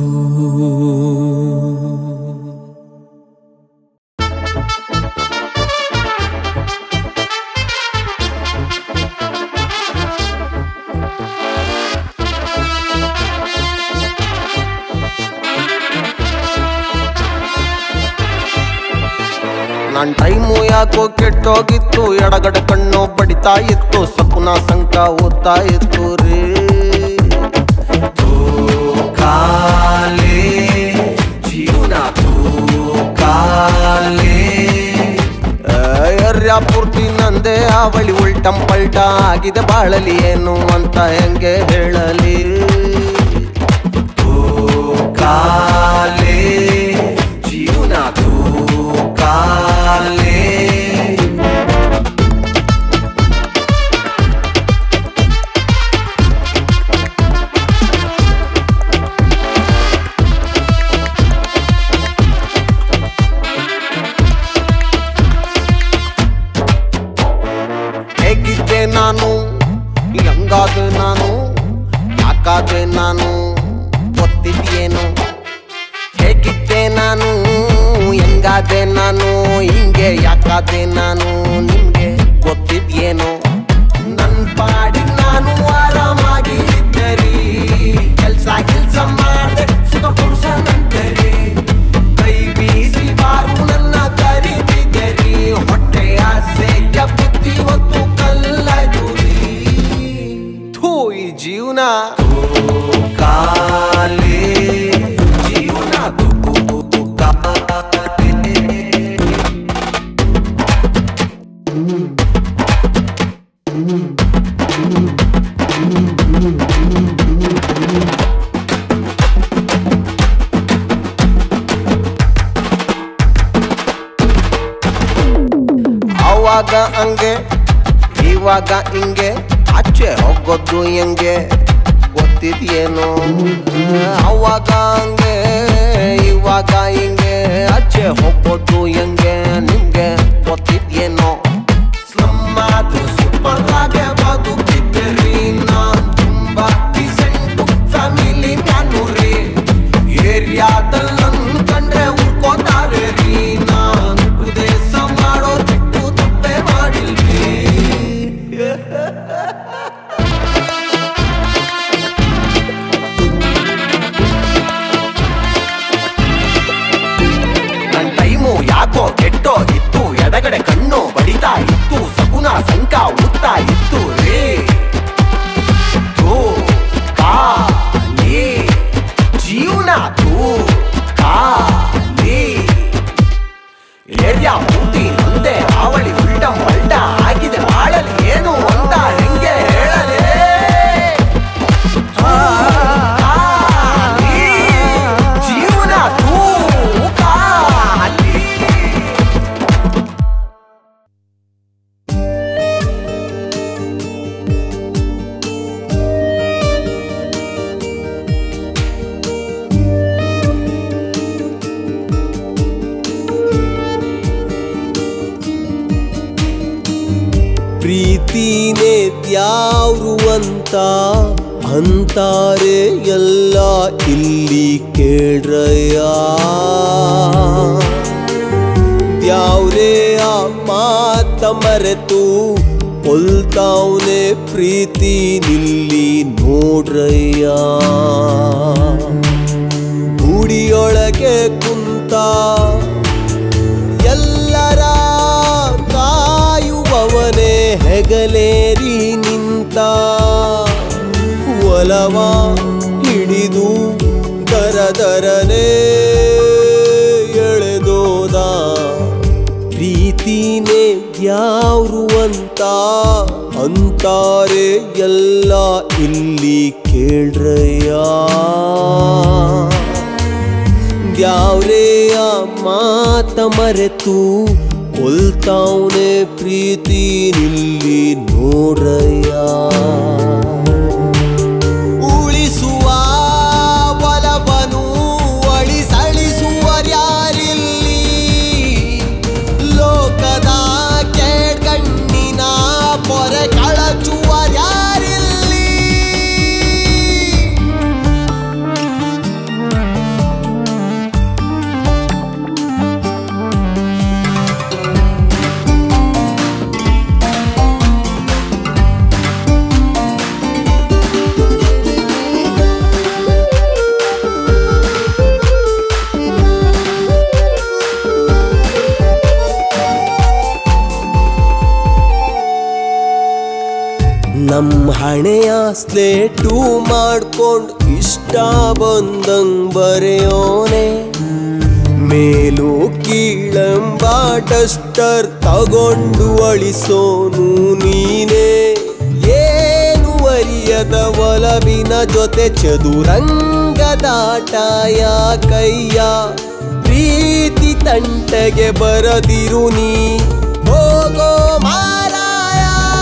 ನನ್ ಟೈಮು ಯಾಕೋ ಕೆಟ್ಟೋಗಿತ್ತು ಎಡಗಡೆ ಕಣ್ಣು ಬಡಿತಾ ಇತ್ತು ಸಪುನ ಸಂಕ ಓದ್ತಾ ಇತ್ತು ರೇ ಕಾಲೇ ಜೀವನ ಕಾಲೇ ಎರ್ಯ ಪೂರ್ತಿ ನಂದೇ ಅವಳಿ ಉಲ್ಟಂ ಪಲ್ಟ ಆಗಿದೆ ಬಾಳಲಿ ಏನು ಅಂತ ಹೆಂಗೆ ಹೇಳಲಿ ಕಾಲೇ ಜೀವನ ಕಾಲೇ ಯಾಕಾದೆ ನಾನು ಹಿಂಗೆ ಯಾಕಾದೆ ನಾನು ನಿಮ್ಗೆ ಗೊತ್ತಿದ್ಯೇನೋ ನನ್ ಪಾಡಿಗ್ ನಾನು ಆರಾಮಾಗಿ ಇದ್ದರಿ ಕೆಲ್ಸ ಕೆಲ್ಸ ಮಾಡ್ದೆ ಸುಖ ಪುರುಷನಂತರಿ ಕೈ ಬೀಸಿ ಬಾರು ನನ್ನ ಕರೀತಿದ್ದರಿ ಹೊಟ್ಟೆ ಆಸೆಯ ಬುದ್ಧಿ ಹೊತ್ತು ಕಲ್ಲಾಯ್ತು ಥೂ ಈ ಜೀವನ ಕಾಲೇ ಜೀವನ ತುಕು ಕಾಲೇ ಅವಾಗ ಹಂಗೆ ಇವಾಗ ಹಿಂಗೆ ಆಚೆ ಹೋಗೋದು ಹೆಂಗೆ ಗೊತ್ತಿದ್ಯೇನು ಅವಾಗ ಹಂಗೆ ಇವಾಗ ಹಿಂಗೆ ಆಚೆ ಹೋಗೋದು ಹೆಂಗೆ ನಿಮ್ಗೆ ಗೊತ್ತಿದ್ಯೇನೋ ಸ್ಲಮ್ ಆದ್ರೂ ಸೂಪರ್ ಆಗಿ ಬದುಕಿದ್ದೀರಿ ನಾನ್ ತುಂಬಾ ಡಿಸೆಂಟ್ ಫ್ಯಾಮಿಲಿ ನಾನು ರೀ ಏರಿಯಾದಲ್ಲಿ ನನ್ ಕಂಡ್ರೆ ಉಳ್ಕೋತಾರೆ ರೀ ನಾನ್ ಉಪದೇಶ ಮಾಡೋ ಬಿಟ್ಟು ತಪ್ಪೆ ಮಾಡಿಲ್ರಿ ನನ್ ಟೈಮು ಯಾಕೋ ಕೆಟ್ಟೋಗಿತ್ತು ಎಡಗಡೆ ಕಣ್ಣು ಬಡಿತಾ ಇತ್ತು ಸಗುನ ಸಂಕ ಉತ್ತಾ ಇತ್ತು ರೇ ತೂ ಕಾಲಿ ಜೀವನ ತೂ ಕಾಲಿ ಏರಿಯಾ ಪೂರ್ತಿ ಒಂದೇ ಅವಳಿ ಉಲ್ಟ ಪಲ್ಟ ಆಗಿದೆ ಬಾಳಲ್ಲಿ ಏನು ಅಂತ ಹೆಂಗೆ ಹೇಳಲೇ ಕಾಲಿ ಜೀವನ ತೂ ಕಾಲಿ ಪ್ರೀತಿನೇ ದ್ಯಾವ್ರು ಅಂತ ಅಂತಾರೆ ಎಲ್ಲ ಇಲ್ಲಿ ಕೇಳ್ರಯ್ಯ ದ್ಯಾವ್ರೇ ಆ ಮಾತ ಮರೆತು ಕೊಲ್ತಾವ್ನೆ ಪ್ರೀತಿ ನಿಲ್ಲಿ ನೋಡ್ರಯ್ಯ ಗುಡಿಯೊಳಗೆ ಕುಂತ ಎಲ್ಲರ ಕಾಯುವವನೇ ಹೆಗಲೇರಿ ನಿಂತ ಒಲವ ಹಿಡಿದು ದರ ದರನೆ ಎಳೆದೋದ ಪ್ರೀತಿನೇ ದ್ಯಾವ್ರು ಅಂತ ಅಂತಾರೆ ಎಲ್ಲ ಇಲ್ಲಿ ಕೇಳ್ರಯ್ಯ ದ್ಯಾವ್ರೆಯ ಮಾತ ಮರೆತು ಕೊಲ್ತಾವ್ನೆ ಪ್ರೀತಿ ನಿಲ್ಲಿ ನೋಡ್ರಯ್ಯ ಉಳಿಸುವ ಒಲವನು ಅಳಿಸಳಿಸುವರ್ಯಾರಿಲ್ಲಿ ಲೋಕದ ಕೇಳ್ಕಣ್ಣಿನ ಪೊರೆ ಕಳಚುವರ್ಯಾರಿಲ್ಲಿ ನಮ್ ಹಣೆಯ ಸ್ಲೇಟು ಮಾಡ್ಕೊಂಡ್ ಇಷ್ಟ ಬಂದಂಗ್ ಬರೆಯೋನೆ ಮೇಲು ಕೀಳಂಬ ಡಸ್ಟರ್ ತಗೊಂಡು ಅಳಿಸೋನು ನೀನೇ ಏನು ಅರಿಯದ ಒಲವಿನ ಜೊತೆ ಚದುರಂಗದಾಟ ಕೈಯ ಪ್ರೀತಿ ತಂಟೆಗೆ ಬರದಿರು ನೀ ಹೋಗೋ ಮಾರಾಯ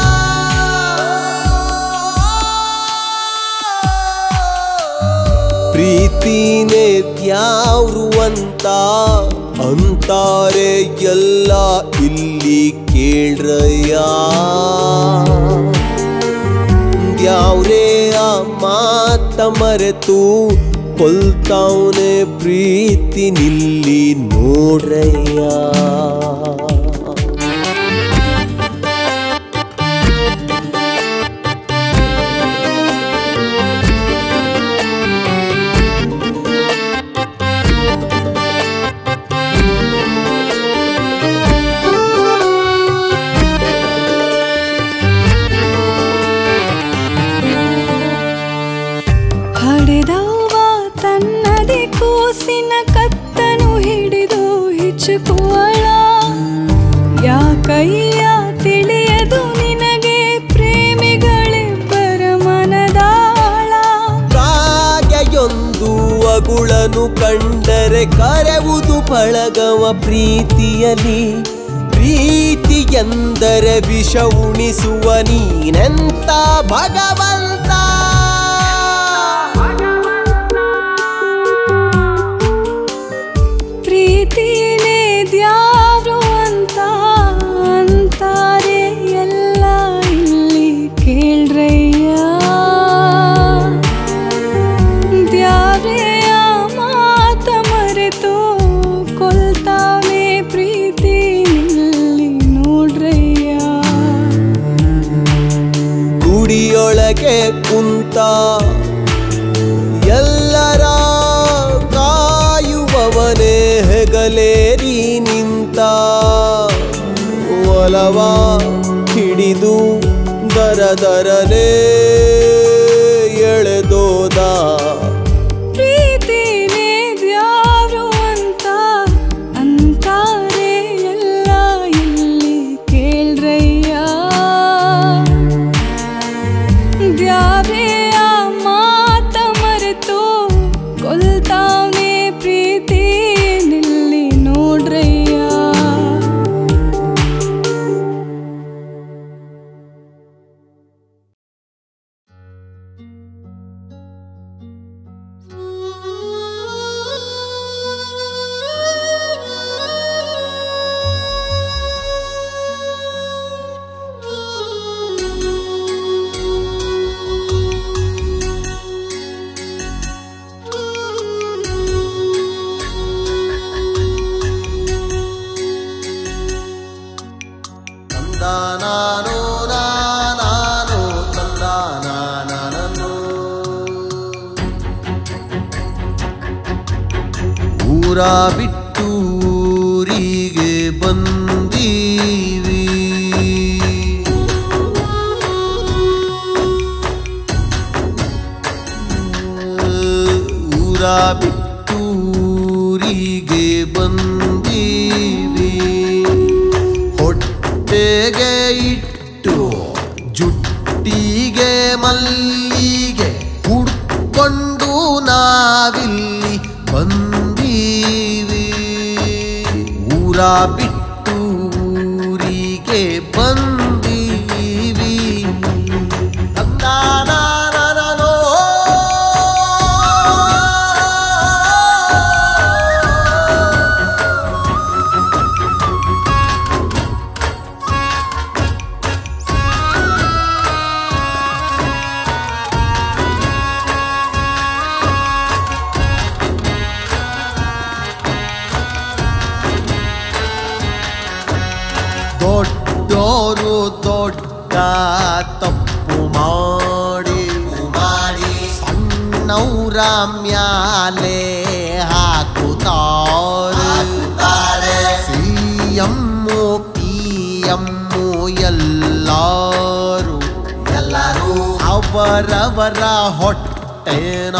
ಪ್ರೀತಿನೇ ದ್ಯಾವ್ರು ಅಂತ ಅಂತಾರೆ ಎಲ್ಲ ಇಲ್ಲಿ ಕೇಳ್ರಯ್ಯ ದ್ಯಾವ್ರೇ ಆ ಮಾತ ಮರೆತು ಕೊಲ್ತಾವ್ನೆ ಪ್ರೀತಿ ನಿಲ್ಲಿ ನೋಡ್ರಯ್ಯ ನೋಡ್ರಯ್ಯ ಹಡೆದವ್ವ ತನ್ನದೇ ಕೂಸಿನ ಕತ್ತನು ಹಿಡಿದು ಹಿಚ್ಚುಕುವಳ ಯಾಕಯ್ಯ ತಿಳಿಯದು ನಿನಗೆ ಪ್ರೇಮಿಗಳಿಬ್ಬರ ಮನದಾಳ ಕಾಗೆಯೊಂದು ಅಗುಳನು ಕಂಡರೆ ಕರೆವುದು ಬಳಗವ ಪ್ರೀತಿಯಲಿ ಪ್ರೀತಿ ಎಂದರೆ ವಿಷ ಉಣಿಸುವ ನೀನೆಂತ ಭಗವಂತ ಪ್ರೀತಿನೇ ದ್ಯಾವ್ರು ಅಂತ ಅಂತಾರೆ ಎಲ್ಲ ಇಲ್ಲಿ ಕೇಳ್ರಯ್ಯ ದ್ಯಾವ್ರೇ ಆ ಮಾತ ಮರೆತು ಕೊಲ್ತಾವೆ ಪ್ರೀತಿ ನಿಲ್ಲಿ ನೋಡ್ರಯ್ಯ ಗುಡಿಯೊಳಗೆ ಕುಂತ ಎಲ್ಲರ ಕಾಯುವವನೇ ಹೆಗಲೇರಿ ನಿಂತ ಒಲವ ಹಿಡಿದು ದರ ದರನೇ ಎಳೆದೋದ ಪ್ರೀತಿನೇ ದ್ಯಾವ್ರು ಅಂತ ಅಂತಾರೆ ಎಲ್ಲ ಇಲ್ಲಿ ಕೇಳ್ರಯ್ಯ ದ್ಯಾವ್ರೇ ಆ ಮಾತ ಮರೆತು ಕೊಲ್ತಾವ್ನೆ ಪ್ರೀತಿ ನಿಲ್ಲಿ ನೋಡ್ರಯ್ಯ ತಂದಾನಾನೋ ನಾನಾನೋ ತಂದಾನಾನನೋ. ಊರ ಬಿಟ್ಟು ಊರಿಗೆ ಬಂದೀವಿ ಊರ ಬಿಟ್ಟು ಊರಿಗೆ ಬಂದೀವಿ ಹೊಟ್ಟೆಗೆ ಇಟ್ಟು ಜುಟ್ಟಿಗೆ ಮಲ್ಲಿಗೆ ಹುಡ್ಕೊಂಡು ನಾವಿಲ್ಲಿ ಬಂದೀವಿ ಊರ ಬಿಟ್ಟು ಊರಿಗೆ ಬಂದೀವಿ ತಂದಾನಾನನೋ. ದೊಡ್ಡೋರು ದೊಡ್ಡ ತಪ್ಪು ಮಾಡಿ ಮಾಡಿ ಸಣ್ಣವ್ರ ಮ್ಯಾಲೆ ಹಾಕುತ್ತಾರೆ ಸಿಎಮ್ಮು ಪಿ ಎಮ್ಮು ಎಲ್ಲಾರು ಎಲ್ಲರೂ ಅವರವರ ಹೊಟ್ಟೆನ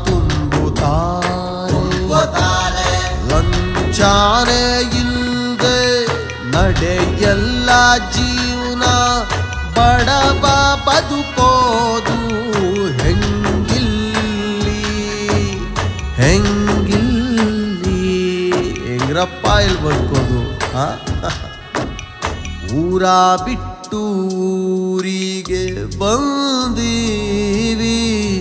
ತುಂಬುತ್ತಾರೆ ಲಂಚಾನೆ ಇಲ್ದೆ ನಡೆಯಲ್ಲ ಜೀವನ ಬಡವ ಬದುಕೋದು ಹೆಂಗಿಲ್ಲಿ ಹೆಂಗಿಲ್ಲಿ ಹೆಂಗ್ರಪ್ಪ ಇಲ್ಲಿ ಬದುಕೋದು ಆ? ಊರ ಬಿಟ್ಟು ಊರಿಗೆ ಬಂದೀವಿ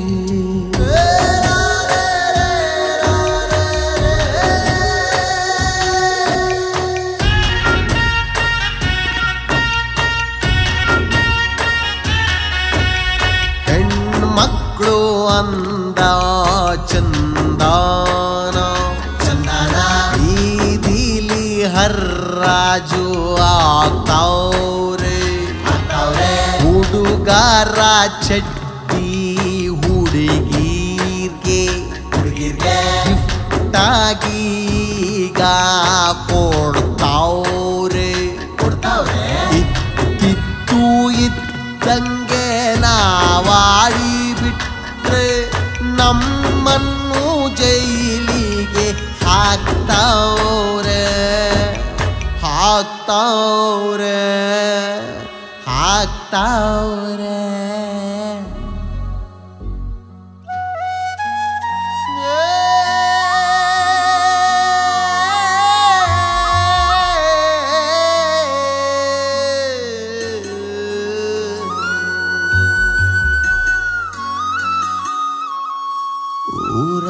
ಹೆಣ್ಮಕ್ಳು ಅಂದ ಚಂದಾನ ಚಂದನ ಬೀದಿಲಿ ಹರ್ರಾಜು ಆಗ್ತಾವ್ರೆ ಹುಡುಗಾರ ಚಟ್ಟಿ ಹುಡುಗೀರ್ಗೆ ಹುಡುಗೀರ್ಗೆ ಗಿಫ್ಟಾಗೀಗ ಕೊಡ್ತಾವ್ರೆ ಕೊಡ್ತಾವ್ರೆ ಇತ್ತಿತ್ತು ಇದ್ದಂಗೆ ನಾವಾಡಿ ಬಿಟ್ರೆ ನಮ್ಮನ್ನು ಜೈಲಿಗೆ ಹಾಕ್ತಾವ್ರೆ ಹಾಕ್ತಾವ್ರೆ ಹಾಕ್ತಾವ್ರೆ ಊರ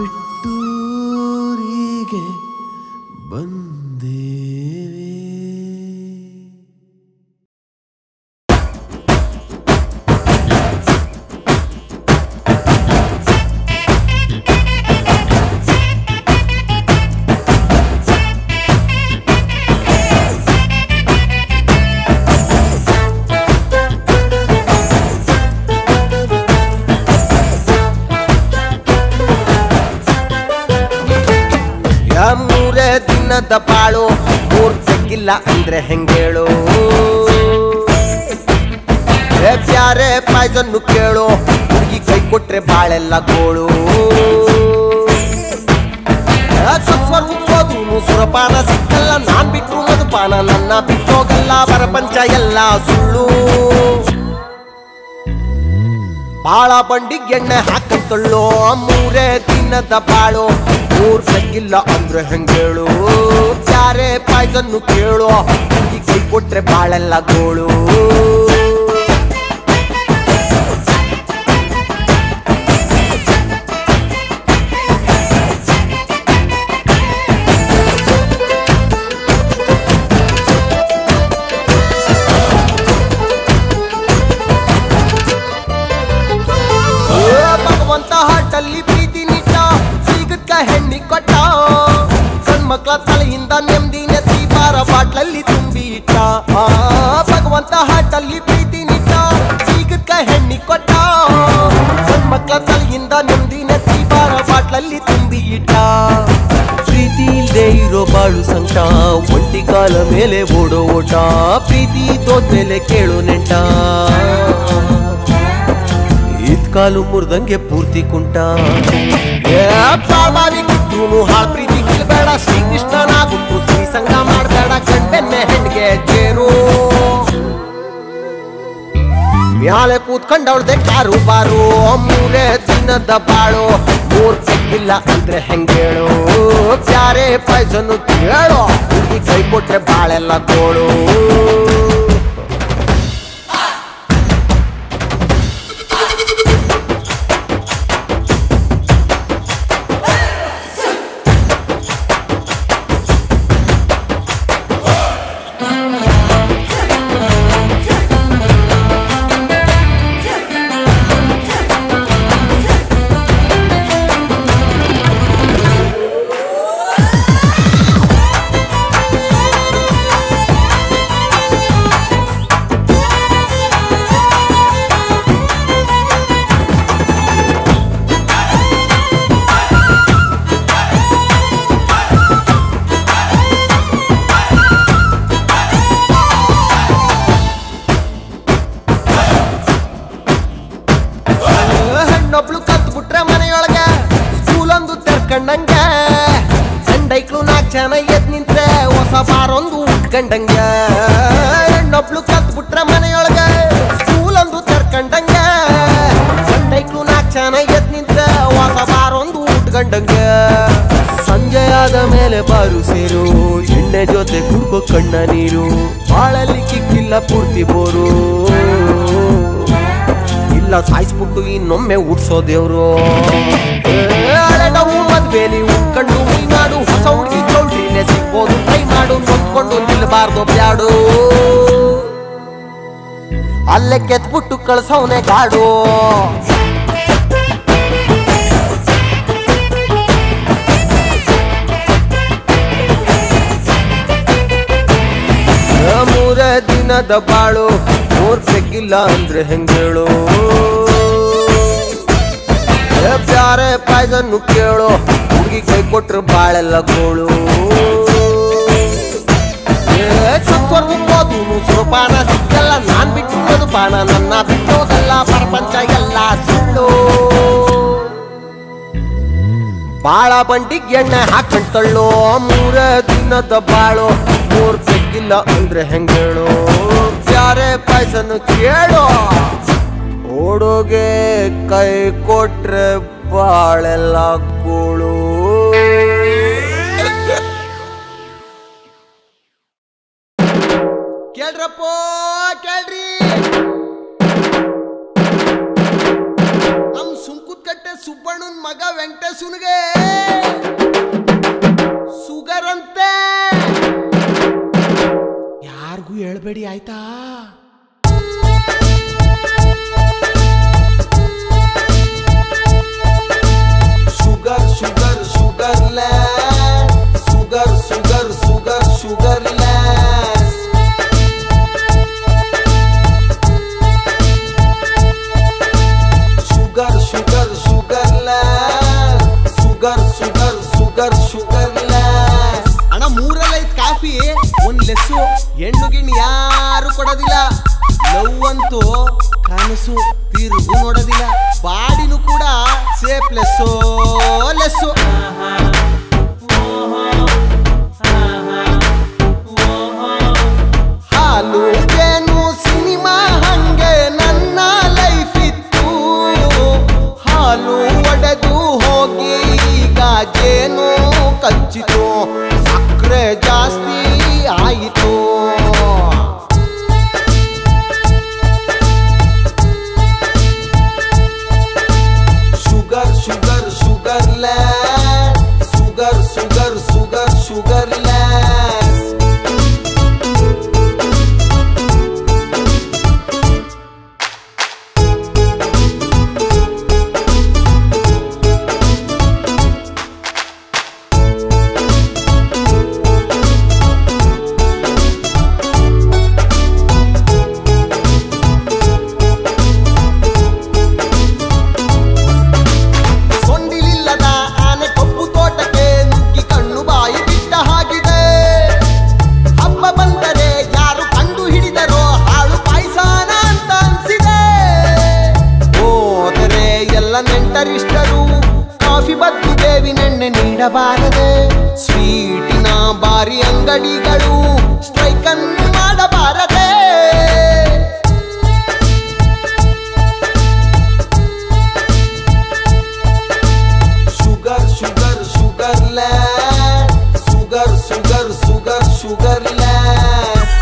ಬಿಟ್ಟೂರಿಗೆ ಬಂದೇವೆ ಮೂರೇ ದಿನದ ಬಾಳು ಮೂರ್ ತೆಗಿಲ್ಲ ಅಂದ್ರೆ ಹೆಂಗೇಳು ಏ ಪ್ಯಾರೆ ಪಾಯ್ಸನ್ನು ಕೇಳು ಹುಡುಗಿ ಕೈ ಕೊಟ್ರೆ ಬಾಳೆಲ್ಲ ಗೋಳು ಹೋದ್ರು ಸುರಪಾನ ಸಿಕ್ಕಲ್ಲ ನಾನ್ ಬಿಟ್ರು ಮಧುಪಾನ ನನ್ನ ಬಿಟ್ಟೋಗಲ್ಲ ಪ್ರಪಂಚ ಎಲ್ಲ ಸುಳ್ಳು ಬಾಳ ಬಂಡಿಗೆ ಎಣ್ಣೆ ಹಾಕಂತಳ್ಳೋ ಮೂರೇ ದಿನದ ಬಾಳು ಮೂರ್ ತೆಗಿಲ್ಲ ಅಂದ್ರೆ ಹೆಂಗೇಳು ಯಾರೇ ಪಾಯ್ಸನ್ನು ಕೇಳು ಈ ಕೈ ಕೊಟ್ರೆ ಬಾಳೆಲ್ಲ ಗೋಳು ಏ ಭಗವಂತ ಹಾಟಲ್ಲಿ ಪ್ರೀತಿ ನಿಟ್ಟ ಸಿಗದ್ಕ ಹೆಣ್ಣಿ ಕೊಟ್ಟ ಗಂಡ್ಮಕ್ಳ ತಲೆಯಿಂದ ನೆಮ್ಮದಿ ನೆತ್ತಿ ಬಾರ ಬಾಟ್ಲಲ್ಲಿ ತುಂಬಿ ಇಟ್ಟ ಆ, ಭಗವಂತ ಹಾಟಲ್ಲಿ ಪ್ರೀತಿ ನಿಟ್ಟ ಸಿಗದ್ಕ ಹೆಣ್ಣಿ ಕೊಟ್ಟ ಗಂಡ್ಮಕ್ಳ ತಲೆಯಿಂದ ನೆಮ್ಮದಿ ನೆತ್ತಿ ಬಾರ ಬಾಟ್ಲಲ್ಲಿ ತುಂಬಿ ಇಟ್ಟ ಪ್ರೀತಿ ಇಲ್ದೇ ಇರೋ ಬಾಳು ಸಂಕಟ ಒಂಟಿ ಕಾಲ ಮೇಲೆ ಓಡೋ ಓಟ ಪ್ರೀತಿ ತೋದ್ಮೇಲೆ ಕೇಳು ನೆಂಟ ಇದ್ ಕಾಲು ಮುರ್ದಂಗೆ ಪೂರ್ತಿ ಕುಂಟ ಏ ಬಾಬಾವಿ ಕಿತ್ತೂನು ಹಾಳ್ ಪ್ರೀತಿ ಬೇಡ ಶ್ರೀಕೃಷ್ಣನಾಗುಟ್ಟು ಶ್ರೀ ಸಂಗ ಮಾಡ್ಬೇಡ ಗಂಡೆನ್ನೆ ಹೆಣ್ಗೆ ಜೇರು ಮ್ಯಾಲೆ ಕೂತ್ಕೊಂಡವಳ್ದೆ ಕಾರು ಬಾರು ಮೂರೇ ದಿನದ ಬಾಳು ಮೂರ್ ತೆಗಿಲ್ಲ ಅಂದ್ರೆ ಹೆಂಗೇಳು ಬ್ಯಾರೆ ಪಾಯ್ಸನ್ನು ಕೇಳು ಹುಡುಗಿ ಕೈ ಕೊಟ್ರೆ ಬಾಳೆಲ್ಲ ಕೋಳು ಹೆಣ್ಣೊಬ್ಳು ಕತ್ ಬಿಟ್ರೆ ಮನೆಯೊಳಗೆ ಸ್ಕೂಲೊಂದು ತೆರ್ಕಂಡಂಗೆ ಗಂಡೈಕ್ಳು ನಾಲ್ಕು ಜನ ಎದ್ ನಿಂತ್ರೆ ಹೊಸ ಬಾರೊಂದು ಉಟ್ಕಂಡಂಗೆ ಹೆಣ್ಣೊಬ್ಳು ಕತ್ ಬಿಟ್ರೆ ಮನೆಯೊಳಗೆ ಸ್ಕೂಲೊಂದು ತೆರ್ಕಂಡಂಗೆ ಗಂಡೈಕ್ಳು ನಾಲ್ಕು ಜನ ಎದ್ ನಿಂತ್ರೆ ಹೊಸ ಬಾರೊಂದು ಉಟ್ಕಂಡಂಗೆ ಸಂಜೆ ಆದ ಮೇಲೆ ಬಾರು ಸೇರು ಎಣ್ಣೆ ಜೊತೆ ಕುಡ್ಕೋ ಕಣ್ಣ ನೀರು ಬಾಳಲ್ಲಿ ಕಿಕ್ಕಿಲ್ಲ ಪೂರ್ತಿ ಬೋರು ಇಲ್ಲ ಸಾಯಿಸ್ಬಿಟ್ಟು ಇನ್ನೊಮ್ಮೆ ಉಡ್ಸೋ ದೇವ್ರು ಹಳೆಡವು ಮದ್ವೇಲಿ ಉಟ್ಕೊಂಡು ಮೈ ಮಾಡು ಹೊಸ ಹುಡುಗಿ ಚೌಲ್ಟ್ರಿನೇ ಸಿಗ್ಬೋದು ಟ್ರೈ ಮಾಡು ನೊಂದ್ಕೊಂಡು ನಿಲ್ಬಾರ್ದು ಬ್ಯಾಡು ಅಲ್ಲೇ ಕೆತ್ಬಿಟ್ಟು ಕಳ್ಸವನೆ ಗಾಡು ದಿನದ ಬಾಳು ಮೂರ್ ಪೆಕ್ಕಿಲ್ಲ ಅಂದ್ರೆ ಹೆಂಗೇಳು ಏ ಪ್ಯಾರೆ ಪಾಯ್ಸನ್ನು ಕೇಳು ಹುಡುಗಿ ಕೈ ಕೊಟ್ರೆ ಬಾಳೆಲ್ಲ ಗೋಳು ಸತ್ವರ್ಗೋದು ಸ್ವಪಾನ ಸಿಕ್ಕಲ್ಲ ನಾನ್ ಬಿಟ್ಟು ಪಾನ ನನ್ನ ಬಿಟ್ಟೋದಲ್ಲ ಪ್ರಪಂಚ ಎಲ್ಲ ಸುಳ್ಳು ಬಾಳ ಬಂಡಿಗೆ ಎಣ್ಣೆ ಹಾಕೊಂಡ್ತಳ್ಳೋ ಮೂರ ದಿನದ ಬಾಳು ಮೂರ್ ಸಿಕ್ಕಿಲ್ಲ ಅಂದ್ರೆ ಹೆಂಗೇಳು ಬ್ಯಾರೆ ಪಾಯ್ಸನ್ನು ಕೇಳು ಓಡೋಗೆ ಕೈ ಕೊಟ್ರೆ ಬಾಳೆಲ್ಲ ಕೂಳು ಕೇಳ್ರಪ್ಪೋ ಕೇಳ್ರಿ ನಮ್ ಸುಂಕುತ್ಕಟ್ಟೆ ಸುಬ್ಬಣ್ಣನ್ ಮಗ ವೆಂಕಟೇಶನ್ಗೆ ಸುಗರ್ ಅಂತೆ ಯಾರಿಗೂ ಹೇಳ್ಬೇಡಿ ಆಯ್ತಾ sugar sugar sugar less sugar sugar sugar sugar less sugar sugar sugar less sugar sugar sugar sugar less ಅಣ್ಣ ಮೂರಲ್ಲೈತ್ ಕಾಫಿ ಒಂದ್ ಲೆಸ್ಸು ಹೆಣ್ಣು ಗಿಣ್ಣು ಯಾರು ಕೊಡೋದಿಲ್ಲ ಲವ್ ಅಂತೂ ಕನಸು ತಿರುಗು ನೋಡೋದಿಲ್ಲ ಬಾಡಿನೂ ಕೂಡ ಸೇಫ್ ಲೆಸ್ಸು ಲೆಸ್ಸು ಹಾಲು ಜೇನು ಸಿನಿಮಾ ಹಂಗೆ ನನ್ನ ಲೈಫ್ ಇತ್ತು ಹಾಲು ಒಡೆದು ಹೋಗಿ ಈಗ ಜೇನು ಕಚ್ಚಿತು ಸಕ್ಕರೆ ಜಾಸ್ತಿ ಆಯಿತು sugar sugar sugar less sugar sugar sugar sugar less ಸೊಂಡಿಲಿಲ್ಲದ ಆನೆ ಕಬ್ಬು ತೋಟಕ್ಕೆ ನುಗ್ಗಿ ಕಣ್ಣು ಬಾಯಿ ಬಿಟ್ಟ ಹಾಗಿದೆ ಹಬ್ಬ ಬಂದರೆ ಯಾರು ಕಂಡು ಹಿಡಿದರೋ ಹಾಳು ಪಾಯ್ಸಾನ ಅಂತ ಅನ್ಸಿದೆ ಹೋದರೆ ಎಲ್ಲ ನೆಂಟರಿಷ್ಟರು ಕಾಫಿ ಬದ್ದು ಬೇವಿನೆಣ್ಣೆ ನೀಡಬಾರದೆ ಸ್ವೀಟಿನ ಬಾರಿ ಅಂಗಡಿಗಳು ಸ್ಟ್ರೈಕ್ ಅನ್ನು ಮಾಡಬಾರದೆ sugar sugar sugar less sugar sugar sugar sugar less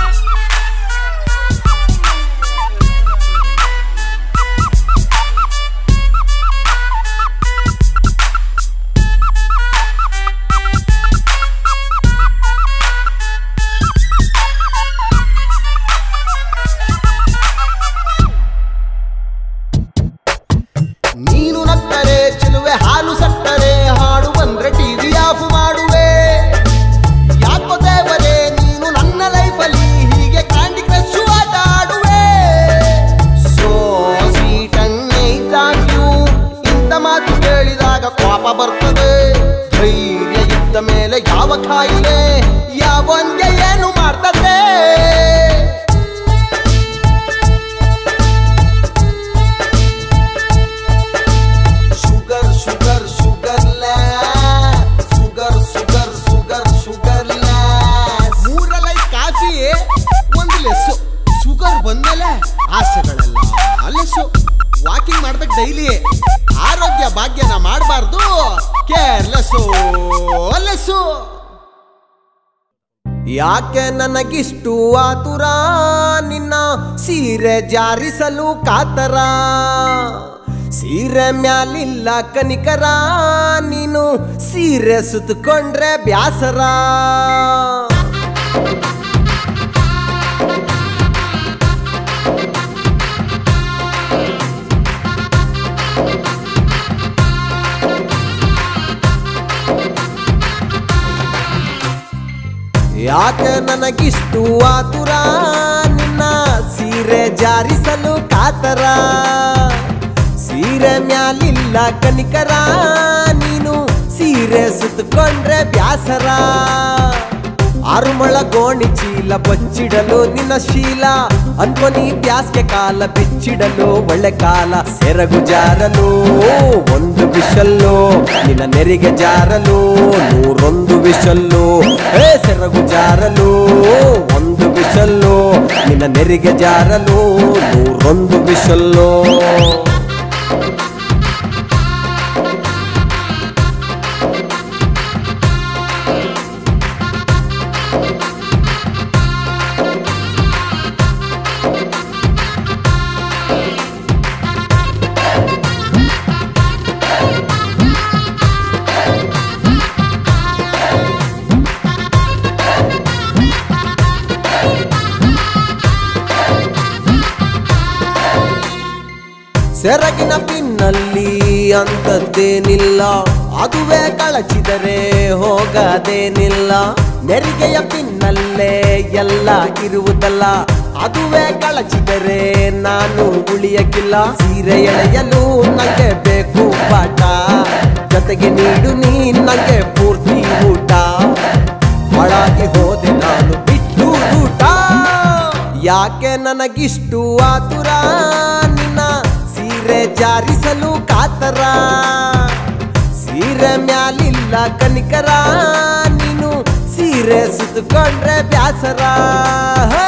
ನೀನು ನಕ್ಕರೆ ಚೆಲುವೆ ಹಾಲು ಸಕ್ಕರೆ ಹಾಡು ಬಂದ್ರೆ ಟಿವಿ ಆಫ್ ಮಾಡುವೆ ಯಾಕೋ ದೇವರೇ ನೀನು ನನ್ನ ಲೈಫಲ್ಲಿ ಹೀಗೆ ಕ್ಯಾಂಡಿ ಕ್ರಶ್ ಆಟ ಆಡುವೆ ಸೋ ಸ್ವೀಟ್ ಯು ಇಂಥ ಮಾತು ಕೇಳಿದಾಗ ಕೋಪ ಬರ್ತದೆ ಧೈರ್ಯ ಇದ್ದ ಮೇಲೆ ಯಾವ ಕಾಯಿಲೆ ಯಾವನ್ಗೆ ಏನು ಮಾಡ್ತದೆ sugar sugar sugar less sugar sugar sugar sugar less ಮೂರಲ್ಲೈ ಕಾಫಿ ಒಂದು ಲೆಸ್ಸು ಶುಗರ್ ಬಂದ್ಮೇಲೆ ಆಸೆಗಳೆಲ್ಲ ಲೆಸ್ಸು ವಾಕಿಂಗ್ ಮಾಡ್ಬೇಕು ಡೈಲಿ ಆರೋಗ್ಯ ಭಾಗ್ಯನ ಮಾಡಬಾರ್ದು ಕೇರ್ಲೆಸ್ಸು ಲೆಸ್ಸು ಯಾಕೆ ನನಗಿಷ್ಟು ಆತುರ ನಿನ್ನ ಸೀರೆ ಜಾರಿಸಲು ಕಾತರ ಸೀರೆ ಮ್ಯಾಲಿಲ್ಲ ಕನಿಕರ ನೀನು ಸೀರೆ ಸುತ್ತಕೊಂಡ್ರೆ ಬ್ಯಾಸರ ಯಾಕೆ ನನಗಿಷ್ಟು ಆತುರ ನಿನ್ನ ಸೀರೆ ಜಾರಿಸಲು ಕಾತರ ಸೀರೆ ಮ್ಯಾಲಿಲ್ಲ ಕನಿಕರ ನೀನು ಸೀರೆ ಸುತ್ತಕೊಂಡ್ರೆ ಬ್ಯಾಸರ ಆರುಮಳ ಗೋಣಿ ಚೀಲ ಬಚ್ಚಿಡಲು ನಿನ್ನ ಶೀಲ ಅನ್ಕೊನಿ ಬ್ಯಾಸ್ಗೆ ಕಾಲ ಬಿಚ್ಚಿಡಲು ಒಳ್ಳೆ ಕಾಲ ಸೆರಗು ಜಾರಲು ಒಂದು ವಿಷಲ್ಲು ನಿನ್ನ ನೆರಿಗೆ ಜಾರಲು ನೂರೊಂದು ವಿಷಲ್ಲು ಹೇ ಸೆರಗು ಜಾರಲು ಒಂದು ವಿಷಲ್ಲು ನಿನ್ನ ನೆರಿಗೆ ಜಾರಲು ನೂರೊಂದು ವಿಷಲ್ಲು ಸೆರಗಿನ ಪಿನ್ನಲ್ಲಿ ಅಂತದ್ದೇನಿಲ್ಲ ಅದುವೇ ಕಳಚಿದರೆ ಹೋಗದೇನಿಲ್ಲ ನೆರಿಗೆಯ ಪಿನ್ನಲ್ಲೇ ಎಲ್ಲ ಇರುವುದಲ್ಲ ಅದುವೇ ಕಳಚಿದರೆ ನಾನು ಉಳಿಯಕ್ಕಿಲ್ಲ ಸೀರೆ ಎಳೆಯಲು ನಂಗೆ ಬೇಕು ಪಾಠ ಜೊತೆಗೆ ನೀಡು ನೀ ನಂಗೆ ಪೂರ್ತಿ ಊಟ ಹಾಳಾಗಿ ಹೋದೆ ನಾನು ಬಿಟ್ಟು ಊಟ ಯಾಕೆ ನನಗಿಷ್ಟು ಆತುರ ನಿನ್ನ ಸೀರೆ ಜಾರಿಸಲು ಕಾತರ ಸೀರೆ ಮ್ಯಾಲಿಲ್ಲ ಕನಿಕರ ನೀನು ಸೀರೆ ಸುತ್ತಕೊಂಡ್ರೆ ಬ್ಯಾಸರ ಹೇ!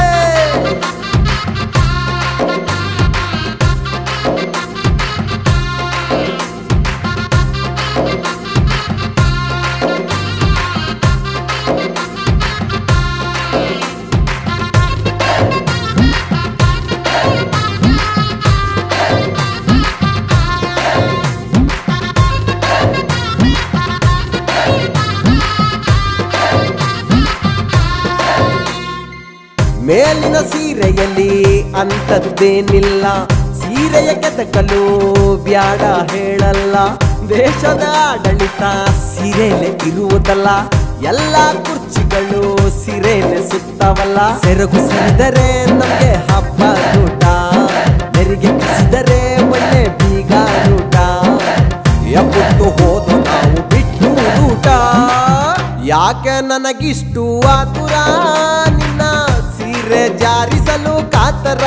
ಮೇಲಿನ ಸೀರೆಯಲ್ಲಿ ಅಂತದ್ದೇನಿಲ್ಲ ಸೀರೆಯ ಕೆದಕಲು ಬ್ಯಾಡ ಹೇಳಲ್ಲ ದೇಶದ ಆಡಳಿತ ಸೀರೆಲೆ ಇರುವುದಲ್ಲ ಎಲ್ಲ ಕುರ್ಚಿಗಳು ಸೀರೆಲೆ ಸುತ್ತವಲ್ಲ ಸೆರಗು ಸರಿದರೆ ನಮ್ಗೆ ಹಬ್ಬ ಊಟ ನೆರಿಗೆ ಕಿಸಿದರೆ ಒಳ್ಳೆ ಬೀಗ ಊಟ ಎಬ್ಬುಟ್ಟು ಹೋದು ನಾವು ಬಿಟ್ಟು ಊಟ ಯಾಕೆ ನನಗಿಷ್ಟು ಆತುರ ನಿನ್ನ ಸೀರೆ ಜಾರಿಸಲು ಕಾತರ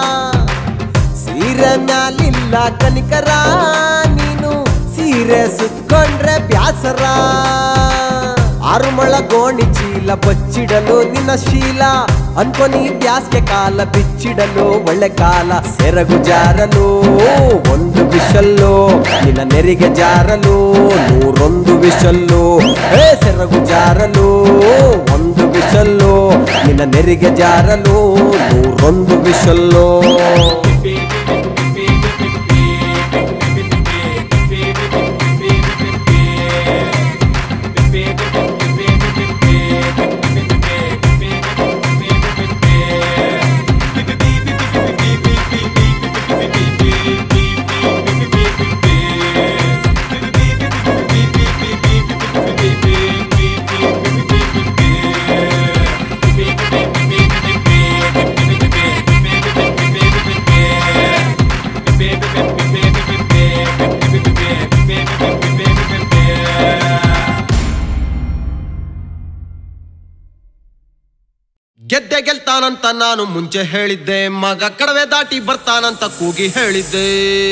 ಸೀರೆ ಮ್ಯಾಲಿಲ್ಲ ಕನಿಕರ ನೀನು ಸೀರೆ ಸುತ್ಕೊಂಡ್ರೆ ಬ್ಯಾಸರ ಆರುಮಳ ಗೋಣಿ ಚೀಲ ಬಚ್ಚಿಡಲು ನಿನ್ನ ಶೀಲ ಅನ್ಕೊನಿ ಬ್ಯಾಸ್ಗೆ ಕಾಲ ಬಿಚ್ಚಿಡಲು ಒಳ್ಳೆ ಕಾಲ ಸೆರಗು ಜಾರಲು ಒಂದು ವಿಷಲ್ಲು ನಿನ್ನ ನೆರಿಗೆ ಜಾರಲು ನೂರೊಂದು ವಿಷಲ್ಲು ಹೇ ಸೆರಗು ಜಾರಲು ಒಂದು ವಿಷಲ್ಲು ನಿನ್ನ ನೆರಿಗೆ ಜಾರಲು ನೂರೊಂದು ವಿಷಲ್ಲು ಗೆದ್ದೆ ಗೆಲ್ತಾನಂತ ನಾನು ಮುಂಚೆ ಹೇಳಿದ್ದೆ ಮಗ ಕಡವೆ ದಾಟಿ ಬರ್ತಾನಂತ ಕೂಗಿ ಹೇಳಿದ್ದೆ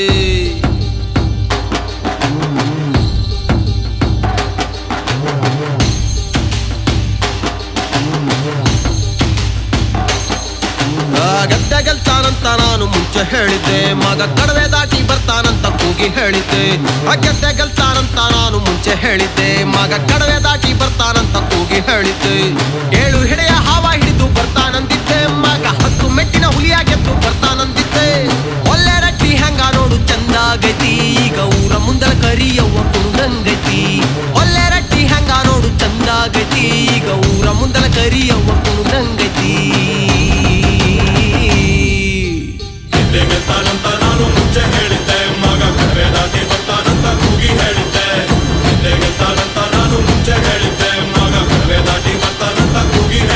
ಆ, ಗೆದ್ದೆ ಗೆಲ್ತಾನಂತ ನಾನು ಮುಂಚೆ ಹೇಳಿದ್ದೆ ಮಗ ಕಡವೆ ದಾಟಿ ಬರ್ತಾನಂತ ಕೂಗಿ ಹೇಳಿದ್ದೆ ಆ, ಗೆದ್ದೆ ಗೆಲ್ತಾನಂತ ನಾನು ಮುಂಚೆ ಹೇಳಿದ್ದೆ ಮಗ ಕಡವೆ ದಾಟಿ ಬರ್ತಾನಂತ ಕೂಗಿ ಹೇಳಿದ್ದೆ ಏಳು ಹಿಡೆಯ ಹಾವ ಹಿಡಿದು ಬರ್ತಾನಂದಿದ್ದೆ ಮಗ ಹತ್ತು ಮೆಟ್ಟಿನ ಹುಲಿಯ ಗೆದ್ದು ಬರ್ತಾನಂದಿದ್ದೆ ಒಳ್ಳೆ ರಟ್ಟಿ ಹೆಂಗ ನೋಡು ಚಂದಾಗೈತಿ ಈಗ ಊರ ಮುಂದರ ಕರಿಯವ್ವ ಕುಣದಂಗೈತಿ ಒಳ್ಳೆ ರಟ್ಟಿ ಹೆಂಗ ನೋಡು ಚಂದಾಗೈತಿ ಈಗ ಊರ ಮುಂದರ ಕರಿಯವ್ವ ಕುಣದಂಗೈತಿ ಗೆಲ್ತಾನಂತ ನಾನು ಮುಂಚೆ ಹೇಳಿದ್ದೆ ಮಗ ಕಡವೆ ದಾಟಿ ಬರ್ತಾನಂತ ಕೂಗಿ ಹೇಳಿದ್ದೆ ಹಿಂದೆ ಗೆಲ್ತಾನಂತ ನಾನು ಮುಂಚೆ ಹೇಳಿದ್ದೆ ಮಗ ಕಡವೆ ದಾಟಿ ಬರ್ತಾನಂತ ಕೂಗಿ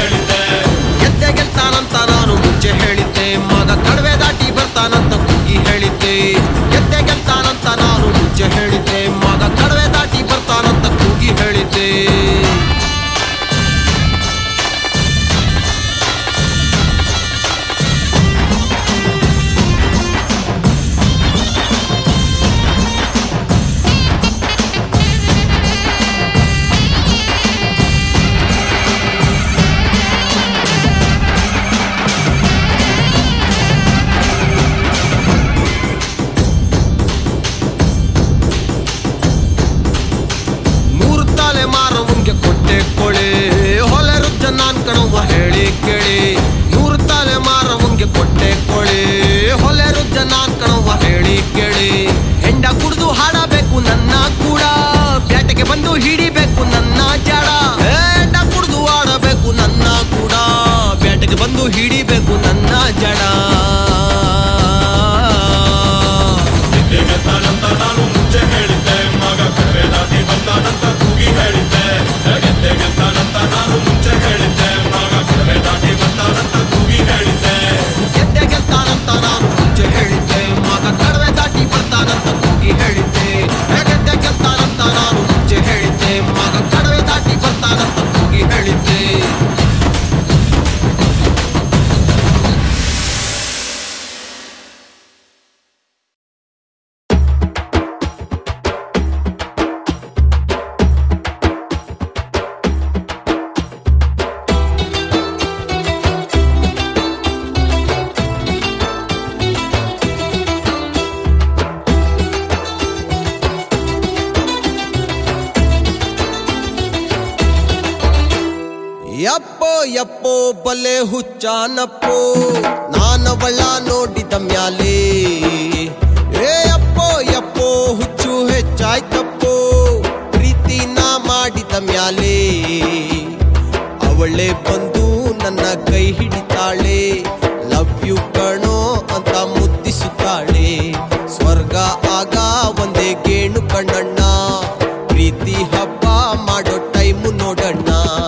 ಹೇಳಿ ಕೇಳಿ ನೂರು ತಲೆ ಮಾರವಂಗೆ ಕೊಟ್ಟೆ ಕೋಳಿ ಹೊಲೆ ರುಜ್ಜ ನಾನ್ ಕಣವ ಹೇಳಿ ಕೇಳಿ ಹೆಂಡ ಕುಡ್ದು ಹಾಡಬೇಕು ನನ್ನ ಕೂಡ ಬ್ಯಾಟೆಗೆ ಬಂದು ಹಿಡಿಬೇಕು ನನ್ನ ಜಾಡ ಏ, ಹೆಂಡ ಕುಡ್ದು ಆಡಬೇಕು ನನ್ನ ಕೂಡ ಬ್ಯಾಟೆಗೆ ಬಂದು ಹಿಡಿಬೇಕು ನನ್ನ ಜಡ ಗೆದ್ದೆಗೆದ್ದನಂತ ನಾನು ಮುಂಚೆ ಹೇಳಿದ್ದೆ ಮಗ ಕಡವೆ ದಾಟಿ ಬಂದಾನಂತ ಕೂಗಿ ಹೇಳಿದ್ದೆ ಗೆದ್ದೆಗೆದ್ದನಂತ ನಾನು ಮುಂಚೆ ಹೇಳಿದ್ದೆ ಮಗ ಕಡವೆ ದಾಟಿ ಬಂದಾನಂತ ಕೂಗಿ ಹೇಳಿದ್ದೆ ಗೆದ್ದೆ ಗೆಲ್ತಾನಂತ ನಾನು ಮುಂಚೆ ಹೇಳಿದ್ದೆ ಮಗ ಕಡವೆ ದಾಟಿ ಬರ್ತಾನಂತ ಕೂಗಿ ಹೇಳಿದ್ದೆ ಏ, ಗೆದ್ದೆ ಗೆಲ್ತಾನಂತ ನಾನು ಮುಂಚೆ ಹೇಳಿದ್ದೆ ಮಗ ಕಡವೆ ದಾಟಿ ಬರ್ತಾನಂತ ಕೂಗಿ ಹೇಳಿದ್ದೆ ಯಪ್ಪೋ ಯಪ್ಪೋ ಬಲೆ ಹುಚ್ಚಾನಪ್ಪೋ ನಾನವಳ ನೋಡಿದ ಮ್ಯಾಲೆ ಏ ಅಪ್ಪೋ ಯಪ್ಪೋ ಹುಚ್ಚು ಹೆಚ್ಚಾಯ್ತಪ್ಪೋ ಪ್ರೀತಿನ ಮಾಡಿದ ಮ್ಯಾಲೆ ಅವಳೆ ಬಂದು ನನ್ನ ಕೈ ಹಿಡಿತಾಳೆ ಲವ್ ಯು ಕಣೋ ಅಂತ ಮುದ್ದಿಸುತ್ತಾಳೆ ಸ್ವರ್ಗ ಆಗ ಒಂದೇ ಗೇಣು ಕಣ್ಣಣ್ಣ ಪ್ರೀತಿ ಹಬ್ಬ ಮಾಡೋ ಟೈಮು ನೋಡಣ್ಣ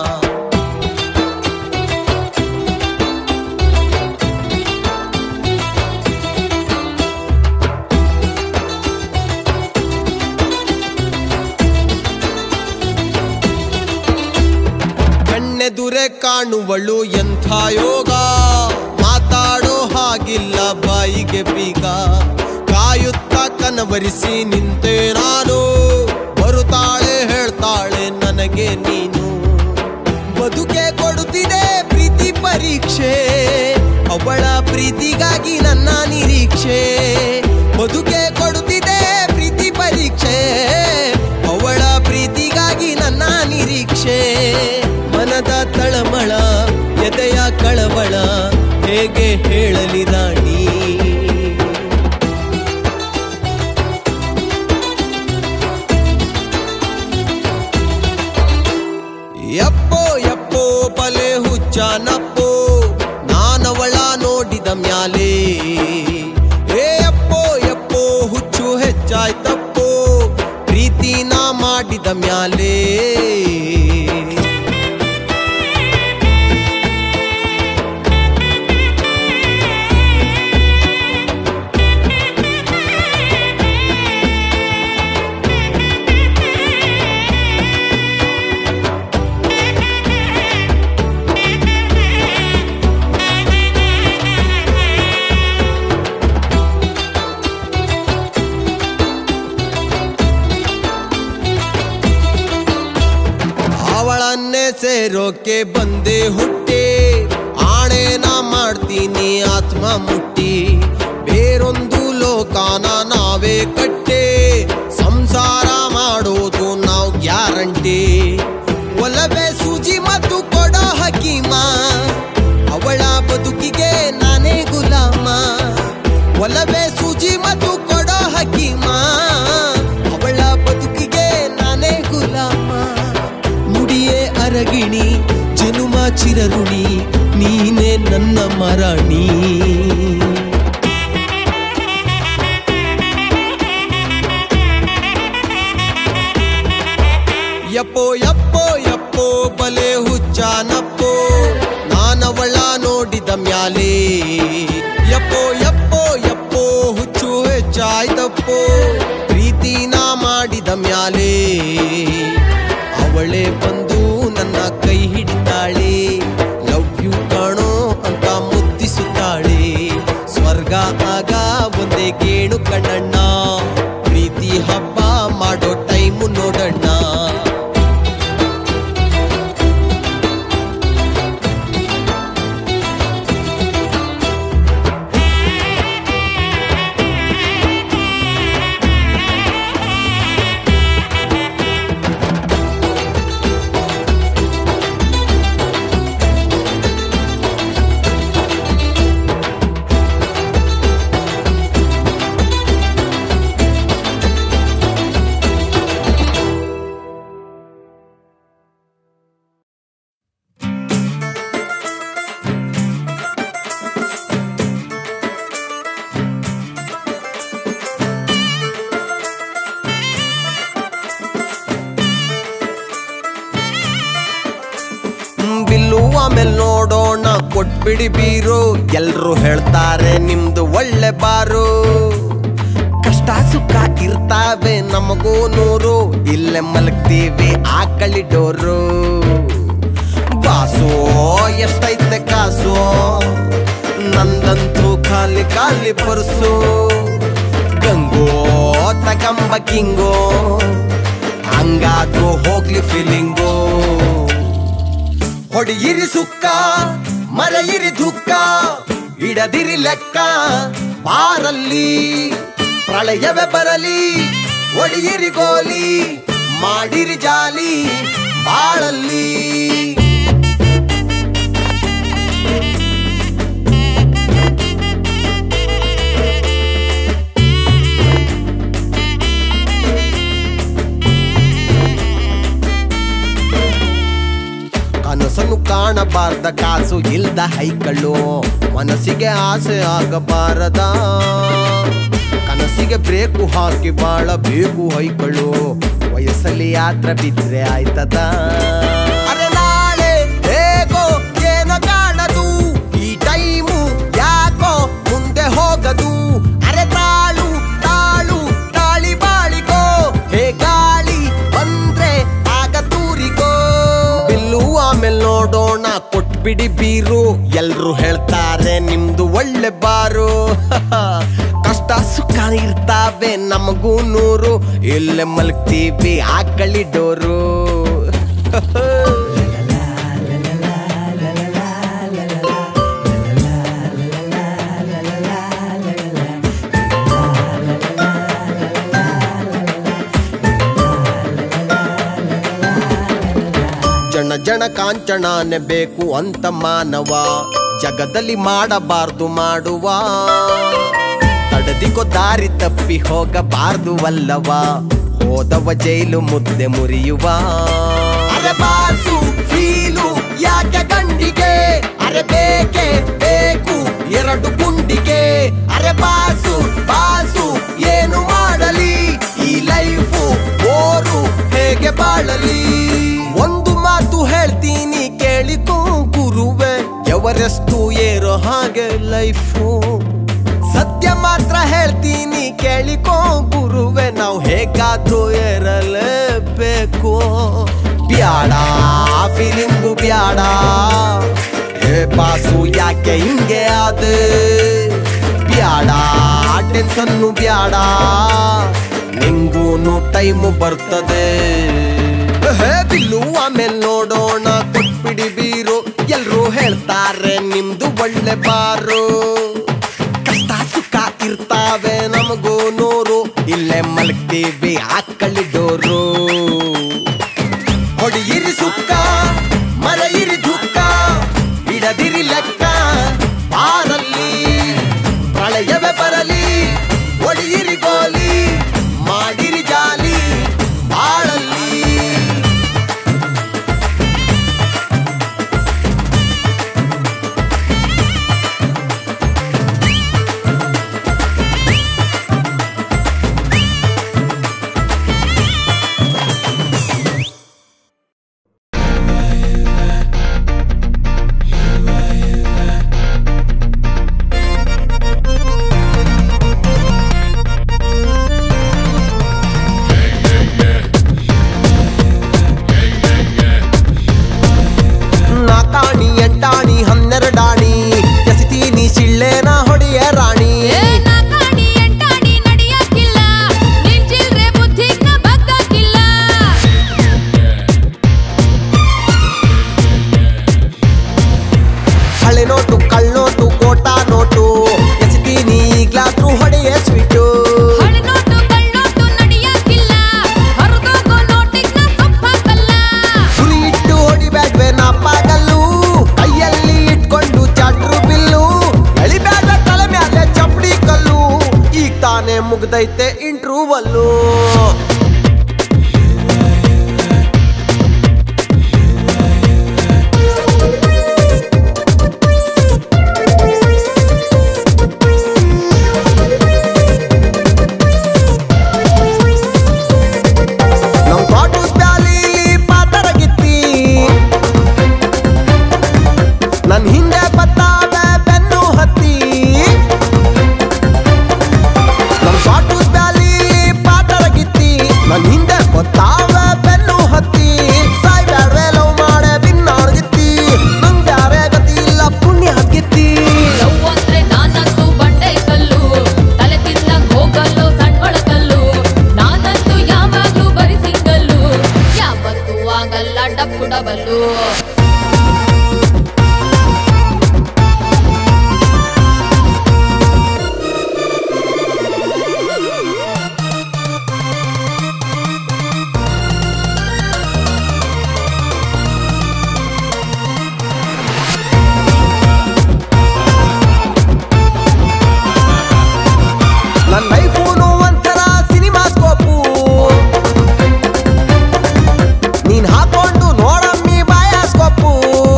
ಕಣ್ಣೆದುರೆ ಕಾಣುವಳು ಎಂಥ ಯೋಗ ಮಾತಾಡೋ ಹಾಗಿಲ್ಲ ಬಾಯಿಗೆ ಬೀಗ ಕಾಯುತ್ತ ಕನವರಿಸಿ ನಿಂತೆ ನಾನು ಬರುತ್ತಾಳೆ ಹೇಳ್ತಾಳೆ ನನಗೆ ನೀನು ಬದುಕೆ ಕೊಡುತ್ತಿದೆ ಪ್ರೀತಿ ಪರೀಕ್ಷೆ ಅವಳ ಪ್ರೀತಿಗಾಗಿ ನನ್ನ ನಿರೀಕ್ಷೆ ಬದುಕೆ ಕೊಡುತ್ತಿದೆ ಪ್ರೀತಿ ಪರೀಕ್ಷೆ ಅವಳ ಪ್ರೀತಿಗಾಗಿ ನನ್ನ ನಿರೀಕ್ಷೆ ಮನದ ತಳಮಳ ಎದೆಯ ಕಳವಳ ಹೇಗೆ ಹೇಳಲಿ ರಾಣಿ ಯಪ್ಪೋ ಯಪ್ಪೋ ಬಲೆ ಹುಚ್ಚಾನಪ್ಪೋ ನಾನವಳ ನೋಡಿದ ಮ್ಯಾಲೆ ಏ ಅಪ್ಪೋ ಯಪ್ಪೋ ಹುಚ್ಚು ಹೆಚ್ಚಾಯ್ತಪ್ಪೋ ಪ್ರೀತಿನ ಮಾಡಿದ ಮ್ಯಾಲೆ ಅವಳನ್ನೇ ಸೇರೋಕೆ ಬಂದೆ ಹುಟ್ಟಿ ಆಣೆನ ಮಾಡ್ತೀನಿ ಆತ್ಮ ಮುಟ್ಟಿ ಬೇರೊಂದು ಲೋಕಾನ ನಾವೇ ಕಟ್ಟೆ ಸಂಸಾರ ಮಾಡೋದು ನಾವು ಗ್ಯಾರಂಟಿ ಒಲವೇ ಸೂಜಿ ಮತ್ತು ಕೊಡೋ ಹಕೀಮ ಅವಳ ಬದುಕಿಗೆ ನಾನೇ ಗುಲಾಮ ಒಲವೇ ಸೂಜಿ ಮತ್ತು ಕೊಡೋ ಹಕೀಮ ಅವಳ ಬದುಕಿಗೆ ನಾನೇ ಗುಲಾಮ ನುಡಿಯೇ ಅರಗಿಣಿ ಜನುಮ ಚಿರರುಣಿ ನೀನೇ ನನ್ನ ಮರಾಣಿ ಯಪ್ಪೋ ಯಪ್ಪೋ ಯಪ್ಪೋ ಬಲೆ ಹುಚ್ಚಾನಪ್ಪೋ ನಾನವಳ ನೋಡಿದ ಮ್ಯಾಲೆ ಯಪ್ಪೋ ಯಪ್ಪೋ ಯಪ್ಪೋ ಹುಚ್ಚು ಹೆಚ್ಚಾಯ್ತಪ್ಪೋ ಪ್ರೀತಿನ ಮಾಡಿದ ಮ್ಯಾಲೆ ಅವಳೇ ಬಂದು ನನ್ನ ಕೈ ಹಿಡಿತಾಳೆ ಲವ್ ಯು ಕಾಣೋ ಅಂತ ಮುದ್ದಿಸುತ್ತಾಳೆ ಸ್ವರ್ಗ ಆಗ ಒಂದೇ ಗೇಣು ಕಣ್ಣಣ್ಣ ಪ್ರೀತಿ ಹಬ್ಬ ಮಾಡೋ ಟೈಮು ನೋಡಣ್ಣ ಕೊಟ್ಬಿಡಿ ಬೀರು ಎಲ್ರು ಹೇಳ್ತಾರೆ ನಿಮ್ದು ಒಳ್ಳೆ ಬಾರು ಕಷ್ಟ ಸುಖ ಇರ್ತಾವೆ ನಮಗೂ ನೂರು ಇಲ್ಲೇ ಮಲಗ್ತೀವಿ ಆಕಳಿ ಡೋರು ಬಾಸು ಎಷ್ಟೈತೆ ಕಾಸು ನಂದಂತೂ ಖಾಲಿ ಖಾಲಿ ಪರ್ಸು ಗಂಗೋ ತಗಂಬ ಕಿಂಗೋ ಹಂಗಾದ್ರೂ ಹೋಗ್ಲಿ ಫೀಲಿಂಗು ಹೊಡಿಯಿರಿ ಸುಕ್ಕ ಮರೆಯಿರಿ ದುಃಖ ಇಡದಿರಿ ಲೆಕ್ಕ ಬಾರಲ್ಲಿ ಪ್ರಳಯವೇ ಬರಲಿ ಒಡಿಯಿರಿ ಗೋಲಿ ಮಾಡಿರಿ ಜಾಲಿ ಬಾಳಲ್ಲಿ ಕನಸನ್ನು ಕಾಣಬಾರ್ದ ಕಾಸು ಇಲ್ದ ಹೈಕಳು ಮನಸ್ಸಿಗೆ ಆಸೆ ಆಗಬಾರದ ಕನಸಿಗೆ ಬ್ರೇಕು ಹಾಕಿ ಬಾಳಬೇಕು ಹೈಕಳು ವಯಸ್ಸಲ್ಲಿ ಯಾತ್ರ ಬಿದ್ರೆ ಆಯ್ತದ ಅರೆ ನಾಳೆ ಹೇಗೋ ಏನೋ ಕಾಣದು ಈ ಟೈಮು ಯಾಕೋ ಮುಂದೆ ಹೋಗದು ಅರೆ ತಾಳು ತಾಳು ತಾಳಿ ಬಾಳಿಗೋ ಹೇ ಗಾಳಿ ಬಂದ್ರೆ ಆಗ ತೂರಿಗೋ ಬಿಲ್ಲು ಆಮೇಲೆ ನೋಡೋಣ ಕೊಟ್ಬಿಡಿ ಬೀರು ಎಲ್ರು ಹೇಳ್ತಾರೆ ನಿಮ್ದು ಒಳ್ಳೆ ಬಾರು ಕಷ್ಟ ಸುಖ ಇರ್ತಾವೆ ನಮಗೂ ನೂರು ಇಲ್ಲೇ ಮಲಗ್ತೀವಿ ಆಕಳಿ ಡೋರು ಜನ ಜನ ಕಾಂಚಣಾನೆ ಬೇಕು ಅಂತ ಮಾನವ ಜಗದಲ್ಲಿ ಮಾಡಬಾರ್ದು ಮಾಡುವ ತಡದಿಕೋ ದಾರಿ ತಪ್ಪಿ ಹೋಗಬಾರ್ದು ಅಲ್ಲವ ಹೋದವ ಜೈಲು ಮುದ್ದೆ ಮುರಿಯುವ ಅರೆ ಬಾಸು ಫೀಲು ಯಾಕೆ ಗಂಡಿಗೆ ಅರೆ ಬೇಕೆ ಬೇಕು ಎರಡು ಗುಂಡಿಗೆ ಅರೆ ಬಾಸು ಬಾಸು ಏನು ಮಾಡಲಿ ಈ ಲೈಫು ಓರು ಹೇಗೆ ಬಾಳಲಿ ಒಂದು ಮಾತು ಹೇಳ್ತೀನಿ ಕೇಳಿಕೋ ಗುರುವೆ ಎವರೆಷ್ಟು ಏರೋ ಹಾಗೆ ಲೈಫು ಸತ್ಯ ಮಾತ್ರ ಹೇಳ್ತೀನಿ ಕೇಳಿಕೋ ಗುರುವೆ ನಾವು ಹೇಗಾದ್ರೂ ಏರಲೇಬೇಕು ಬ್ಯಾಡ ಫೀಲಿಂಗು ಬ್ಯಾಡ ಹೇ ಬಾಸು ಯಾಕೆ ಹಿಂಗೆ ಆದೆ ಬ್ಯಾಡ ಟೆನ್ಷನ್ನು ಬ್ಯಾಡ ನಿಂಗೂನು ಟೈಮು ಬರ್ತದೆ ಹೇ ಬಿಲ್ಲು ಆಮೇಲೆ ನೋಡೋಣ ಕೊಟ್ಬಿಡಿ ಬೀರು ಎಲ್ರು ಹೇಳ್ತಾರೆ ನಿಮ್ದು ಒಳ್ಳೆ ಬಾರು ಕಷ್ಟ ಸುಖ ಇರ್ತಾವೆ ನಮಗೂ ನೂರು ಇಲ್ಲೇ ಮಲಗ್ತೀವಿ ಆಕಳಿ ಡೋರು ಹೊಡಿಯಿರಿ ಸುಕ್ಕ ಮರೆಯಿರಿ ದುಃಖ ಇಡದಿರಿ ಲೆಕ್ಕ ಬಾರಲ್ಲಿ ಪ್ರಳಯವೇ ಬರಲಿ ಹೊಡಿಯಿರಿ ಗೋಲಿ ಮಾಡಿರಿ ಜಾಲಿ ಬಾಳಲ್ಲಿ ನಾಕಾಣಿ ಎಂಟಾಣಿ ಹನ್ನೆರಡಾಣಿ ಎಸಿತೀನಿ ಸಿಳ್ಳೆನ ಹೊಡೆಯ ರಾಣಿ ಹಳೆ ನೋಟು ಕಳ್ನೋಟು ಕೋಟಾ ನೋಟು ಎಸಿತೀನಿ ಈಗ್ಲಾದ್ರೂ ಹೊಡೆಯ ಸ್ವೀಟು ಸುಳಿ ಇಟ್ಟು ಹೊಡಿಬ್ಯಾಡ್ವೆ ನಾಪಾಗಲ್ಲು ಕೈಯಲ್ಲಿ ಇಟ್ಕೊಂಡು ಚಾಟ್ರು ಬಿಲ್ಲು ಎಳಿಬ್ಯಾಡ ತಲೆ ಮ್ಯಾಲೆ ಚಪ್ಪಡಿ ಕಲ್ಲು ಈಗ ತಾನೇ ಮುಗ್ದೈತೆ ಇಂಟ್ರೂವಲ್ಲು ನಮ್ ತೋಟದ ಬ್ಯಾಲಿಲಿ ಪಾತರಗಿತ್ತಿ ನನ್ ಹಿಂದೆ ಬತ್ತಾವೆ ಬೆನ್ನು ಹತ್ತಿ ನಮ್ ಸಾಟು ಬ್ಯಾಲಿ ಪಾಟರ ಗಿತ್ತಿ ನನ್ ಹಿಂದೆ ಬತ್ತಾವೆ ಬೆನ್ನು ಹತ್ತಿ ಸಾಯ್ ಬ್ಯಾಡ್ವೆ ಲವ್ ಮಾಡೆ ಬಿನ್ನಾಡ್ಗಿತ್ತಿ ನಂಗ್ ಬ್ಯಾರೆ ಗತಿ ಇಲ್ಲ ಪುಣ್ಯ ಗಿತ್ತಿ ಲವ್ ಅಂದ್ರೆ ನಾನಂತೂ ಬಂಡೆ ಕಲ್ಲು ತಲೆ ತಿನ್ನಕ್ ಹೋಗಲ್ಲು ಸಣ್ಣ ಕಲ್ಲು ನಾನಂತೂ ಯಾವಾಗ್ಲೂ ಬರೀ ಸಿಂಗಲ್ಲು ಯಾವತ್ತೂ ಆಗಲ್ಲ ಡಬ್ಬು ಡಬಲ್ಲು ನನ್ ಲೈಫೂನು ಒಂಥರ ಸಿನಿಮಾ ಸ್ಕೋಪು ನೀನ್ ಹಾಕೊಂಡು ನೋಡಮ್ಮಿ ಬಾಯಾಸ್ಕೋಪು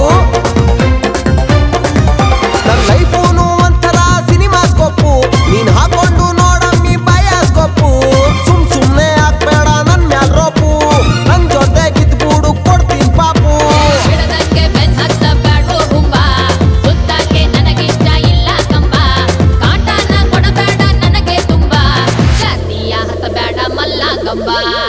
ನನ್ ಲೈಫೂನು ಒಂಥರ ಸಿನಿಮಾ ಸ್ಕೋಪು ನೀನ್ ಹಾಕೊಂಡು ನೋಡಮ್ಮಿ ಬಾಯಾಸ್ಕೋಪು ಸುಮ್ ಸುಮ್ನೆ ಹಾಕ್ಬೇಡ ನನ್ ಮ್ಯಾಲ್ ರೋಪು ನನ್ ಜೊತೆ ಕಿತ್ಬೂಡು ಕೊಡ್ತೀನಿ ಪಾಪು ಬಿಡದಂಗೆ ಬೆನ್ ಹತ್ತ ಬ್ಯಾಡೋ ಹುಂಬ ಸುತ್ತಾಕೆ ನನಗಿಷ್ಟ ಇಲ್ಲ ಕಂಬ ಕಾಟನ ಕೊಡಬೇಡ ನನಗೆ ತುಂಬ ಜಾತಿಯ ಹತ್ತ ಬೇಡ ಮಲ್ಲ ಗಂಬ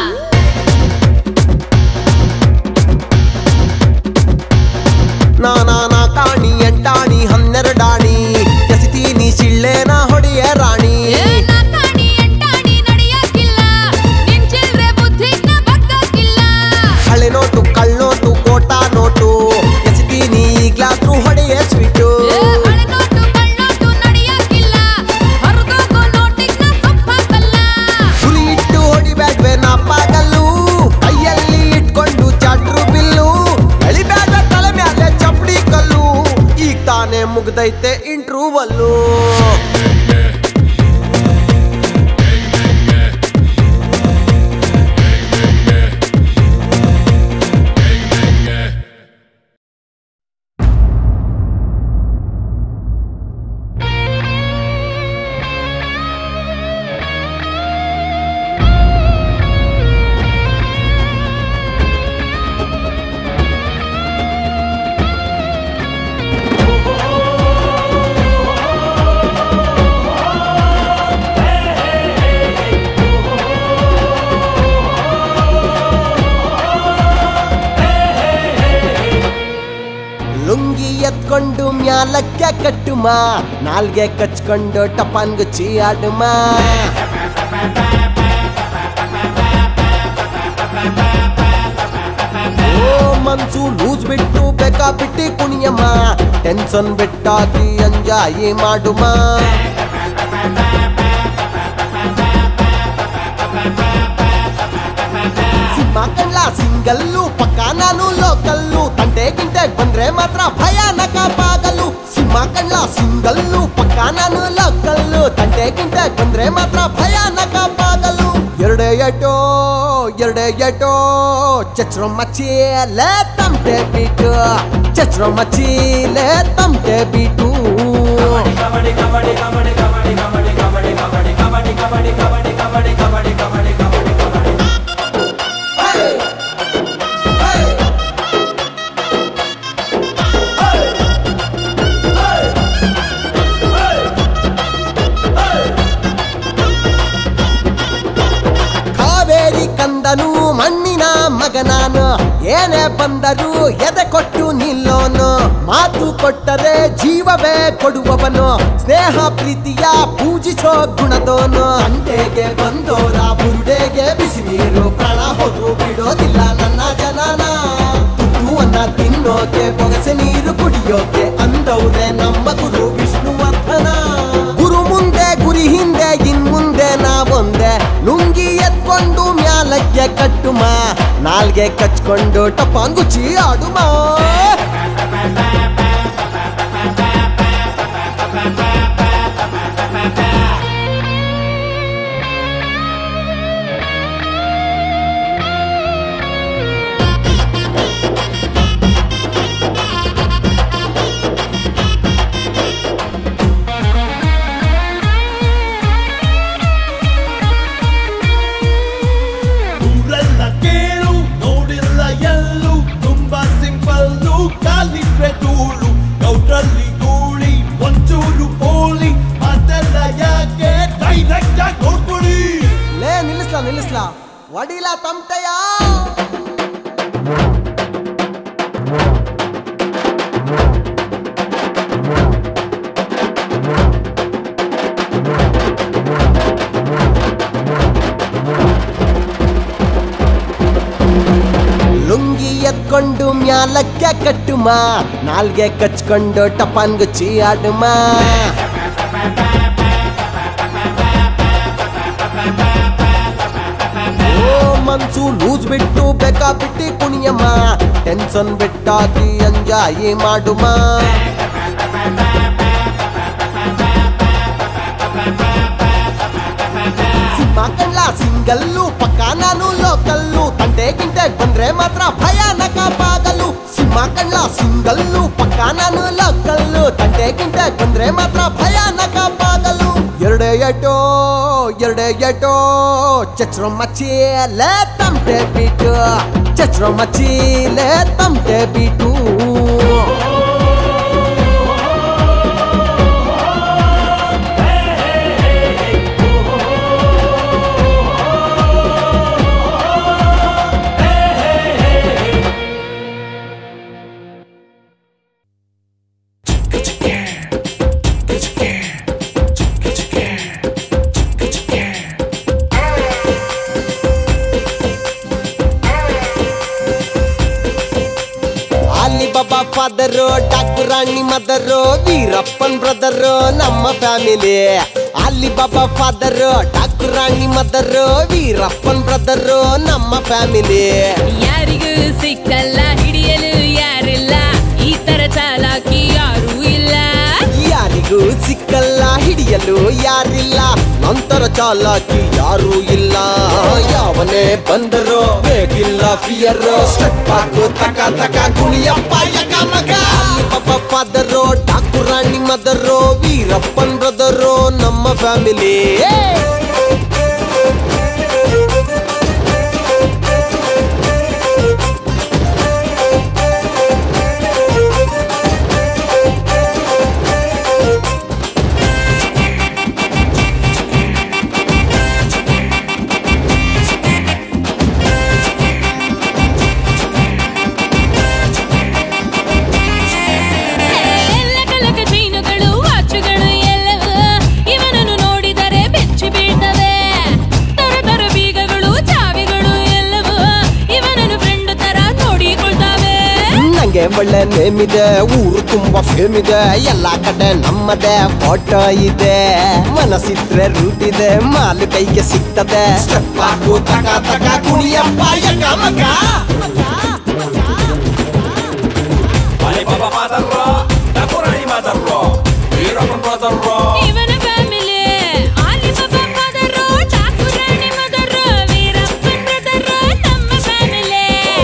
ನಾನಾ ಕಾಣಿ ಎಂಟಾಣಿ ಹನ್ನೆರಡಾಣಿ ಎಸಿತೀನಿ ಶಿಳ್ಳೆನ ಹೊಡೆಯ ರಾಣಿ ಕಾಣಿ ಎಂಟಾಣಿ ನಡೆಯಕ್ಕಿಲ್ಲ ನಿನ್ ಚಿಲ್ರೆ ಬುದ್ಧಿನ ಬಗ್ಗಕ್ಕಿಲ್ಲ ಹಳೆ ನೋಟು ಕಳ್ನೋಟು ಕೋಟಾ ನೋಟು ಎಸಿತೀನಿ ಈಗ್ಲಾದ್ರೂ ಹೊಡೆಯ ಸ್ವೀಟು ಹಳೆ ನೋಟು ಕಳ್ಳೋಟು ನಡೆಯಕ್ಕಿಲ್ಲ ಹೊರಗೋಗೋ ನೋಟಿಗ್ನ ಸೊಪ್ಪಾಕಲ್ಲ ಸುಳಿ ಇಟ್ಟು ಹೊಡಿಬ್ಯಾಡ್ವೆ ನಾಪಾಗಲ್ಲು ಕೈಯಲ್ಲಿ ಇಟ್ಕೊಂಡು ಚಾಟ್ರು ಬಿಲ್ಲು ಎಳಿಬ್ಯಾಡ ತಲೆ ಮ್ಯಾಲೆ ಚಪ್ಪಡಿ ಕಲ್ಲು ಈಗ ತಾನೇ ಮುಗ್ದೈತೆ ಇಂಟ್ರೂವಲ್ಲು ಲುಂಗಿ ಎತ್ಕೊಂಡು ಮ್ಯಾಲಕ್ಕೆ ಕಟ್ಟುಮ ನಾಲ್ಗೆ ಕಚ್ಕೊಂಡು ಟಪಾನ್ ಗುಚ್ಚಿ ಆಡುಮ ಓ ಮನ್ಸು ಲೂಸ್ ಬಿಟ್ಟು ಬೇಕಾ ಬಿಟ್ಟಿ ಕುಣಿಯಮ್ಮ ಟೆನ್ಷನ್ ಬಿಟ್ಟಾಕಿ ಎಂಜಾಯಿ ಮಾಡುಮ ಸಿನಿಮಾ ಕಣ್ಲ ಸಿಂಗಲ್ಲು ಪಕ್ಕ ನಾನು ಲೋಕಲ್ಲು ತಂಟೆ ಗಿಂಟೆಗ್ ಬಂದ್ರೆ ಮಾತ್ರ ಭಯಾನಕ ಬಾಗಲು ಸಿನಿಮಾ ಕಣ್ಲ ಸಿಂಗಲ್ಲು ಪಕ್ಕ ನಾನು ಲೋಕಲ್ಲು ತಂಟೆ ಗಿಂಟೆಗ್ ಬಂದ್ರೆ ಮಾತ್ರ ಭಯಾನಕ ಬಾಗಲು ಎರಡೇ ಎಟೋ ಎರಡೇ ಎಟೋ ಚಚ್ರ ಮಚ್ಚೀಲೆ ತಮಟೆ ಬೀಟು ಚಚ್ರ ಮಚ್ಚೀಲೆ ತಮಟೆ ಬೀಟು ಕಾವೇರಿ ಕಂದನು ಮಣ್ಣಿನ ಮಗನಾನು ಏನೇ ಬಂದರು ಎದೆ ಕೊಟ್ಟು ನಿಲ್ಲೋನು ಮಾತು ಕೊಟ್ಟರೆ ಜೀವವೇ ಕೊಡುವವನು ಸ್ನೇಹ ಪ್ರೀತಿಯ ಪೂಜಿಸೋ ಗುಣದೋನು ಅಂಟೆಗೆ ಬಂದೋರ ಬುರುಡೆಗೆ ಬಿಸಿ ನೀರು ಪ್ರಾಣ ಹೋದ್ರು ಬಿಡೋದಿಲ್ಲ ನನ್ನ ಜನನ ತುತ್ತುವನ್ನ ತಿನ್ನೋಕೆ ಬೊಗಸೆ ನೀರು ಕುಡಿಯೋಕೆ ಅಂದವ್ರೆ ನಮ್ಮ ಗುರು ವಿಷ್ಣುವರ್ಧನ ಗುರು ಮುಂದೆ ಗುರಿ ಹಿಂದೆ ಇನ್ ಮುಂದೆ ನಾವೊಂದೆ ಲುಂಗಿ ಎತ್ಕೊಂಡು ಮ್ಯಾಲಕ್ಕೆ ಕಟ್ಟುಮ ನಾಲ್ಗೆ ಕಚ್ಕೊಂಡು ಟಪಾಂಗುಚಿ ಆಡುಮ ಊರೆಲ್ಲ ಕೇಳು ನೋಡಿಲ್ಲ ಎಲ್ಲೂ ತುಂಬಾ ಸಿಂಪಲ್ಲು ಲಕ್ಕೆ ಕಟ್ಟುಮ ನಾಲ್ಗೆ ಕಚ್ಕೊಂಡು ಟಪಾನ್ ಗುಚ್ಚಿ ಆಡುಮ ಓ ಮನ್ಸು ಲೂಸ್ ಬಿಟ್ಟು ಬೇಕಾ ಬಿಟ್ಟಿ ಕುಣಿಯಮ್ಮ ಟೆನ್ಷನ್ ಬಿಟ್ಟಾಕಿ ಎಂಜಾಯಿ ಮಾಡುಮ ಸಿನಿಮಾ ಕಳ್ಳ ಸಿಂಗಲ್ಲು ಪಕ್ಕ ನಾನು ಲೋಕಲ್ಲು ತಂದೆ ಗಿಂಟೆ ಬಂದ್ರೆ ಮಾತ್ರ ಭಯಾನಕ ಬಾಗಲು ಸಿನಿಮಾ ಕಳ್ಳ ಸಿಂಗಲ್ಲು ಪಕ್ಕ ನಾನು ಲೋಕಲ್ಲು ತಂದೆ ಗಿಂಟೆ ಬಂದ್ರೆ ಮಾತ್ರ ಭಯಾನಕ ಬಾಗಲು ಎರಡೇ ಎಟೋ ಎರಡೇ ಎಟೋ ಚಚ್ರ ಮಚ್ಚಿ ಲೇ ತಮ್ಟೆ ಬಿಟ್ಟು ಚಚ್ರ ಮಚ್ಚಿ ಲೇ ತಮ್ಟೆ ಬಿಟ್ಟು Ali Baba father doctor Rani mother Veerappan brother ನಮ್ಮ family Ali Baba father doctor Rani mother Veerappan brother ನಮ್ಮ ಫ್ಯಾಮಿಲಿ ಯಾರಿಗೂ ಸಿಕ್ಕಲ್ಲ ಹಿಡಿಯಲು ಯಾರಿಲ್ಲ ಈ ತರ ಚಾಲಾಕಿ ಯಾರೂ ಇಲ್ಲ ಯಾರಿಗೂ ಸಿಕ್ಕಲ್ಲ ಹಿಡಿಯಲು ಯಾರಿಲ್ಲ ನಂತರ ಚಾಲಾಕಿ ಯಾರೂ ಇಲ್ಲ ಯಾವನೇ ಬಂದರು ಬೇಕಿಲ್ಲ ಫಿಯರ್ ಸ್ಟೆಪ್ ಹಾಕು ತಕ ತಕ ಕುಣಿಯಪ್ಪ ಯಕ ಮಗ ಪಾಪ father doctor Rani mother Veerappan brother ನಮ್ಮ ಫ್ಯಾಮಿಲಿ ಎಲ್ಲ ಕಲಕ ಚೈನುಗಳು ವಾಚುಗಳು ಎಲ್ಲವೂ ಇವನನ್ನು ನೋಡಿದರೆ ಬೆಚ್ಚಿ ಬೀಳ್ತವೆ ತರ ತರ ಬೀಗಗಳು ಚಾವಿಗಳು ಎಲ್ಲವೂ ಇವನನ್ನು ಫ್ರೆಂಡ್ ತರ ನೋಡಿಕೊಳ್ತಾವೆ ನಂಗೆ ಒಳ್ಳೆ ನೇಮ್ ಇದೆ ಊರು ತುಂಬಾ ಫೇಮ್ ಇದೆ ಎಲ್ಲಾ ಕಡೆ ನಮ್ಮದೇ ಫೋಟೋ ಇದೆ ಮನಸ್ಸಿದ್ರೆ ರೂಟ್ ಇದೆ ಮಾಲು ಕೈಗೆ ಸಿಗ್ತದೆ ಸ್ಟೆಪ್ ಹಾಕು ತಕ ತಕ ಕುಣಿಯಪ್ಪ ಯಕ ಮಗ Alibaba Madarro, Dakurani Madarro, Veerapan Madarro. ಇವನ family Ali Baba father Thakur Rani mother Veerappan brother ನಮ್ಮ ಫ್ಯಾಮಿಲಿ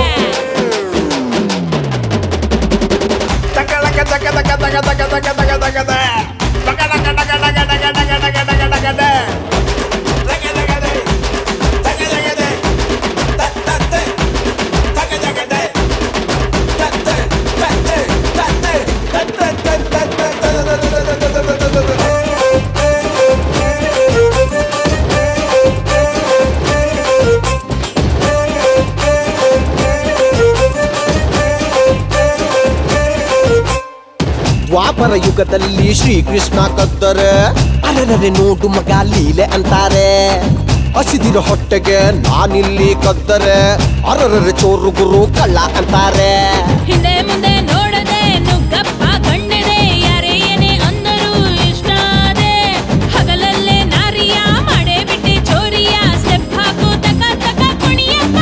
ದ್ವಾಪರ ಯುಗದಲ್ಲಿ ಶ್ರೀಕೃಷ್ಣ ಕದ್ದರೆ ಅರರರೆ ನೋಡು ಮಗ ಲೀಲೆ ಅಂತಾರೆ ಹಸಿದಿರ ಹೊಟ್ಟೆಗೆ ನಾನಿಲ್ಲಿ ಕದ್ದರೆ ಅರರರೆ ಚೋರು ಗುರು ಕಳ್ಳ ಅಂತಾರೆ ಹಿಂದೆ ಮುಂದೆ ನೋಡದೆ ನುಗ್ಗಪ್ಪ ಕಣ್ಣೆದೆ ಯಾರೇ ಏನೇ ಅಂದರು ಇಷ್ಟ ಅದೇ ಹಗಲಲ್ಲೇ ನಾರಿಯ ಮಾಡೇ ಬಿಟ್ಟೆ ಚೋರಿಯ ಸ್ಟೆಪ್ ಹಾಕು ತಕ ತಕ ಕುಣಿಯಪ್ಪ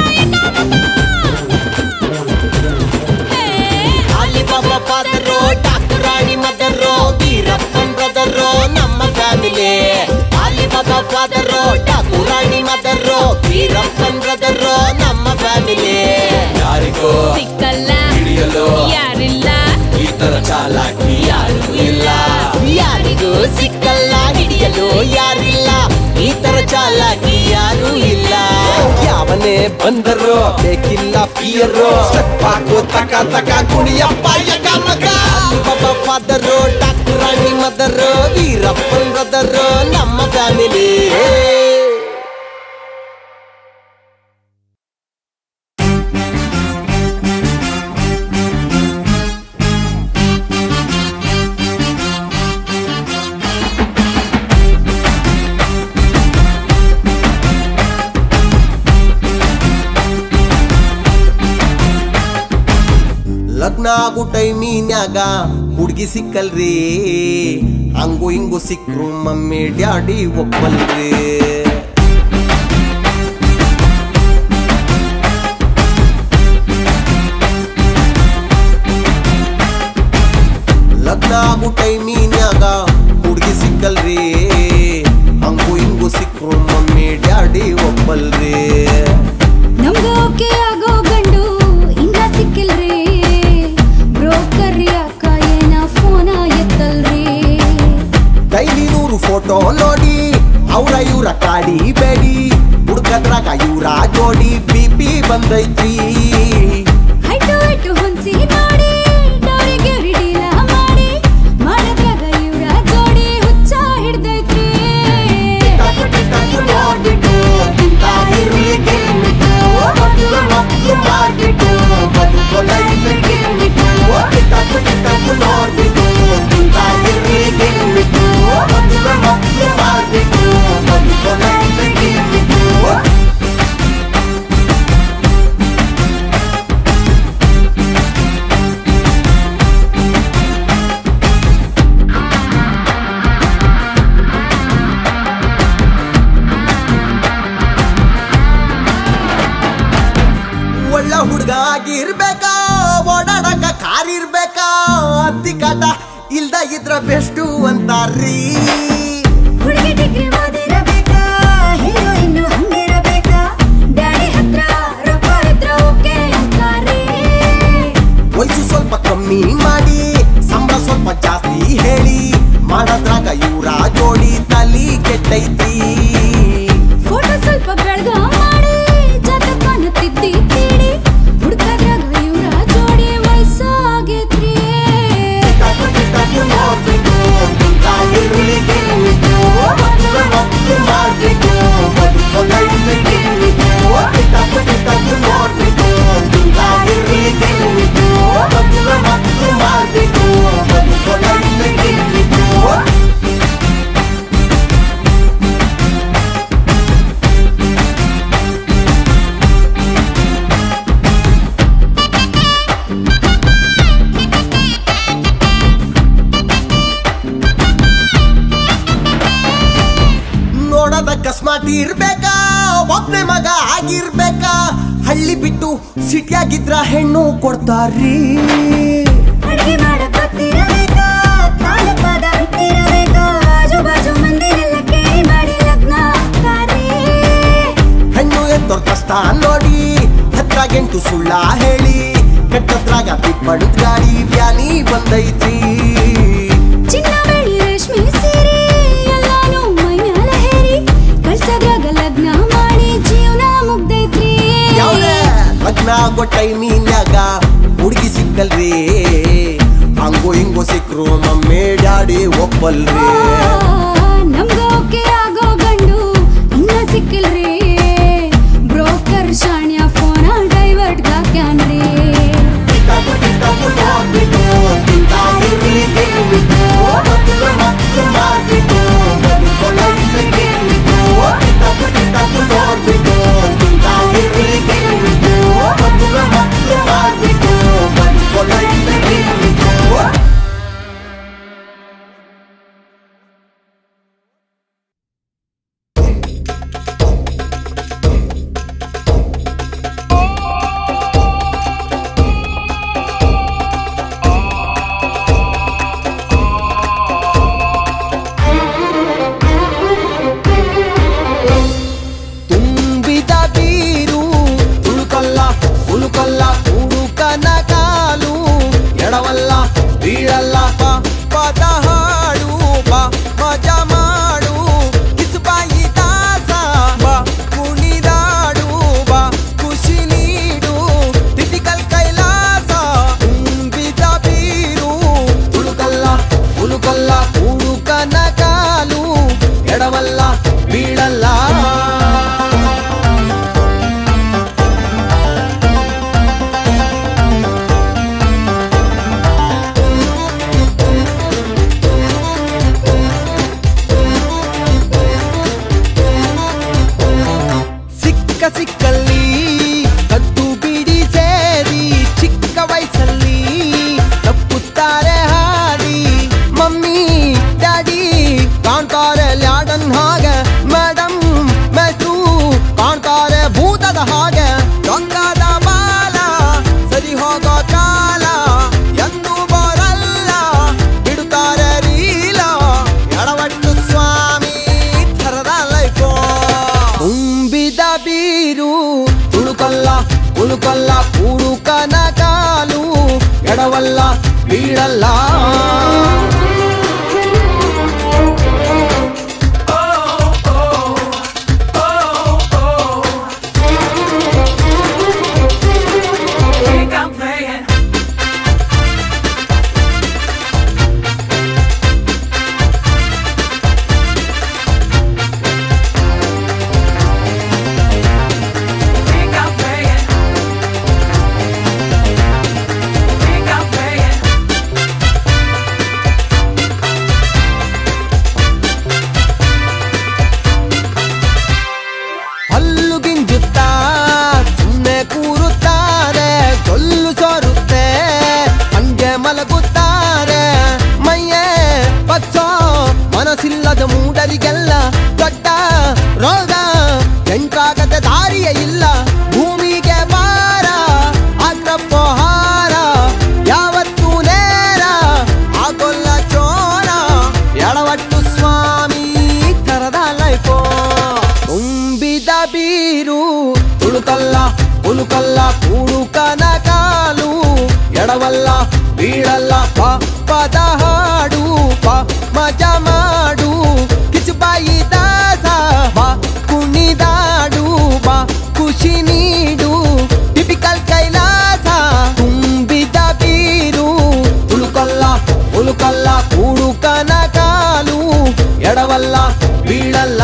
Ali Baba father doctor Rani mother Veerappan brother ನಮ್ಮ family Ali Baba father doctor Rani mother Veerappan brother ನಮ್ಮ ಫ್ಯಾಮಿಲಿ ಯಾರಿಗೋ ಸಿಕ್ಕಲ್ಲ ಹಿಡಿಯಲು ಯಾರಿಲ್ಲ ಈ ತರ ಚಾಲಾಕಿ ಯಾರು ಇಲ್ಲ ಯಾರಿಗೂ ಸಿಕ್ಕಲ್ಲ ಹಿಡಿಯಲು ಯಾರಿಲ್ಲ ಈ ತರ ಚಾಲಾಕಿ ಯಾರು ಇಲ್ಲ ಯಾವನೇ ಬಂದರು ಬೇಕಿಲ್ಲ ಫಿಯರು ಸ್ಟೆಪ್ ಹಾಕು ತಕ ತಕ ಕುಣಿಯಪ್ಪ ಯಕ ಮಗ Baba father doctor Rani mother Veerappan brother ನಮ್ಮ ಫ್ಯಾಮಿಲಿ ಆಗು ಟೈಮಿನ್ಯಾಗ ಹುಡ್ಗಿ ಸಿಕ್ಕಲ್ರಿ ಹಂಗು ಹಿಂಗು ಸಿಕ್ರು ಮಮ್ಮಿ ಡ್ಯಾಡಿ ಒಪ್ಪಲ್ರಿ ಲಗ್ನ ಆಗು ಟೈಮಿನ್ಯಾಗ ಹುಡ್ಗಿ ಸಿಕ್ಕಲ್ರಿ ಹಂಗು ಹಿಂಗು ಸಿಕ್ರು ಮಮ್ಮಿ ಡ್ಯಾಡಿ ಒಪ್ಪಲ್ರಿ ನಮ್ಗೆ ಓಕೆ ಆಗೋ ಗಂಡು ಇನ್ನ ಸಿಕ್ಕಿಲ್ರಿ ಬ್ರೋಕರ್ ಯಾಕ ಏನ ಫೋನ ಎತ್ತಲ್ರಿ ಡೈಲಿ ನೂರು ಫೋಟೋ ನೋಡಿ ಅವ್ರ ಇವ್ರ ಕಾಡಿ ಬೇಡಿ ಹುಡ್ಕದ್ರಾಗ ಇವ್ರ ಜೋಡಿ ಬಿ ಪಿ ಬಂದೈತ್ರಿ ಹೈಟು ಹೈಟು ಹೊಂಸಿ ನೋಡಿ ಡೋರಿಗೆ ಡೀಲ ಮಾಡಿ ಮಾಡದ್ರಾಗ ಇವ್ರ ಜೋಡಿ ಹುಚ್ಚ ಹಿಡ್ದೈತ್ರಿ ಒಳ್ಳೆ ಹುಡ್ಗ ಆಗಿರ್ಬೇಕಾ ಓಡಾಡಕ ಕಾರ್ ಇರ್ಬೇಕಾ ಅತ್ತಿ ಕಾಟ ಇಲ್ದ ಇದ್ರ ಬೆಸ್ಟು ಅಂತಾರ್ರೀ ಹುಡುಗಿ ಡಿಗ್ರಿ ಓದಿರಬೇಕಾ ಹೀರೋಯಿನ್ ಹಂಗಿರಬೇಕಾ ಡ್ಯಾಡಿ ಹತ್ರ ರೊಕ್ಕ ಇದ್ರ ಓಕೆ ಅಂತಾರಿ ವಯಸ್ಸು ಸ್ವಲ್ಪ ಕಮ್ಮಿ ಮಾಡಿ ಸಂಬಳ ಸ್ವಲ್ಪ ಜಾಸ್ತಿ ಹೇಳಿ ಮಾಡದ್ರಾಗ ಇವ್ರ ಜೋಡಿ ತಲಿ ಕೆಟ್ಟೈತಿ ಫೋಟೋ ಸ್ವಲ್ಪ ಬೆಳಗ ಮಾಡಿ ಜಾತಕನ ತಿದ್ದಿ ತೀಡಿ ಹುಡ್ಕದ್ರಾಗ ಇವ್ರ ಜೋಡಿ ವಯಸ್ಸಾಗೈತ್ರಿ ನೋಡದ ಅಕಸ್ಮಾತ್ ಇರ್ಬೇಕಾ ಒಬ್ನೇ ಮಗ ಆಗಿರ್ಬೇಕಾ ಹಳ್ಳಿ ಬಿಟ್ಟು ಸಿಟಿಯಾಗಿದ್ರ ಹೆಣ್ಣು ಕೊಡ್ತಾರ್ರೀ ಅಡಿಗೆ ಮಾಡಕ್ ಗೊತ್ತಿರಬೇಕಾ ಕಾಲು ಪಾದ ಬಿಟ್ಟಿರಬೇಕಾ ಆಜು ಬಾಜು ಮಂದಿರೆಲ್ಲ ಕೇಳಿ ಮಾಡಿ ಲಗ್ನ ಆಗ್ತಾರಿ ಹೆಣ್ಣು ಎತ್ತೋರ್ ಕಷ್ಟ ನೋಡಿ ಹತ್ರ ಗಂಟು ಸುಳ್ಳ ಹೇಳಿ ಕಟ್ಟದ್ರಾಗ ತಿಪ್ಪಣದ್ ಗಾಡಿ ಬ್ಯಾನಿ ಬಂದೈತಿ ಚಿನ್ನ ಬೆಳ್ಳಿ ರೇಷ್ಮೆ ಸೀರೆ ಎಲ್ಲಾನು ಮೈ ಮ್ಯಾಲ ಹೇರಿ ಕಳ್ಸದ್ರಾಗ ಲಗ್ನ ಮಾಡಿ ಜೀವನ ಮುಗ್ದೈತ್ರಿ ಯಾವ್ದೇ ಲಗ್ನ ಆಗೋ ಟೈಮಿನ್ಯಾಗ ಹುಡುಗಿ ಸಿಕ್ಕಲ್ರಿ ಹಂಗು ಹಿಂಗು ಸಿಕ್ರು ಮಮ್ಮಿ ಡ್ಯಾಡಿ ಒಪ್ಪಲ್ರಿ ನಮ್ಗ ಓಕೆ ಆಗೋ ಗಂಡು ಇನ್ನ ಸಿಕ್ಕಿಲ್ರಿ ಬ್ರೋಕರ್ ಶಾಣ್ಯ ಫೋನ ಡೈವರ್ಟ್ ಹಾಕ್ಯಾನ್ರಿ ತುಂಬಿದ ಬೀರು ತುಳುಕಲ್ಲ ಉಳುಕಲ್ಲ ಹುಡುಕನ ಕಾಲು ಎಡವಲ್ಲ ಬೀಳಲ್ಲ ಪ ಪದ ಹಾಡು ಬಾ ಮಜಾ ಮಾಡು ಕಿಸುಬಾಯಿ ದಾಸ ಬಾ ಕುಣಿದಾಡು ಬಾ ಖುಷಿ ನೀಡು ಟಿಪಿಕಲ್ ಕೈಲಾಸ ತುಂಬಿದ ಬೀರು ತುಳುಕಲ್ಲ ಉಳುಕಲ್ಲ ಹುಡುಕನ ಕಾಲು ಎಡವಲ್ಲ ಬೀಳಲ್ಲ ಬೀಳಲ್ಲ ಹಲ್ಲು ಗಿಂಜುತ್ತಾ ಸುಮ್ಮನೆ ಕೂರುತ್ತಾರೆ ಕೊಲ್ಲು ಸೋರುತ್ತೆ ಹಂಗೆ ಮಲಗುತ್ತಾರೆ ಮೈಯೇ ಪಚ್ಚೋ ಮನಸ್ಸಿಲ್ಲದ ಮೂಡರಿಗೆಲ್ಲ ದೊಡ್ಡ ರೋಗ ಎಂಟಾಗದ ದಾರಿಯೇ ಇಲ್ಲ ಭೂಮಿಗೆ ಭಾರ ಅಗ್ರಪೋಹಾರ ಯಾವತ್ತೂ ನೇರ ಆಗೊಲ್ಲ ಚೋರ ಎಡವಟ್ಟು ಸ್ವಾಮಿ ತರದ ಲೈಫೋ ತುಂಬಿದ ಬೀರು ತುಳುಕಲ್ಲ ಉಳುಕಲ್ಲ ಕುಡುಕನ ಕಾಲು ಎಡವಲ್ಲ ಬೀಳಲ್ಲ ಪದ ಹಾಡು ಪ ಮಜ ಮಾಡು ಕಿಚುಬಾಯಿ ದಾಸ ಬಾ ಕುಣಿದಾಡು ಬಾ ಖುಷಿ ನೀಡು ಟಿಪಿಕಲ್ ಕೈಲಾಸ ತುಂಬಿದ ಬೀರು ತುಳುಕಲ್ಲ ಉಳುಕಲ್ಲ ಕುಡುಕನ ಕಾಲು ಎಡವಲ್ಲ ಬೀಳಲ್ಲ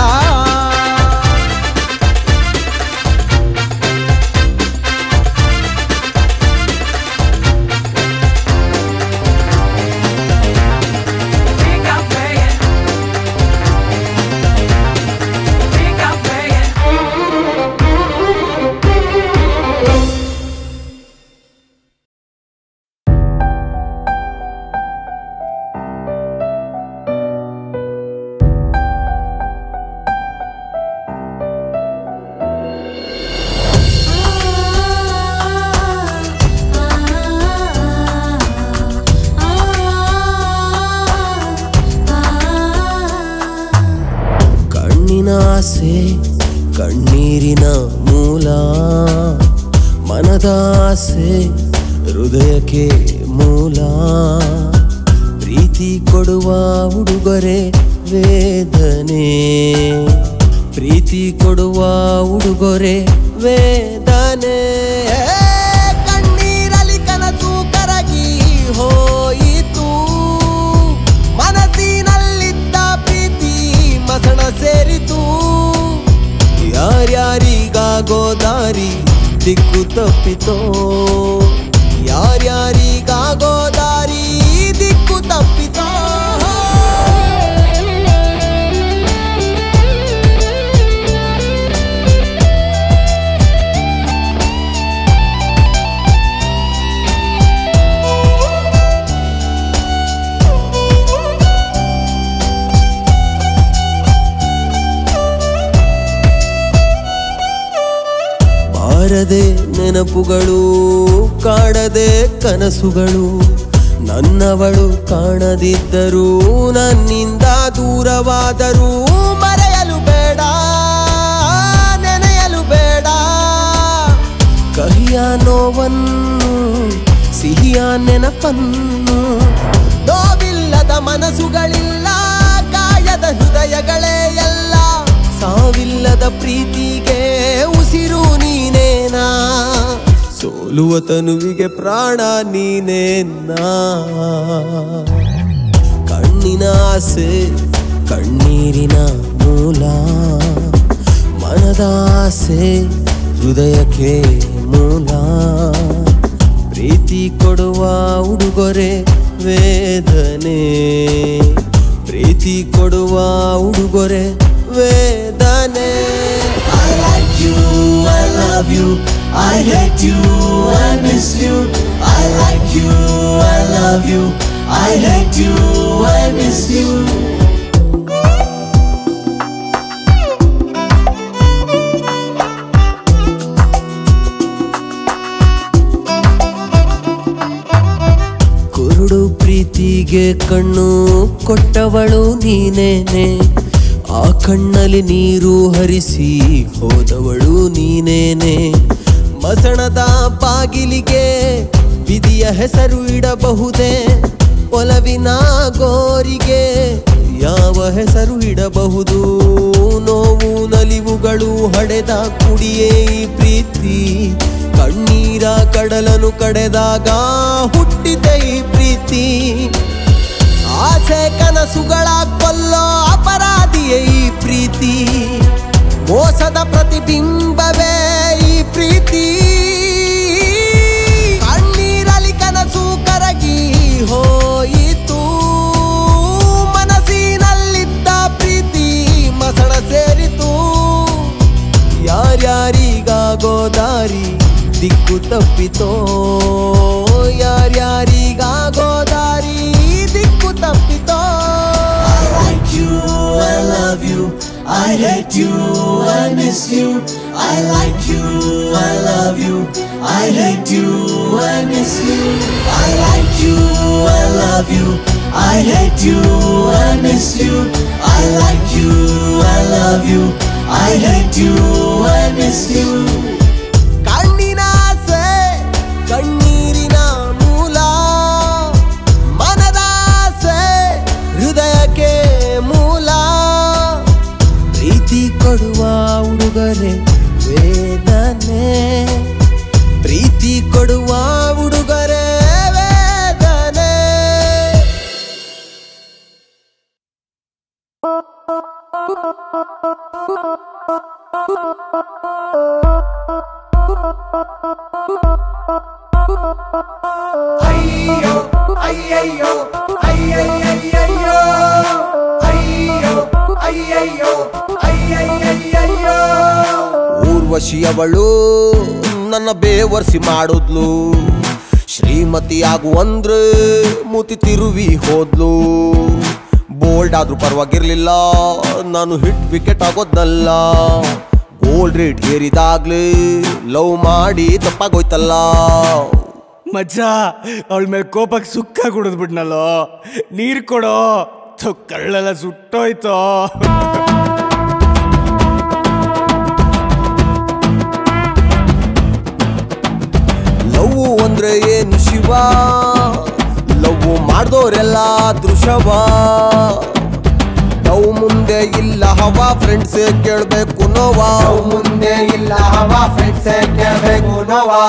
ಕಣ್ಣಿನ ಆಸೆ ಕಣ್ಣೀರಿನ ಮೂಲ ಮನದ ಆಸೆ ಹೃದಯಕ್ಕೆ ಮೂಲ ಪ್ರೀತಿ ಕೊಡುವ ಉಡುಗೊರೆ ವೇದನೆ ಪ್ರೀತಿ ಕೊಡುವ ಉಡುಗೊರೆ ವೇದನೆ ಕಣ್ಣೀರಲಿ ಕನಸು ಕರಗಿ ಹೋಯಿತು ಮನಸ್ಸಿನಲ್ಲಿದ್ದ ಪ್ರೀತಿ ಮಸಣ ಸೇರಿತು ಯಾರ್ಯಾರಿಗಾಗೋ ದಾರಿ ದಿಕ್ಕು ತಪ್ಪಿತೋ ಯಾರ್ಯಾರಿಗಾಗೋ ದಾರಿ ದಿಕ್ಕು ತಪ್ಪಿತೋ ಬಾರದೆ ನೆನಪುಗಳು ಕಾಡದೆ ಕನಸುಗಳು ನನ್ನವಳು ಕಾಣದಿದ್ದರೂ ನನ್ನಿಂದ ದೂರವಾದರೂ ಮರೆಯಲು ಬೇಡ ನೆನೆಯಲು ಬೇಡ ಕಹಿಯ ನೋವನ್ನು ಸಿಹಿಯ ನೆನಪನ್ನು ನೋವಿಲ್ಲದ ಮನಸ್ಸುಗಳಿಲ್ಲ ಕಾಯದ ಹೃದಯಗಳೇ ಎಲ್ಲ ಸಾವಿಲ್ಲದ ಪ್ರೀತಿಗೆ ಉಸಿರು ನೀನೇನಾ ಸೋಲುವ ತನುವಿಗೆ ಪ್ರಾಣ ನೀನೇನಾ ಕಣ್ಣಿನ ಆಸೆ ಕಣ್ಣೀರಿನ ಮೂಲ ಮನದ ಆಸೆ ಹೃದಯಕ್ಕೆ ಮೂಲ ಪ್ರೀತಿ ಕೊಡುವ ಉಡುಗೊರೆ ವೇದನೆ ಪ್ರೀತಿ ಕೊಡುವ ಉಡುಗೊರೆ ವೇದನೆ I like you, I love you, I hate you, I miss you. I like you, I love you, I hate you, I miss you. ಕುರುಡು ಪ್ರೀತಿಗೆ ಕಣ್ಣು ಕೊಟ್ಟವಳು ನೀನೇನೆ ಆ ಕಣ್ಣಲ್ಲಿ ನೀರು ಹರಿಸಿ ಹೋದವಳು ನೀನೇನೆ ಮಸಣದ ಬಾಗಿಲಿಗೆ ವಿಧಿಯ ಹೆಸರು ಇಡಬಹುದೇ ಒಲವಿನ ಗೋರಿಗೆ ಯಾವ ಹೆಸರು ಇಡಬಹುದು ನೋವು ನಲಿವುಗಳು ಹಡೆದ ಕುಡಿಯೇ ಈ ಪ್ರೀತಿ ಕಣ್ಣೀರ ಕಡಲನು ಕಡೆದಾಗ ಹುಟ್ಟಿದೆ ಈ ಪ್ರೀತಿ ಆಸೆ ಕನಸುಗಳ ಕೊಲ್ಲೋ ಅಪರಾಧಿಯೇ ಈ ಪ್ರೀತಿ ಮೋಸದ ಪ್ರತಿಬಿಂಬವೇ ಈ ಪ್ರೀತಿ ಕಣ್ಣೀರಲಿ ಕನಸು ಕರಗಿ ಹೋಯಿತು ಮನಸ್ಸಿನಲ್ಲಿದ್ದ ಪ್ರೀತಿ ಮಸಣ ಸೇರಿತು ಯಾರ್ಯಾರಿಗಾಗೋ ದಾರಿ ದಿಕ್ಕು ತಪ್ಪಿತೋ ಯಾರ್ಯಾರಿಗಾಗೋ ದಾರಿ ದಿಕ್ಕು ತಪ್ಪಿತೋ I like you, I love you, I hate you, I miss you. I like you, I love you, I hate you, I miss you. I like you, I love you, I hate you, I miss you. I like you, I love you, I hate you, I miss you. ಕಣ್ಣಿನ ಆಸೆ ಕಣ್ಣೀರಿನ ಮೂಲ ಮನದ ಆಸೆ ಹೃದಯಕ್ಕೆ ಮೂಲ ಪ್ರೀತಿ ಕೊಡುವ ಉಡುಗೊರೆ ವೇದನೆ ಪ್ರೀತಿ ಕೊಡುವ ಉಡುಗೊರೆ ವೇದನೆ ಅಯ್ಯೋ ಅಯ್ಯಯ್ಯೋ ಅಯ್ಯಯ್ಯಯ್ಯಯ್ಯೋ ಅಯ್ಯೋ ಅಯ್ಯಯ್ಯೋ ಅಯ್ಯಯ್ಯಯ್ಯಯ್ಯೋ ಊರ್ವಶಿಯವಳು ನನ್ನ ಬೇವರ್ಸಿ ಮಾಡಿದ್ಲು ಶ್ರೀಮತಿ ಆಗು ಅಂದ್ರೆ ಮೂತಿ ತಿರುವಿ ಹೋದ್ಲು ಬೋಲ್ಡ್ ಆದ್ರೂ ಪರವಾಗಿರ್ಲಿಲ್ಲ ನಾನು ಹಿಟ್ ವಿಕೆಟ್ ಆಗೋದ್ನಲ್ಲ ಗೋಲ್ಡ್ ರೇಟ್ ಏರಿದಾಗ್ಲೇ ಲವ್ ಮಾಡಿ ತಪ್ಪಾಗೋಯ್ತಲ್ಲ ಮಜ್ಜ ಅವಳ ಮೇಲೆ ಕೋಪಕ್ಕೆ ಸುಕ್ಕ ಕುಡಿದ್ಬಿಟ್ನಲ್ಲೋ ನೀರ್ ಕೊಡೋ ಥು, ಕಳ್ಳೆಲ್ಲ ಸುಟ್ಟೋಯ್ತೋ ಲವ್ ಅಂದ್ರೆ ಏನು ಶಿವ ಲವ್ ಮಾಡ್ದೋರೆಲ್ಲ ದೃಶವ ಲವ್ ಮುಂದೆ ಇಲ್ಲ ಹವಾ ಫ್ರೆಂಡ್ಸ್ ಕೇಳ್ಬೇಕು ನೋವಾ ಮುಂದೆ ಇಲ್ಲ ಹವಾ ಫ್ರೆಂಡ್ಸ್ ಕೇಳ್ಬೇಕು ನೋವಾ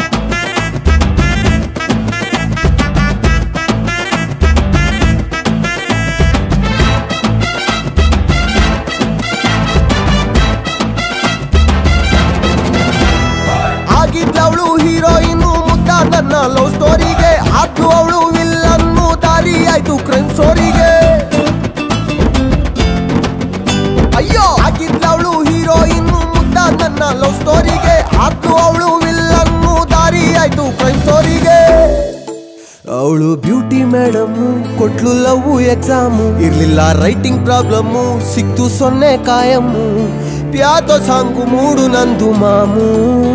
ಆಗಿದ್ಲವಳು ಹೀರೋಯಿನ್ ಮುದ್ದ ನನ್ನ ಲವ್ ಸ್ಟೋರಿಗೆ ಆದ್ಲು ಅವಳು ವಿಲ್ಲನ್ನು ದಾರಿ ಆಯ್ತು ಕ್ರೈಮ್ ಸ್ಟೋರಿಗೆ ಅಯ್ಯೋ ಆಗಿದ್ಲವಳು ಹೀರೋಯಿನ್ ಮುದ್ದ ನನ್ನ ಲವ್ ಸ್ಟೋರಿಗೆ ಆದ್ಲು ಅವಳು ವಿಲ್ಲನ್ನು ದಾರಿ ಆಯ್ತು ಕ್ರೈಮ್ ಸ್ಟೋರಿಗೆ ಅವಳು ಬ್ಯೂಟಿ ಮೇಡಮ್ ಕೊಟ್ಲು ಲವ್ ಎಕ್ಸಾಮು ಇರ್ಲಿಲ್ಲ ರೈಟಿಂಗ್ ಪ್ರಾಬ್ಲಮ್ಮು ಸಿಕ್ತು ಸೊನ್ನೆ ಕಾಯಮ್ಮು ಪ್ಯಾತೋ ಸಾಂಗು ಮೂಡು ನಂದು ಮಾಮೂ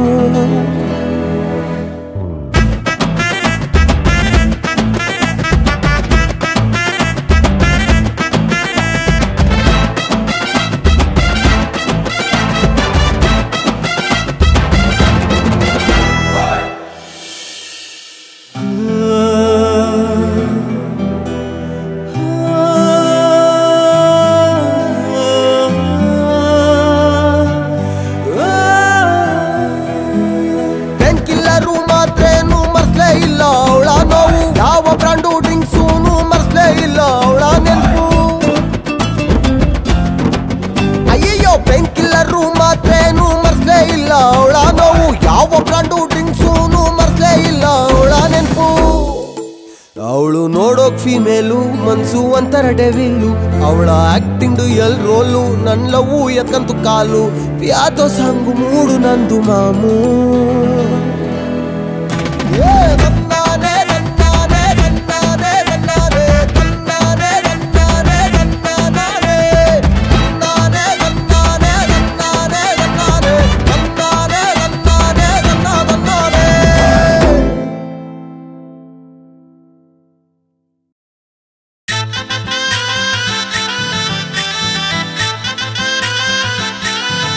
ಪೆನ್ ಕಿಲ್ಲರು ಮಾತ್ರೇನು ಮರ್ಸ್ಲೇ ಇಲ್ಲ ಅವಳ ನೋವು ಯಾವ ಬ್ರಾಂಡು ಡ್ರಿಂಕ್ಸೂನು ಮರ್ಸ್ಲೇ ಇಲ್ಲ ಅವಳ ನೆನಪು ಅಯ್ಯಯ್ಯೋ ಪೆನ್ ಕಿಲ್ಲರು ಮಾತ್ರೇನು ಮರ್ಸ್ಲೇ ಇಲ್ಲ ಅವಳ ನೋವು ಯಾವ ಬ್ರಾಂಡು ಡ್ರಿಂಕ್ಸೂನು ಮರ್ಸ್ಲೇ ಇಲ್ಲ ಅವಳ ನೆನಪು ಅವಳು ನೋಡೋಕ್ ಫಿಮೇಲು ಮನ್ಸು ಒಂಥರ ಡೆವಿಲ್ಲು ಅವಳ ಆಕ್ಟಿಂಗ್ ಎಲ್ ರೋಲು ನನ್ ಲವ್ ಎತ್ಕಂತು ಕಾಲು ಪ್ಯಾತೋ ಸಾಂಗು ಮೂಡು ನಂದು ಮಾಮೂ ಏ ನನ್ನಾನೇ ನನ್ನಾನೇ ನನ್ನಾನೇ ನನ್ನಾನೇ ನನ್ನಾನೇ ನನ್ನಾನೇ ನನ್ನಾನೇ ನನ್ನಾನೇ ನನ್ನಾನೇ ನನ್ನಾನೇ ನನ್ನಾನೇ ನನ್ನಾನೇ ನನ್ನಾನೇ ನನ್ನ ನನ್ನಾನೇ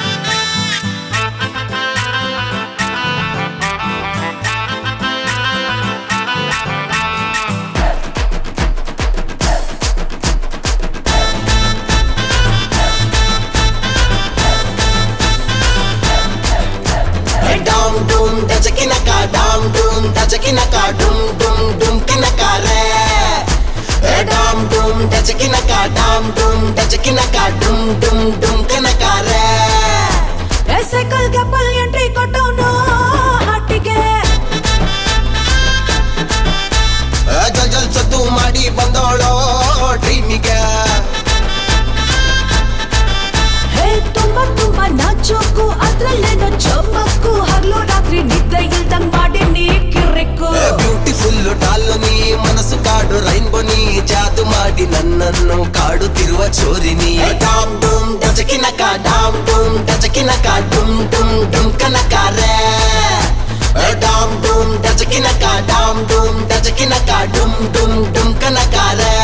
ಆ ಡಜಕಿನಕ ಡಾಮ್ ಡುಮ್ ಡಜಕಿನಕ ಡುಮ್ ಡುಮ್ ಡುಮ್ ಕನಕಾರೆ ಸೈಕಲ್ ಗ್ಯಾಪಲ್ ಎಂಟ್ರಿ ಕೊಟ್ಟವನು ಹಟ್ಟಿಗೆ ಜಲ್ ಜಲ್ ಸದ್ದು ಮಾಡಿ ಬಂದವಳೋ ಡ್ರೀಮಿಗೆ ಹೇ ತುಂಬಾ ತುಂಬಾ ನಾಚೋಕು ಅದ್ರಲ್ಲೇನೋ ಚಮ್ಮಕ್ಕು ಹಗ್ಲು ರಾತ್ರಿ ನಿದ್ದೆ ಇಲ್ದಂಗ್ ಮಾಡಿ ನೀ ಕಿರಿಕು ಬ್ಯೂಟಿಫುಲ್ ಡಾಲು ನೀ ಮನಸ್ಸು ಕಾಡು ರೈನ್ಬೋ ನೀ ಜಾದು ಮಾಡಿ ನನ್ನನ್ನು ಕಾಡುತ್ತಿರುವ ಚೋರಿನಿ ಡಾಮ್ ಡುಮ್ ಡಜಕಿನಕ ಡಾಮ್ ಡುಮ್ ಡಜಕಿನಕ ಡುಮ್ ಡುಮ್ ಡುಮ್ ಕನಕಾರೆ ಡಾಮ್ ಡುಮ್ ಡಜಕಿನಕ ಡಾಮ್ ಡುಮ್ ಡಜಕಿನಕ ಡುಮ್ ಡುಮ್ ಡುಮ್ ಕನಕಾರೆ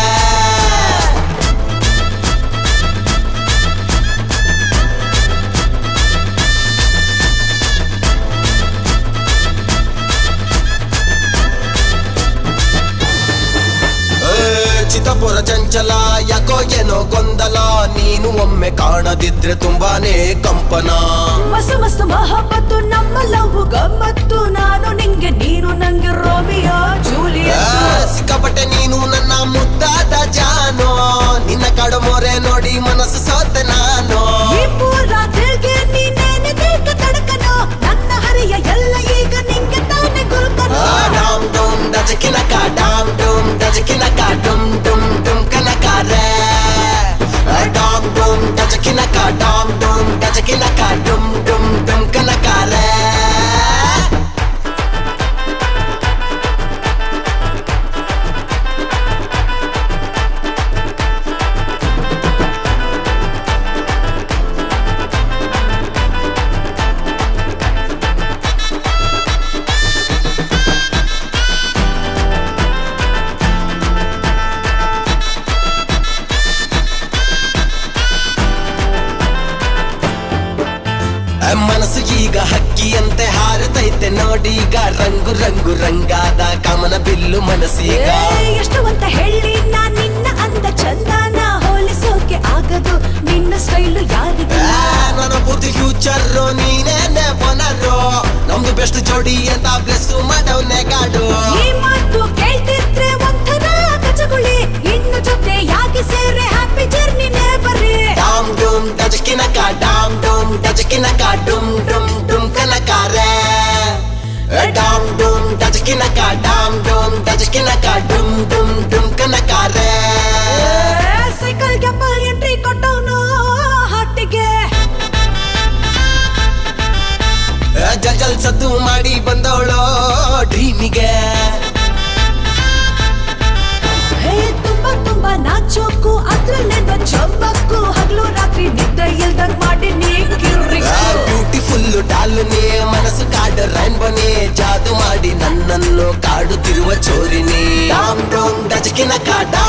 ಏ, ಚಿತ್ತಪುರ ಚಂಚಲ ಯಾಕೋ ಏನೋ ಗೊಂದಲ ನೀನು ಒಮ್ಮೆ ಕಾಣದಿದ್ರೆ ತುಂಬಾನೇ ಕಂಪನ ಮಸ್ತು ಮಸ್ತು ಮಹಬ್ಬತ್ತು ನಮ್ಮ ಲವ್ ಗಮ್ಮತ್ತು ನಾನು ನಿಂಗೆ ನೀನು ನಂಗೆ ರೋಮಿಯೋ ಏ, ಜೂಲಿಯಟ್ ಸಿಕ್ಕಾಪಟ್ಟೆ ನೀನು ನನ್ನ ಮುದ್ದಾದ ಜಾನೋ ನಿನ್ನ ಕಾಡು ಮೊರೆ ನೋಡಿ ಮನಸ್ಸು ಸೋತೆ ನಾನು ಈ ಪೂರ ದಿಲ್ಗೆ ನೀನೇನೆ ದೇಕ ತಡಕನೋ ನನ್ನ ಹರಿಯ ಎಲ್ಲ ಈಗ ನಿಂಗೆ ತಾನೆ ಗುಲ್ಕನೋ ಆ, ಡಾಮ್ ಡುಮ್ ಡಜಕಿನಕ ಡಾಮ್ ಡುಮ್ ಡಜಕಿನಕ ಡುಮ್ ಡುಮ್ ಡುಮ್ ಕನಕಾರೆ ಆ, ಡಾಮ್ ಡುಮ್ ಡಜಕಿನಕ ಡಾಮ್ ಡುಮ್ ಡಜಕಿನಕ ಡುಮ್ ಡುಮ್ ಡುಮ್ ಕನಕಾರೆ ಆ, ಮನಸ್ಸು ಈಗ ಹಕ್ಕಿಯಂತೆ ಹಾರುತ್ತೈತೆ ನೋಡೀಗ ರಂಗು ರಂಗು ರಂಗಾದ ಕಮನ ಬಿಲ್ಲು ಮನಸ್ಸೀಗ ಏ, ಎಷ್ಟು ಅಂತ ಹೇಳಿ ನಾ ನಿನ್ನ ಅಂದ ಚಂದನ ಹೋಲಿಸೋಕೆ ಆಗದು ನಿನ್ನ ಸ್ಟೈಲು ಯಾರಿಗೆ ಆ, ನನ್ನ ಬುದ್ಧಿ ಫ್ಯೂಚರ್ ನೀನೇನೆ ಬನರು ನಮ್ದು ಬೆಸ್ಟ್ ಜೋಡಿ ಅಂತ ಬ್ಲೆಸ್ ಮಾಡವ್ನೆ ಗಾಡು ಈ ಮಾತು ಕೇಳ್ತಿದ್ರೆ ಒಂಥರ ಕಚಗುಳಿ ಇನ್ನು ಜೊತೆ ಯಾಕೆ ಸೇರೆ ಹ್ಯಾಪಿ ಜರ್ನಿನೇ ಬರ್ರಿ ಡಾಮ್ ಡುಮ್ ಡಜಕಿನಕ ಡಾಮ್ ಡುಮ್ ಡಜಕಿನಕ ಡುಮ್ ಡುಮ್ ಡುಮ್ ಕನಕಾರೆ ಆ, ಡಾಮ್ ಡುಮ್ ಡಜಕಿನಕ ಡಾಮ್ ಡುಮ್ ಡಜಕಿನಕ ಡುಮ್ ಡುಮ್ ಡುಮ್ ಕನಕಾರೆ ಸೈಕಲ್ ಗ್ಯಾಪಲ್ ಎಂಟ್ರಿ ಕೊಟ್ಟವನು ಹಟ್ಟಿಗೆ ಆ, ಜಲ್ ಜಲ್ ಸದ್ದು ಮಾಡಿ ಬಂದವಳೋ ಡ್ರೀಮಿಗೆ ಹೇ ತುಂಬಾ ತುಂಬಾ ನಾಚೋಕು ಅದ್ರಲ್ಲೇನೋ ಚಮ್ಮಕ್ಕು ಹಗ್ಲು ರಾತ್ರಿ ನಿದ್ದೆ ಇಲ್ದಂಗ್ ಮಾಡಿ ನೀ ಕಿರ್ರಿಕು ಬ್ಯೂಟಿಫುಲ್ ಡಾಲು ನೀ ಮನಸ್ಸು ಕಾಡು ರೈನ್ಬೋ ನೀ ಜಾದು ಮಾಡಿ ನನ್ನನ್ನು ಕಾಡುತ್ತಿರುವ ಚೋರಿನಿ ಡಾಮ್ ಡೋಮ್ ಡಜಕಿನಕ